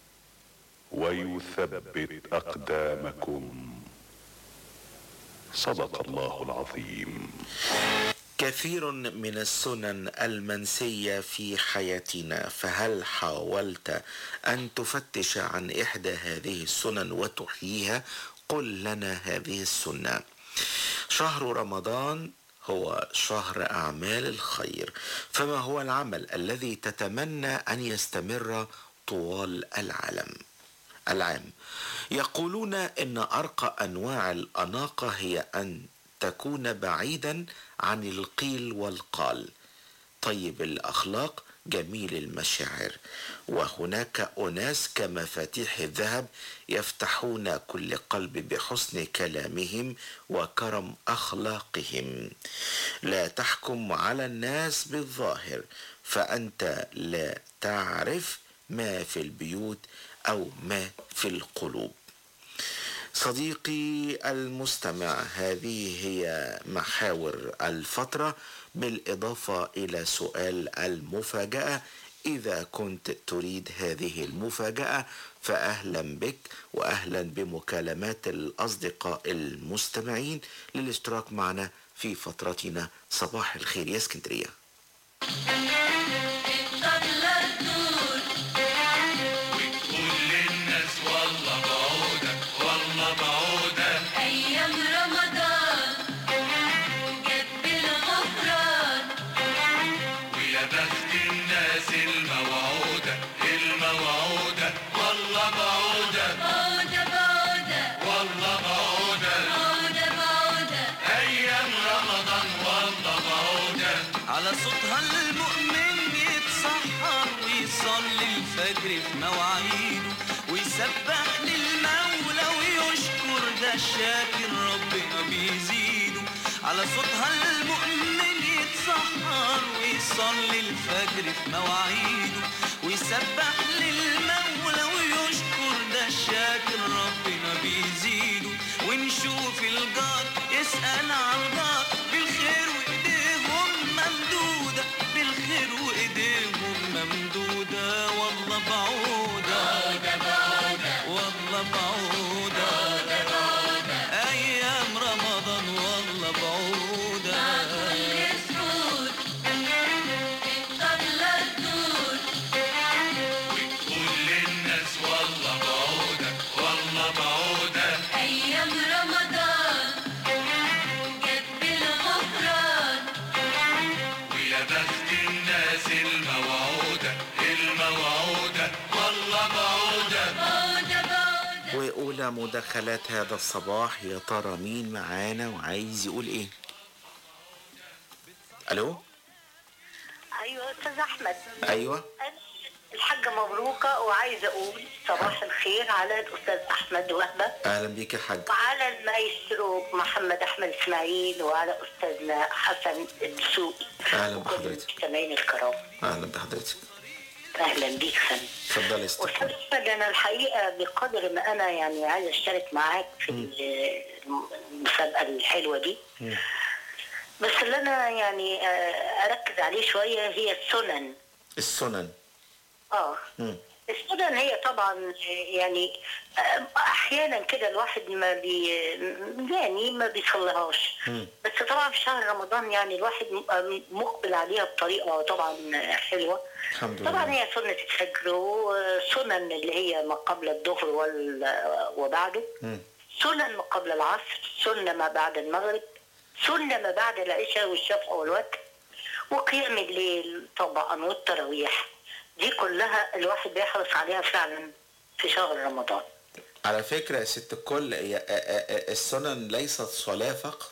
ويثبت اقدامكم صدق الله العظيم
كثير من السنن المنسية في حياتنا فهل حاولت أن تفتش عن إحدى هذه السنن وتحييها قل لنا هذه السنة شهر رمضان هو شهر أعمال الخير فما هو العمل الذي تتمنى أن يستمر طوال العالم العام يقولون ان ارقى انواع الاناقه هي ان تكون بعيدا عن القيل والقال طيب الاخلاق جميل المشاعر وهناك اناس كمفاتيح الذهب يفتحون كل قلب بحسن كلامهم وكرم اخلاقهم لا تحكم على الناس بالظاهر فانت لا تعرف ما في البيوت او ما في القلوب صديقي المستمع هذه هي محاور الفتره بالاضافه الى سؤال المفاجاه اذا كنت تريد هذه المفاجاه فاهلا بك واهلا بمكالمات الاصدقاء المستمعين للاشتراك معنا في فترتنا صباح الخير يا اسكندريه
كل الناس والله بعودة والله بعودة
أيام رمضان جت بالغفران
ويا بخت الناس الموعودة الموعودة والله بعودة
بعودة بعودة
والله بعودة
بعودة بعودة
أيام رمضان والله بعودة
على صوتها المؤمن يتسحر ويصلي الفجر في مواعيده ويسبح للمولى ويشكر ده الشاكر ربنا بيزيده على صوتها المؤمن يتسحر ويصلي الفجر في مواعيده ويسبح للمولى ويشكر ده الشاكر ربنا بيزيده ونشوف الجار يسأل على الجار بالخير وايديهم ممدودة بالخير وايديهم ممدودة والله بعودة والله بعودة أيام رمضان والله بعودة
كل الناس والله بعودة والله بعودة
أيام رمضان جت بالغفران
ويا بخت الناس الموعودة الموعودة والله بعودة
بعودة بعودة
وأولى مداخلات هذا الصباح يا ترى مين معانا وعايز يقول إيه؟ ألو؟
ايوه استاذ احمد
أيوه
الحاجه مبروكه وعايزه اقول صباح الخير على الاستاذ احمد وهبه
أهلا بيك يا حاج
وعلى المايسترو محمد احمد اسماعيل وعلى استاذنا حسن الدسوقي
أهلا بحضرتك
المستمعين الكرام
أهلا بحضرتك
اهلا بيك فندم
اتفضلي يا ستي
استاذ احمد انا الحقيقه بقدر ما انا يعني عايزه اشترك معاك في المسابقه الحلوه دي
مم.
بس اللي انا يعني آه، اركز عليه شويه هي السنن
السنن
اه
مم.
السنن هي طبعا يعني احيانا كده الواحد ما بي يعني ما بيصليهاش
مم.
بس طبعا في شهر رمضان يعني الواحد م- مقبل عليها بطريقه طبعا حلوه
الحمد
طبعا
لله
هي سنه الفجر وسنن اللي هي ما قبل الظهر وال- وبعده
مم.
سنن ما قبل العصر سنه ما بعد المغرب سنه ما بعد العشاء والشفع والوتر وقيام الليل طبعا والتراويح دي كلها الواحد بيحرص عليها فعلا في شهر رمضان
على فكرة يا ست الكل هي- آ- آ- آ- السنن ليست صلاة فقط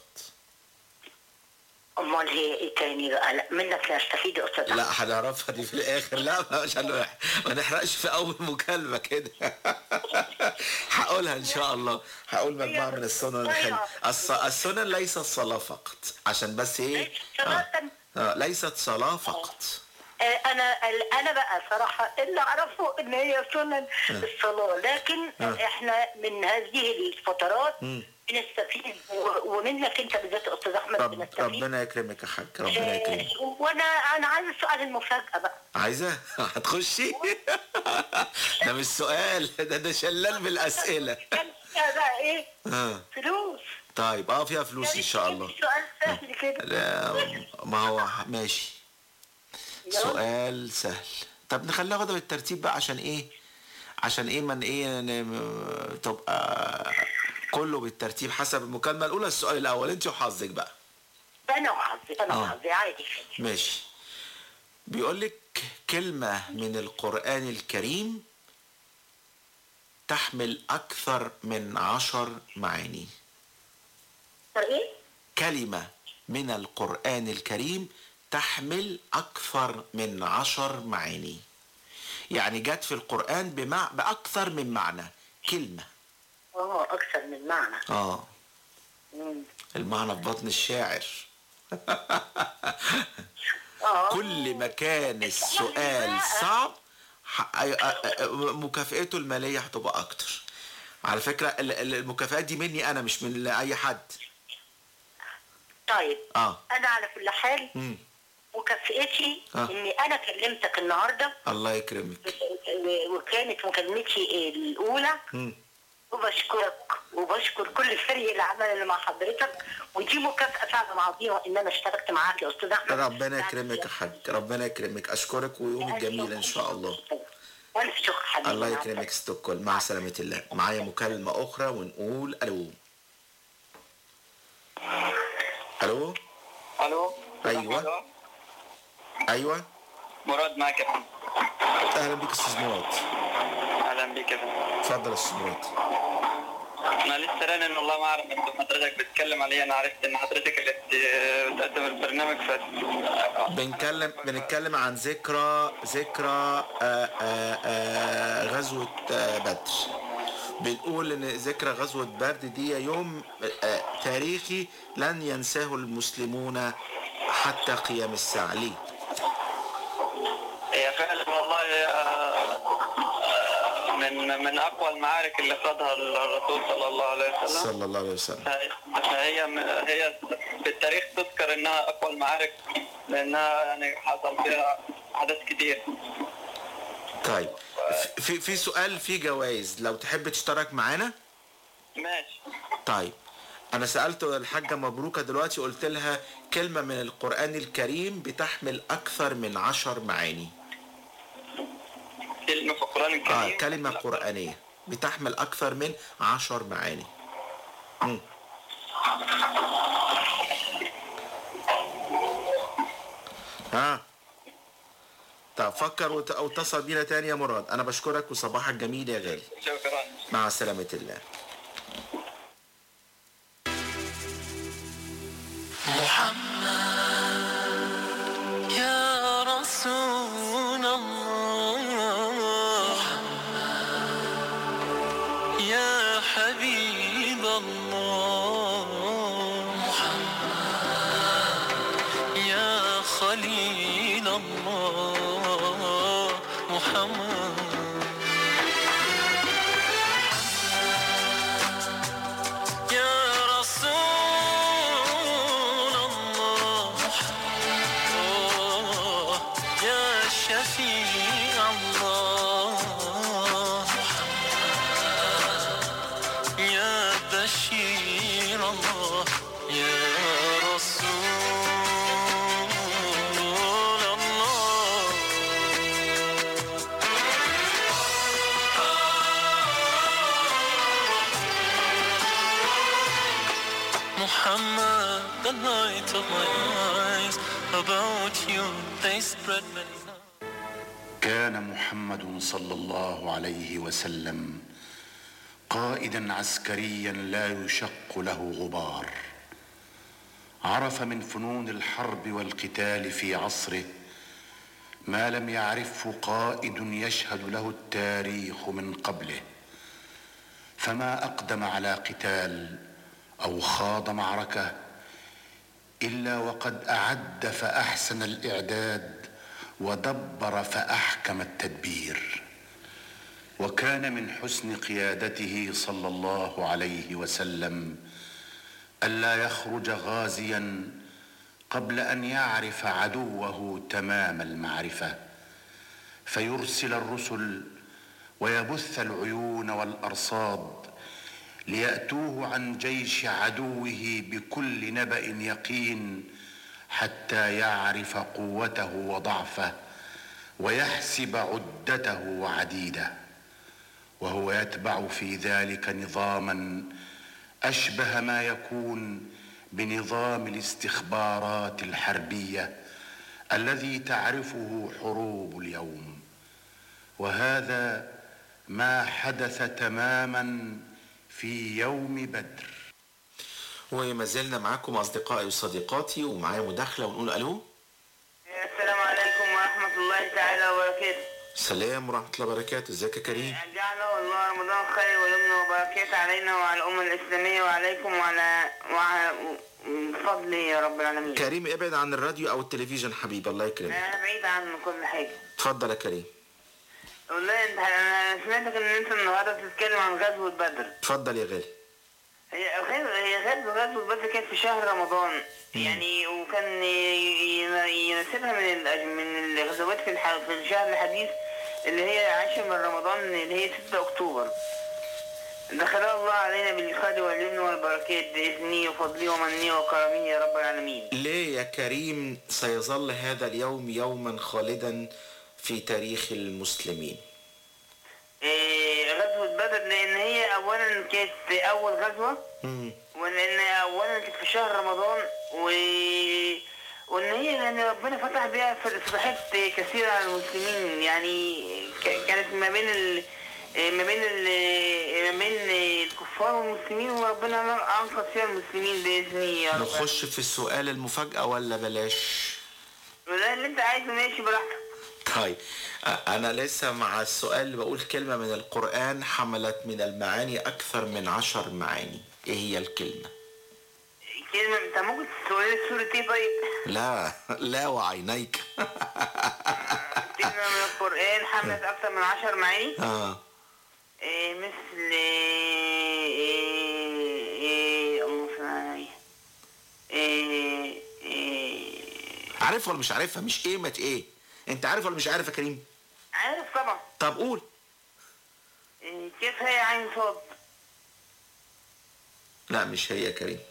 امال هي ايه تاني بقى لا منك نستفيد يا استاذ
لا هنعرفها دي في الآخر لا مش هنروح ما نحرقش في أول مكالمة كده هقولها إن شاء الله هقول مجموعة من السنن الحلوة الص- السنن ليست صلاة فقط عشان بس إيه آه. آه. ليست صلاة فقط
آه، انا انا بقى صراحه اللي اعرفه ان هي سنن الصلاه لكن
آه.
احنا من هذه الفترات
مم.
بنستفيد و- ومنك انت بالذات يا استاذ احمد
رب
بنستفيد
ربنا يكرمك يا حاج ربنا يكرمك
آه، وانا انا عايز السؤال المفاجاه بقى
عايزة هتخشي ده مش سؤال ده ده شلال بالأسئلة
يا بقى ايه
اه
فلوس
طيب اه فيها فلوس ان شاء الله
سؤال سهل كده
لا ما هو ماشي سؤال سهل طب نخليها غدا بالترتيب بقى عشان ايه عشان ايه من ايه ن- تبقى كله بالترتيب حسب المكالمة الأولى السؤال الأول أنت وحظك بقى
انا وحظي انا
آه.
وحظي عادي
ماشي بيقول لك كلمة من القرآن الكريم تحمل أكثر من عشر معاني
ايه
كلمة من القرآن الكريم تحمل أكثر من عشر معاني يعني جت في القرآن بمع... بأكثر من معنى كلمة
اه اكثر من معنى
آه
مم.
المعنى في بطن الشاعر
اه
كل ما كان السؤال صعب ح- أي- أ- أ- مكافئته المالية هتبقى أكتر على فكرة ال- ال- المكافآت دي مني أنا مش من أي حد
طيب
آه
انا على كل حال
مم.
مكافئتي
آه.
اني انا كلمتك النهارده
الله يكرمك
و- وكانت مكالمتي الاولى
مم.
وبشكرك وبشكر كل فريق العمل اللي مع حضرتك ودي مكافأة فعلا عظيمة ان انا اشتركت معاك يا استاذ احمد
ربنا يكرمك يا حاج ربنا يكرمك أشكرك ويومك جميل إن شاء الله
الف شكر حبيبي
الله
مع
يكرمك ستوكل مع سلامة الله معايا مكالمة أخرى ونقول ألو ألو
الو
أيوة أيوة
مراد معك يا فندم
أهلا بك أستاذ مراد
اهلا بيك يا فندم
اتفضل يا أستاذ مراد
انا لسه رانن والله ما اعرف انت حضرتك بتتكلم عليه انا عرفت ان حضرتك اللي بت- بتقدم البرنامج ف
بنتكلم بنتكلم عن ذكرى ذكرى آه، آه، آه، غزوة آه، بدر بنقول ان ذكرى غزوة بدر دي يوم آه، تاريخي لن ينساه المسلمون حتى قيام الساعة ليه؟
هي فعلا والله آه، آه، من من اقوى المعارك اللي خاضها الرسول صلى الله عليه وسلم
صلى الله عليه وسلم
فهي هي في التاريخ تذكر انها اقوى المعارك لانها يعني حصل فيها احداث كتير
طيب في في سؤال في جوائز لو تحب تشترك معانا
ماشي
طيب انا سالت الحاجه مبروكه دلوقتي قلت لها كلمه من القران الكريم بتحمل اكثر من عشر معاني
كلمة في القرآن الكريم
اه كلمه قرانيه بتحمل اكثر من عشر معاني مم. ها طب فكر وت- واتصل بينا تاني يا مراد انا بشكرك وصباحك جميل يا غالي
شكرا
مع سلامه الله
محمد يا رسول الله يا حبيب الله محمد يا خليل الله محمد يا رسول الله آه، يا شفيع الله يا بشير الله يا رسول الله Muhammad, the light of my eyes. About you, they spread many
كان محمد صلى الله عليه وسلم قائدا عسكريا لا يشق له غبار عرف من فنون الحرب والقتال في عصره ما لم يعرفه قائد يشهد له التاريخ من قبله فما اقدم على قتال او خاض معركه الا وقد اعد فاحسن الاعداد ودبر فاحكم التدبير وكان من حسن قيادته صلى الله عليه وسلم الا يخرج غازيا قبل ان يعرف عدوه تمام المعرفه فيرسل الرسل ويبث العيون والارصاد لياتوه عن جيش عدوه بكل نبا يقين حتى يعرف قوته وضعفه ويحسب عدته وعديده وهو يتبع في ذلك نظاما اشبه ما يكون بنظام الاستخبارات الحربيه الذي تعرفه حروب اليوم وهذا ما حدث تماما في يوم بدر
وما زلنا معاكم أصدقائي وصديقاتي ومعايا مداخلة ونقول ألو
السلام عليكم ورحمة الله تعالى وبركاته
سلام ورحمة الله وبركاته ازيك يا كريم
جعله الله رمضان خير ويمن وبركات علينا وعلى الأمة الإسلامية وعليكم وعلى وعلى فضل يا رب العالمين
كريم ابعد عن الراديو أو التلفزيون حبيبي الله يكرمك
أنا بعيد عن كل حاجة
اتفضل يا كريم
والله انت انا سمعتك ان انت النهارده بتتكلم عن غزوة بدر
اتفضل يا غالي
هي غزوة هي غزوة غزوة بدر كانت في شهر رمضان يعني وكان ي- ي- يناسبها من الأج- من الغزوات في الح... في الشهر الحديث اللي هي عاشر من رمضان اللي هي 6 اكتوبر دخلها الله علينا بالخير واليمن والبركات بإذنه وفضله ومنه وكرمه يا رب العالمين
ليه يا كريم سيظل هذا اليوم يوما خالدا في تاريخ المسلمين
إيه، غزوة بدر لأن هي أولا كانت أول غزوة
مم.
ولأن أولا كانت في شهر رمضان و... وإن هي يعني ربنا فتح بيها فتوحات كثيرة على المسلمين يعني ك- كانت ما بين ال... ما بين ال... ما بين الكفار والمسلمين وربنا أنقذ فيها المسلمين بإذنه يا رب
نخش في السؤال المفاجأة ولا بلاش
ولا اللي أنت عايزه ماشي براحتك
طيب أ- أنا لسه مع السؤال اللي بقول كلمة من القرآن حملت من المعاني أكثر من عشر معاني إيه هي الكلمة؟
كلمة أنت ممكن تقول لي سورة إيه طيب؟
لا لا وعينيك
كلمة من القرآن حملت أكثر من عشر معاني
آه
إيه مثل إيه إيه اللهم صل على إيه إيه
عارفها ولا مش عارفها مش إيه ما إيه أنت عارف ولا مش عارف يا كريم؟
عارف طبعا
طب قول
إيه كيف هي عين صاد
لا مش هي يا كريم